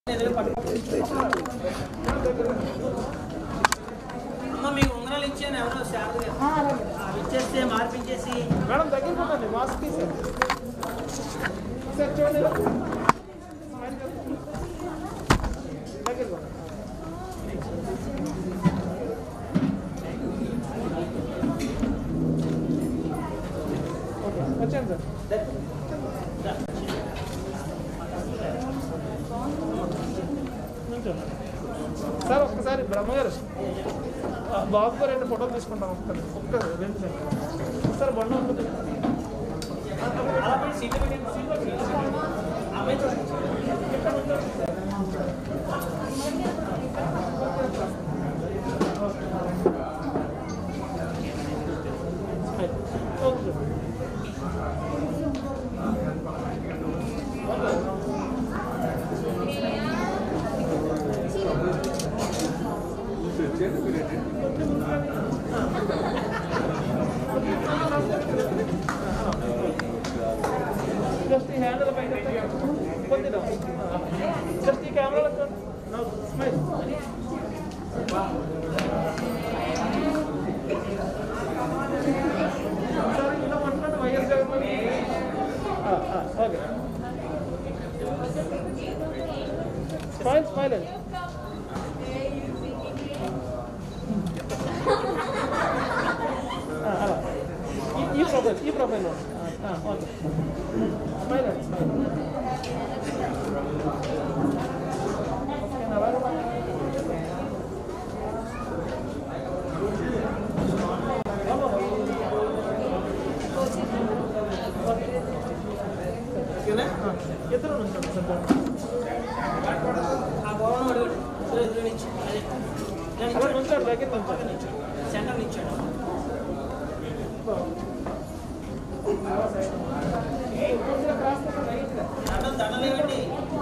అమ్మ మీకు ఉంగరాలు ఇచ్చాను ఎవరో శారద గారు అవి ఇచ్చేస్తే మార్పించేసి మేడం దగ్గరికి ఉండండి మాస్క్ తీసేయండి సార్ చూడండి ఇలా. దగ్గరికి ఉండండి. ఓకే వచ్చాను సార్ నుంచోండి. సార్ ఒక్కసారి బ్రహ్మగారు ఆ, బాబుతో రెండు ఫోటోలు తీసుకుంటాం ఒక్కరి ఒక్క రెండు సెకండ్లు. సార్ బండి ఉంటుంది అలా పోయి సీట్లో పెట్టండి సీట్లో పెట్టండి. అమ్మాయి చూడండి ఓకే జస్ట్ ఈ హ్యాండిల్ పైన కొద్దిగా జస్ట్ ఈ కెమెరాలో చూడండి స్మైల్ సార్ ఇలా మాట్లాడండి YS Jagan okay smile smile అండి ఆ, అలా ఈ- ఈ ప్రొఫైల్ ఈ ప్రొఫైల్లో ఓకే స్మైల్ అండి స్మైల్ ఓకేనా అలాగే ఓకేనా ఇద్దరు నుంచండి సార్ ఆ గోవను అడుగుడు ఇద్దరు ఎదురు నుంచి అదే ఇలా అలా నిల్చోండి. నుంచండి దగ్గర నుంచండి నిల్చోండి. సెంటర్ నిల్చోండి దండలు దండలు ఇవ్వండి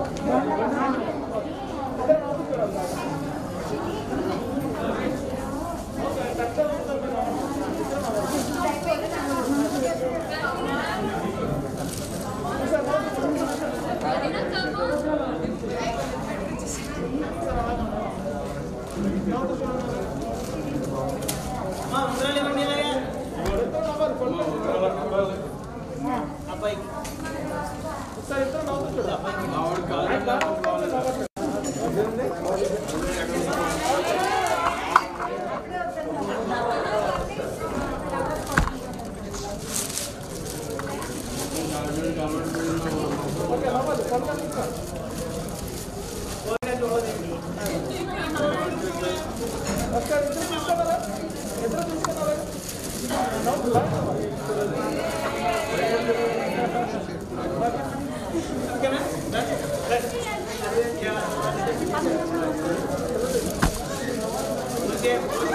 అమ్మా ఉంగరాలు ఇవ్వండి ఇలాగా అబ్బాయికి సార్ ఇద్దరు నవ్వుతూ చూడాలి ఓకే నవ్వాలి పడుకోండి సార్ ఒకసారి ఇద్దరు చూసుకోవాలా ఇద్దరు చూసుకోవాలా నవ్వుతుందా ఓకేనా రండి. రండి. ఓకే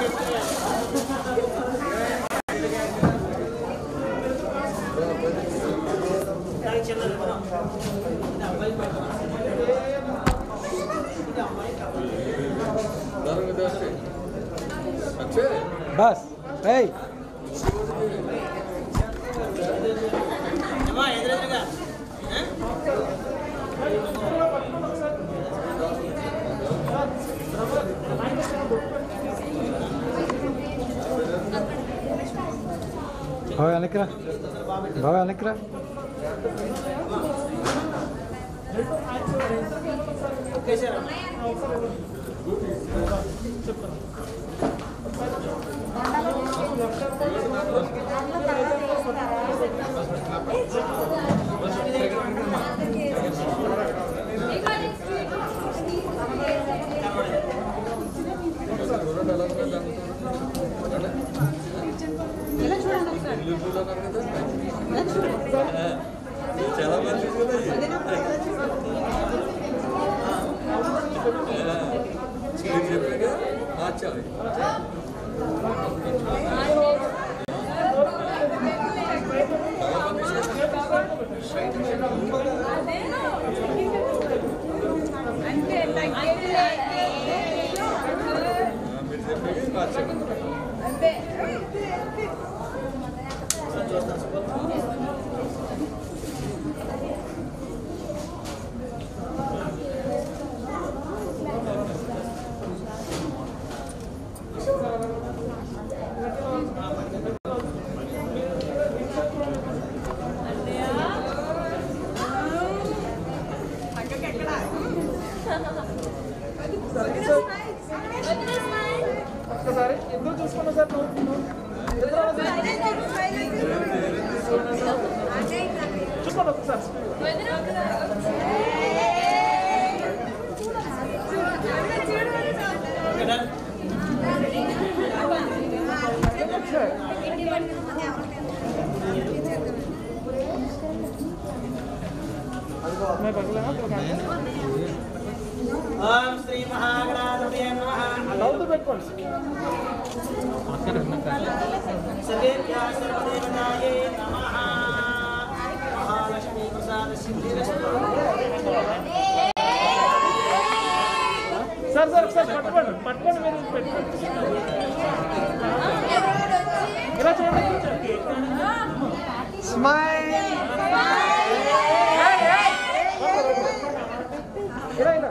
నాకు చిన్నది కూడా. ఇది అబ్బాయి పక్కన. ఇది అమ్మాయి పక్కన. अच्छे బస్ ఏయ్ అమ్మా ఎదురెదురుగా ఆ? బాగా వెనక్కిరా బాగా వెనక్కిరా ఒకేసారి చాలా మంది కదా మీరు చెప్పాక మార్చాలి మీరు చెప్పాక మార్చాలి ఒక్కసారి ఇద్దరు చూసుకున్నా సార్ నువ్వు నువ్వు. ఇద్దరు ఒకసారి. చూసుకోండి ఒకసారి मैं बगल में तो ఓం శ్రీ మహాగణాధిపతయే నమః లౌతు పెట్టుకోండి సర్వేభ్యः సర్వదేవతాయే నమః మహాలక్ష్మీ ప్రసాద సిద్ధిరస్తు సార్ సార్ ఒకసారి పట్టుకోండి పట్టుకోండి మీరు పెట్టుకోండి ఇలా చూడండి స్మైల్ ఇలా ఇలా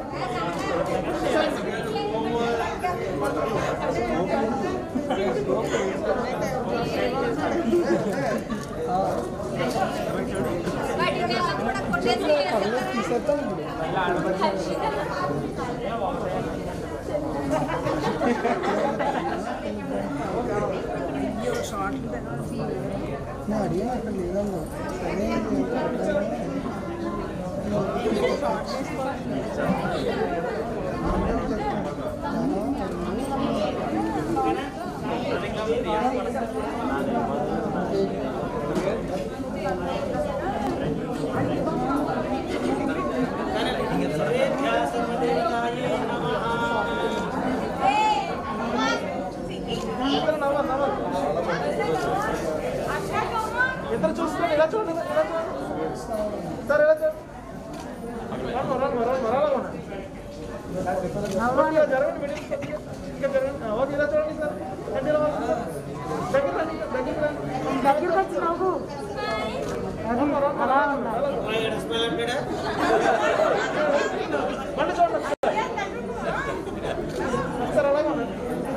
నేను అడిగిన అక్కడ లేదమ్మా సరే సర్వేభ్యः సర్వదేవతాయే నమః ఇద్దరు నవ్వాలి నవ్వాలి ఇద్దరు చూసుకోండి ఇలా చూడండి ఇలా చూడండి సార్ ఇలా చూడండి రామ్మ రామ్మ రామ్మ రామ్మ ఓకే జరగండి మిడిల్ కొద్దిగా ఇంకా జరగండి ఆ, ఓకే ఇలా చూడండి సార్ అంటే ఇలా వాలి సార్ దగ్గర రండి దగ్గర రండి దగ్గర వచ్చి నవ్వు రామ్మ రామ్మ రామ్మ ఓయ్ స్మెల్ అంటాడా మళ్ళీ చూడండి ఒకసారి అలాగే ఉండండి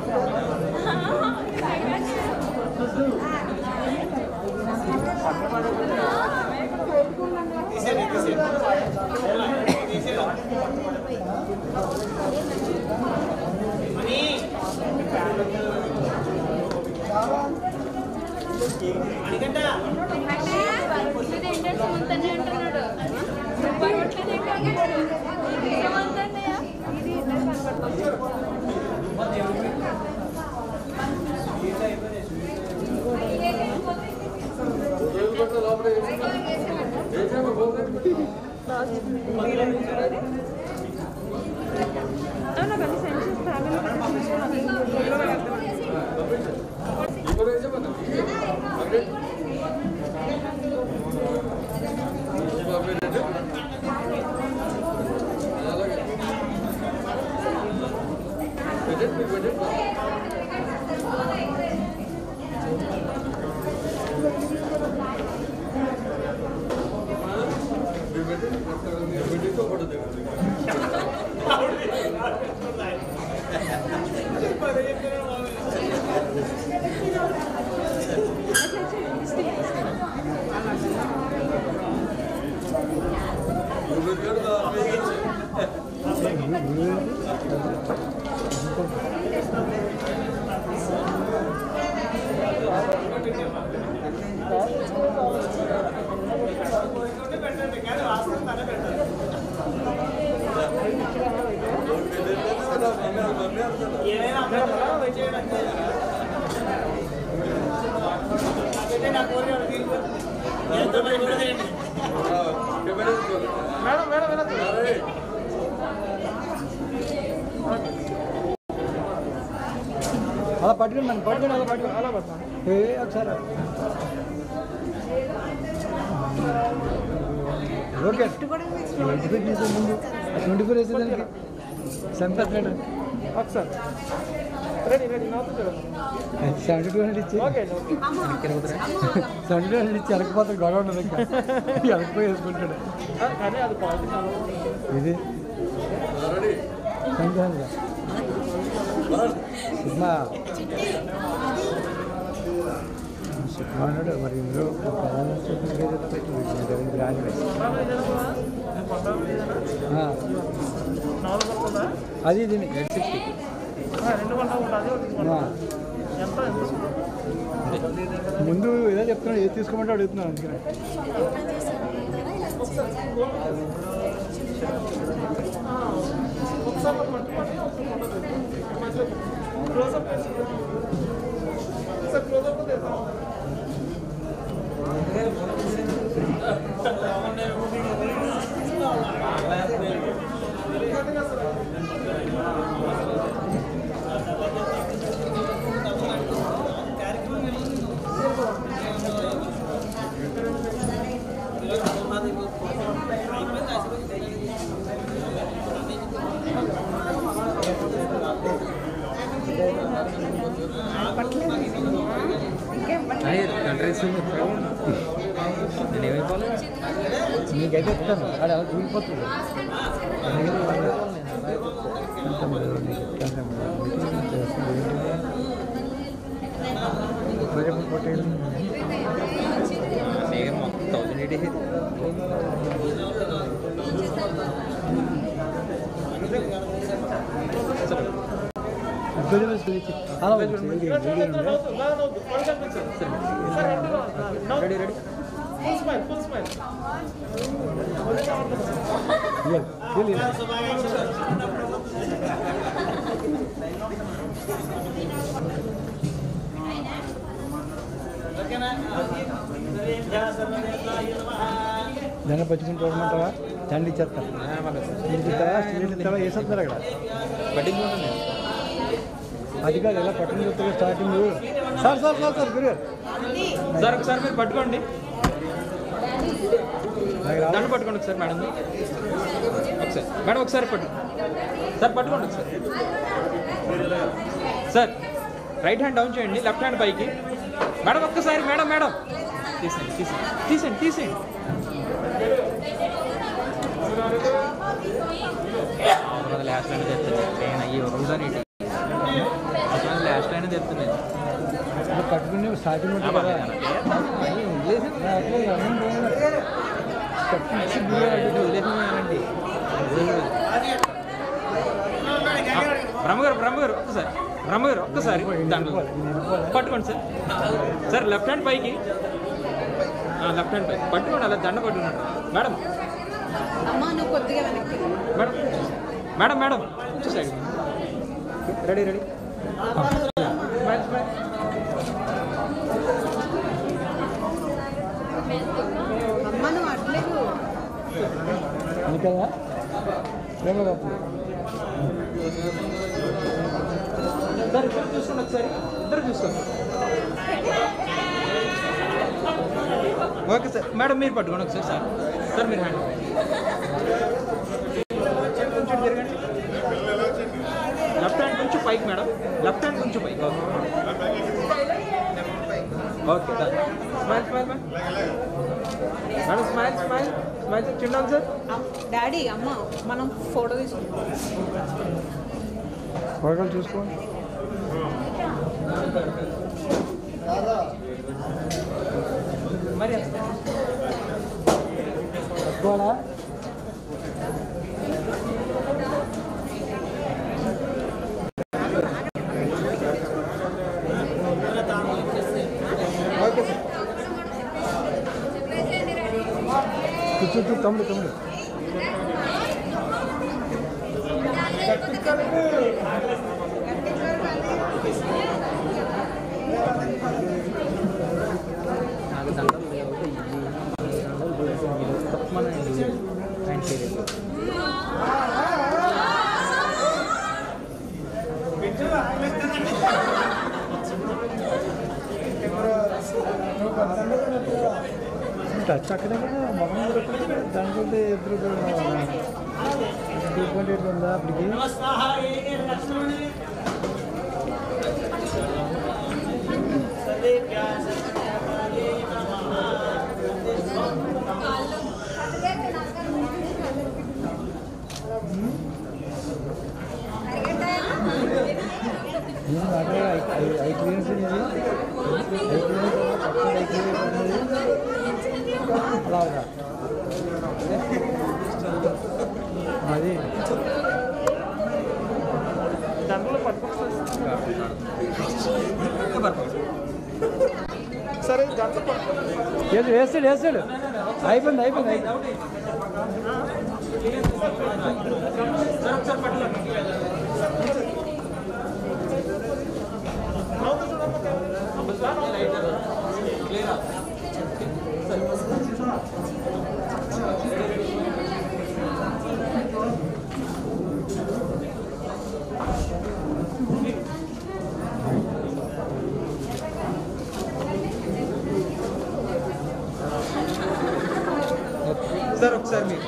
మనీ మణికంట ఏమైనా అమ్మాయి చేయడానికి నాకైతే నా కోరిక తీరు ఎంతో మంది కూడా చేయండి మేడం మేడం ఇలా చూడండి అలా పట్టుకుని మనం పట్టుకుని అలా పట్టుకుని అలా పడతాను ఏ ఒకసారి ఓకే ట్వంటీ ఫైవ్ తీసే ముందు ట్వంటీ ఫోర్ వేసే దానికి చంపేస్తాడు ఒకసారి రెడీ రెడీ నాతో చూడండి సెవెంటీ టూ హండ్రెడ్ ఇచ్చి okay okay seventy two hundred ఇచ్చి ఎలకపోతే గొడవ ఉండదు ఇంకా ఎలకపోయి వేసుకుంటాడు ఆ, కానీ అది క్వాలిటీ చాలా ఇది సెవెంటీ హండ్రెడ్ సినిమా సినిమా అన్నాడు మరి ఇందులో రాజు బాగా ఇదేనా? నేను కొత్త ఇదేనా? నాలుగు వందలు ఉందా అది ఇది ఎయిట్ సిక్స్టీ ఆ, రెండు వందలు ఉంటుంది అది ఒకటి తీసుకుంటా. ఎంత ఎంత ముందు ఏదో చెప్తున్నాడు ఏది తీసుకోమంటే అడుగుతున్నాను అందుకని ఒకసారి ఒక మంచి పని, ఒక ఫోటో తీయండి. మధ్యలో క్లోజప్ వేసి. సార్ క్లోజప్ తీస్తాం డ్రెస్ నేను ఏమైపోవాలి నీకైతే చెప్తాను అది అలా దూరిపోతుంది నేను మొత్తం థౌజండ్ ఎయిటీ అలా ready ready full smile full smile దాన్ని పచ్చుకుని చూడమంటావా దండి ఇచ్చేస్తా నీకు ఇస్తావా స్టీల్ ఇస్తావా వేసేస్తున్నారు అక్కడ బడ్డింగ్ ఉంటుంది అది కాదు ఎలా పట్టుకుని చూస్తే starting sir sir sir sir గురుగారు సార్ ఒకసారి మీరు పట్టుకోండి నాకు రాదు. దండ పట్టుకోండి ఒకసారి మేడం ఒకసారి మేడం ఒకసారి పట్టు సార్ పట్టుకోండి ఒకసారి సార్ రైట్ హ్యాండ్ డౌన్ చేయండి లెఫ్ట్ హ్యాండ్ పైకి మేడం ఒక్కసారి మేడం మేడం తీసేయండి తీసేయండి తీసేయండి తీసేయండి లాస్ట్ లైన్ చెప్తుంది నేను అయ్యి రోజు లాస్ట్ లైన్ చెప్తుంది అది పట్టుకుని స్టార్టింగ్ ఉంటుంది కదా అట్లే అన్నం పోయినా. బ్రహ్మగారు బ్రహ్మగారు ఒక్కసారి బ్రహ్మగారు ఒక్కసారి దాంట్లో పట్టుకోండి సార్ సార్ లెఫ్ట్ హ్యాండ్ పైకి లెఫ్ట్ హ్యాండ్ పైకి పట్టుకోండి అలా దండ పట్టుకున్నాడు మేడం అమ్మ నువ్వు కొద్దిగా వెనక్కి మేడం మేడం మేడం కొంచెం side ready ready smile smile అమ్మ నువ్వు అట్లేదు అది కదా ప్రేమ కాదు సార్ ఇద్దరు చూసుకోండి ఒకసారి ఇద్దరు చూసుకోండి ఓకే సార్ మేడం మీరు పట్టుకోండి ఒకసారి సార్ సార్ మీరు హ్యాండ్ కొంచెం తిరగండి లెఫ్ట్ హ్యాండ్ కొంచెం పైకి మేడం లెఫ్ట్ హ్యాండ్ కొంచెం పైకి okay okay smile smile madam smile smile smile చిన్నాను సార్ డాడీ అమ్మ మనం ఫోటో తీసుకుంటాం కూరగాయలు చూసుకోండి మరి తక్కువనా ఓకే సార్ కూర్చో కూర్చో, తమ్ముడు తమ్ముడు నాకు దండలు లేవు ఈ దండలు పోయి తప్పమనండి ఆయన చేయలేదు టచ్ అక్కడే కదా మొహం దొరుకుతుంది దాంట్లో ఎదురు టూ పాయింట్ ఎయిట్ ఉందా అప్పటికి నేను మాట్లాడే ఐ క్లియరెన్స్ ఇది ఐ క్లియరెన్స్ ఐ క్లియరెన్స్ అలాగా వేసి వేస్తాడు వేస్తాడు అయిపోయింది అయిపోయింది అయిపోయింది సార్ ఒకసారి మీరు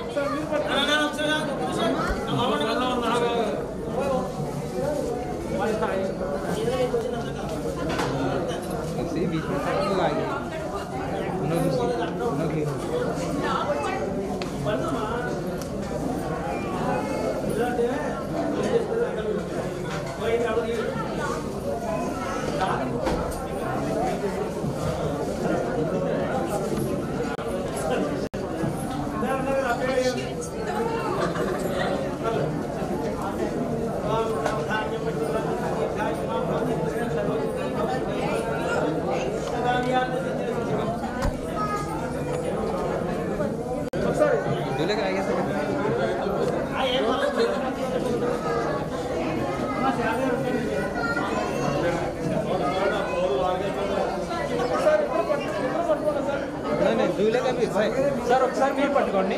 ऐसे बीच में सब लोग आगे उन्होंने दूसरी उन्होंने दूल्हे का आगे से नहीं नहीं दूल्हे का भी भाई సార్ ఒకసారి మీరు పట్టుకోండి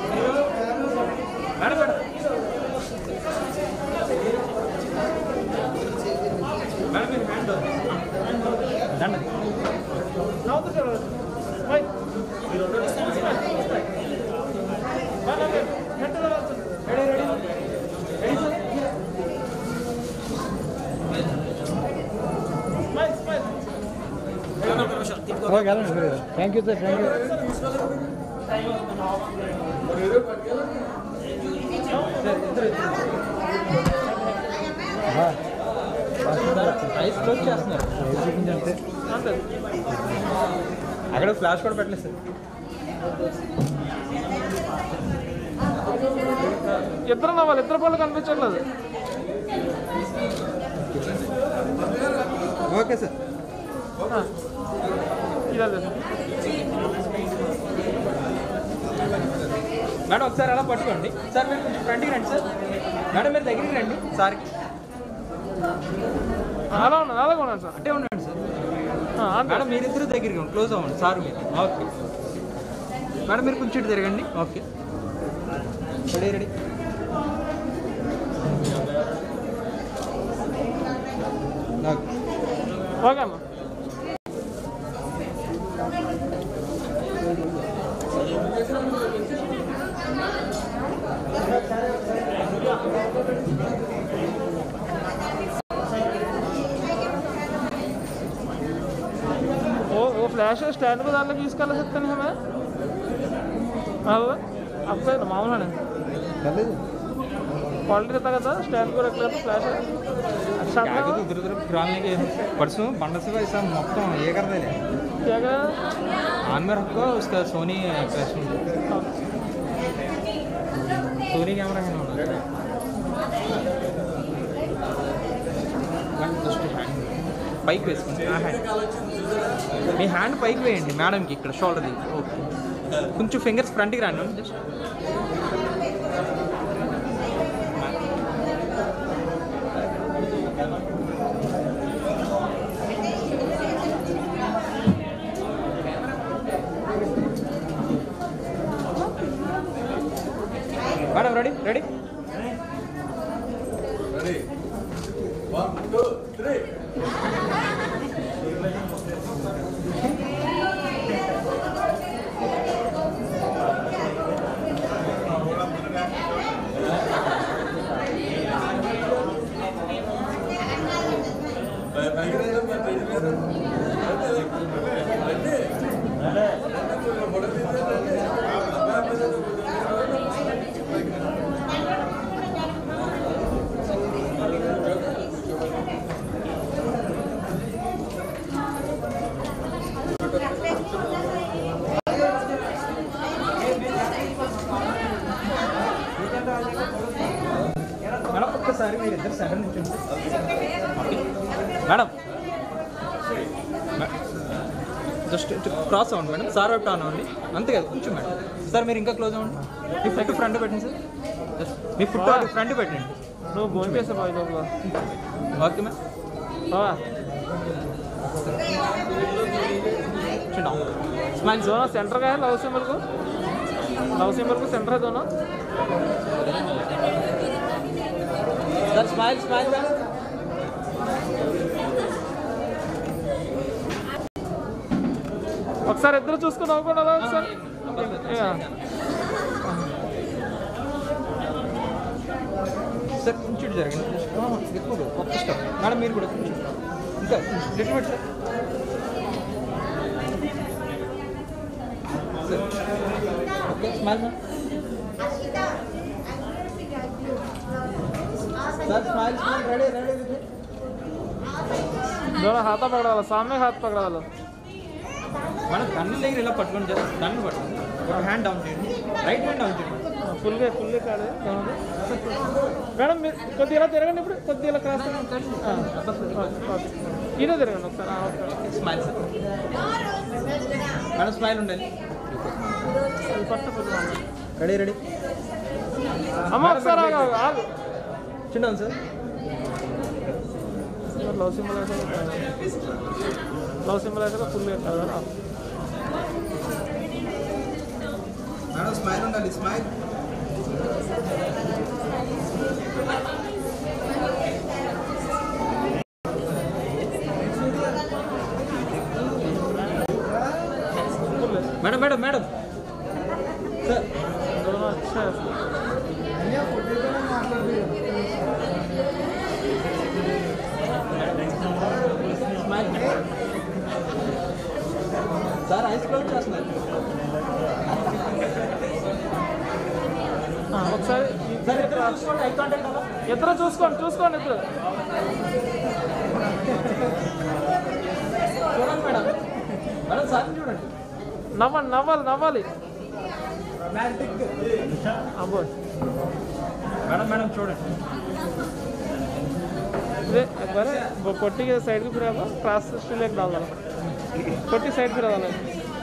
మేడం మేడం మేడం మీరు హ్యాండ్ దండ నవ్వుతూ చూడవచ్చు bye ready ready ready sir smile smile okay వెళ్ళండి thank you sir thank you eyes close చేస్తున్నారు అంటే అంతే అక్కడ ఫ్లాష్ కూడా పెట్టలేదు సార్ ఇద్దరు నవ్వాలి ఇద్దరు పళ్ళు కనిపించట్లేదు ఓకే సార్ ఆ. ఇలా లేదు మేడం ఒకసారి అలా పట్టుకోండి సార్ మీరు కొంచెం ఫ్రంట్కి రండి సార్ మేడం మీరు దగ్గరికి రండి సార్కి అలా ఉన్నాను అలాగే ఉన్నాను సార్ అంటే ఉండండి సార్ ఆ, అంతే మేడం మీరిద్దరు దగ్గరికి ఉండి క్లోజ్ అవ్వండి సార్ మీరు ఓకే మేడం మీరు కొంచెం ఇటు తిరగండి okay ready ready okay okay అమ్మా वो वो फ्लैश स्टैंड को डालने की इसका ले सकते हैं हमें हाँ अब तो मामला नहीं వెళ్ళలేదు क्वालिटी रहता था स्टैंड को रख लेते फ्लैश अच्छा था కాకపోతే वो। ఉదురు ఉదురు రాళ్ళకి परसों बंडस का ऐसा మొత్తం ఏ कर दे क्या क्या ऑन में रखो उसका सोनी प्रेस सोनी कैमरा है ना పైకి వేసుకోండి ఆ హ్యాండ్ మీ హ్యాండ్ పైకి వేయండి మేడంకి ఇక్కడ షోల్డర్ దగ్గర ఓకే కొంచెం ఫింగర్స్ ఫ్రంట్కి రాండి just madam ready ready Ready? One, two, three. Madam ఒక్కసారి మీరు ఇద్దరు సెకండ్ నుంచి మేడం మే- జస్ట్ క్రాస్ అవ్వండి మేడం సార్ వైపు టర్న్ అవ్వండి అంతే కదా కొంచెం మేడం సార్ మీరు ఇంకా క్లోజ్ అవ్వండి మీ ఫుట్ ఫ్రంట్ పెట్టండి సార్ Just మీ ఫుట్ ఫ్రంట్ పెట్టండి నువ్వు భోజనం చేసే బాయ్ లోపల ఓకే మ్యామ్ బావా స్మైల్ दोनों सेंटर का है लव सिंबल को लव सिंबल को सेंटर है दोनों సార్ స్మైల్ స్మైల్ మ్యామ్ ఒకసారి ఇద్దరు చూసుకుని నవ్వుకోండి అలా ఒకసారి యా. సార్ కొంచెం ఇటు జరగండి ఆ, ఎక్కువ కాదు, ఒక్క స్టెప్ మేడం మీరు కూడా కొంచెం ఇంకా little bit sir sir okay smile ma'am sir smile smile ready ready ready दोनों हाथा पकड़ा वाला सामने हाथ पकड़ा वाला మనం కన్ను దగ్గర ఇలా పట్టుకొని జస్ట్ కన్ను పట్టుకోండి ఒక హ్యాండ్ డౌన్ చేయండి రైట్ హ్యాండ్ డౌన్ చేయండి ఫుల్ గా ఫుల్ గా కాదు दोनों మేడం మీరు కొద్దిగా ఇలా తిరగండి ఇప్పుడు కొద్దిగా ఇలా క్రాస్ ఇదే తిరగండి ఒకసారి ఆ, okay. Smile sir madam smile ఉండాలి ఇది పట్టు కొద్దిగా. రెడీ రెడీ అమ్మ ఒకసారి ఆగు, ఆగు, ఆగు చిన్న సార్ లవ్ సింబల్ అయితే లవ్ సింబల్ అయితే ఫుల్ గా కాదు కదా మేడం స్మైల్ ఉండాలి smile madam madam madam sir दोनों अच्छा है స్మైల్ సార్ ఐస్ క్లోజ్ చేస్తున్నారు ఆ, ఒకసారి సార్ ఇద్దరు చూసుకోండి ఐ కాంటాక్ట్ అవ్వ ఇద్దరు చూసుకోండి చూసుకోండి ఇద్దరు చూడండి మేడం మేడం సార్ చూడండి నవ్వండి నవ్వాలి నవ్వాలి అబ్బో మేడం మేడం చూడండి इधर एक बार वो पट्टी के साइड को फिर आप क्रॉस स्टील एक डाल देना पट्टी साइड फिर डालना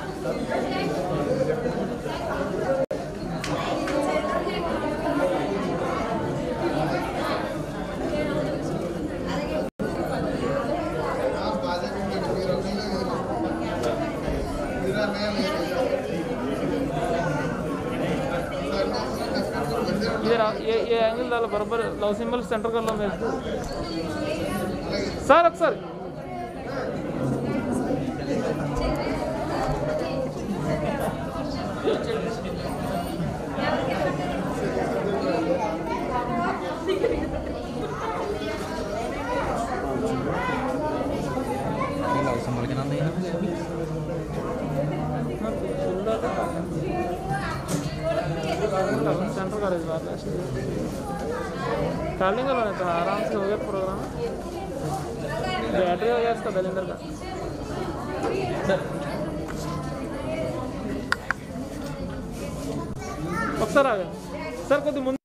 इधर आ- ये ये एंगल डालो बराबर लव सिंबल सेंटर कर लो मेरे को सर सर सेंटर कर इस बार कॉलिंग करो तो आराम से हो गया प्रोग्राम बैटरी हो गया इसका दलिंदर का ఒకసారి ఆగండి సార్ కొద్ది ముందు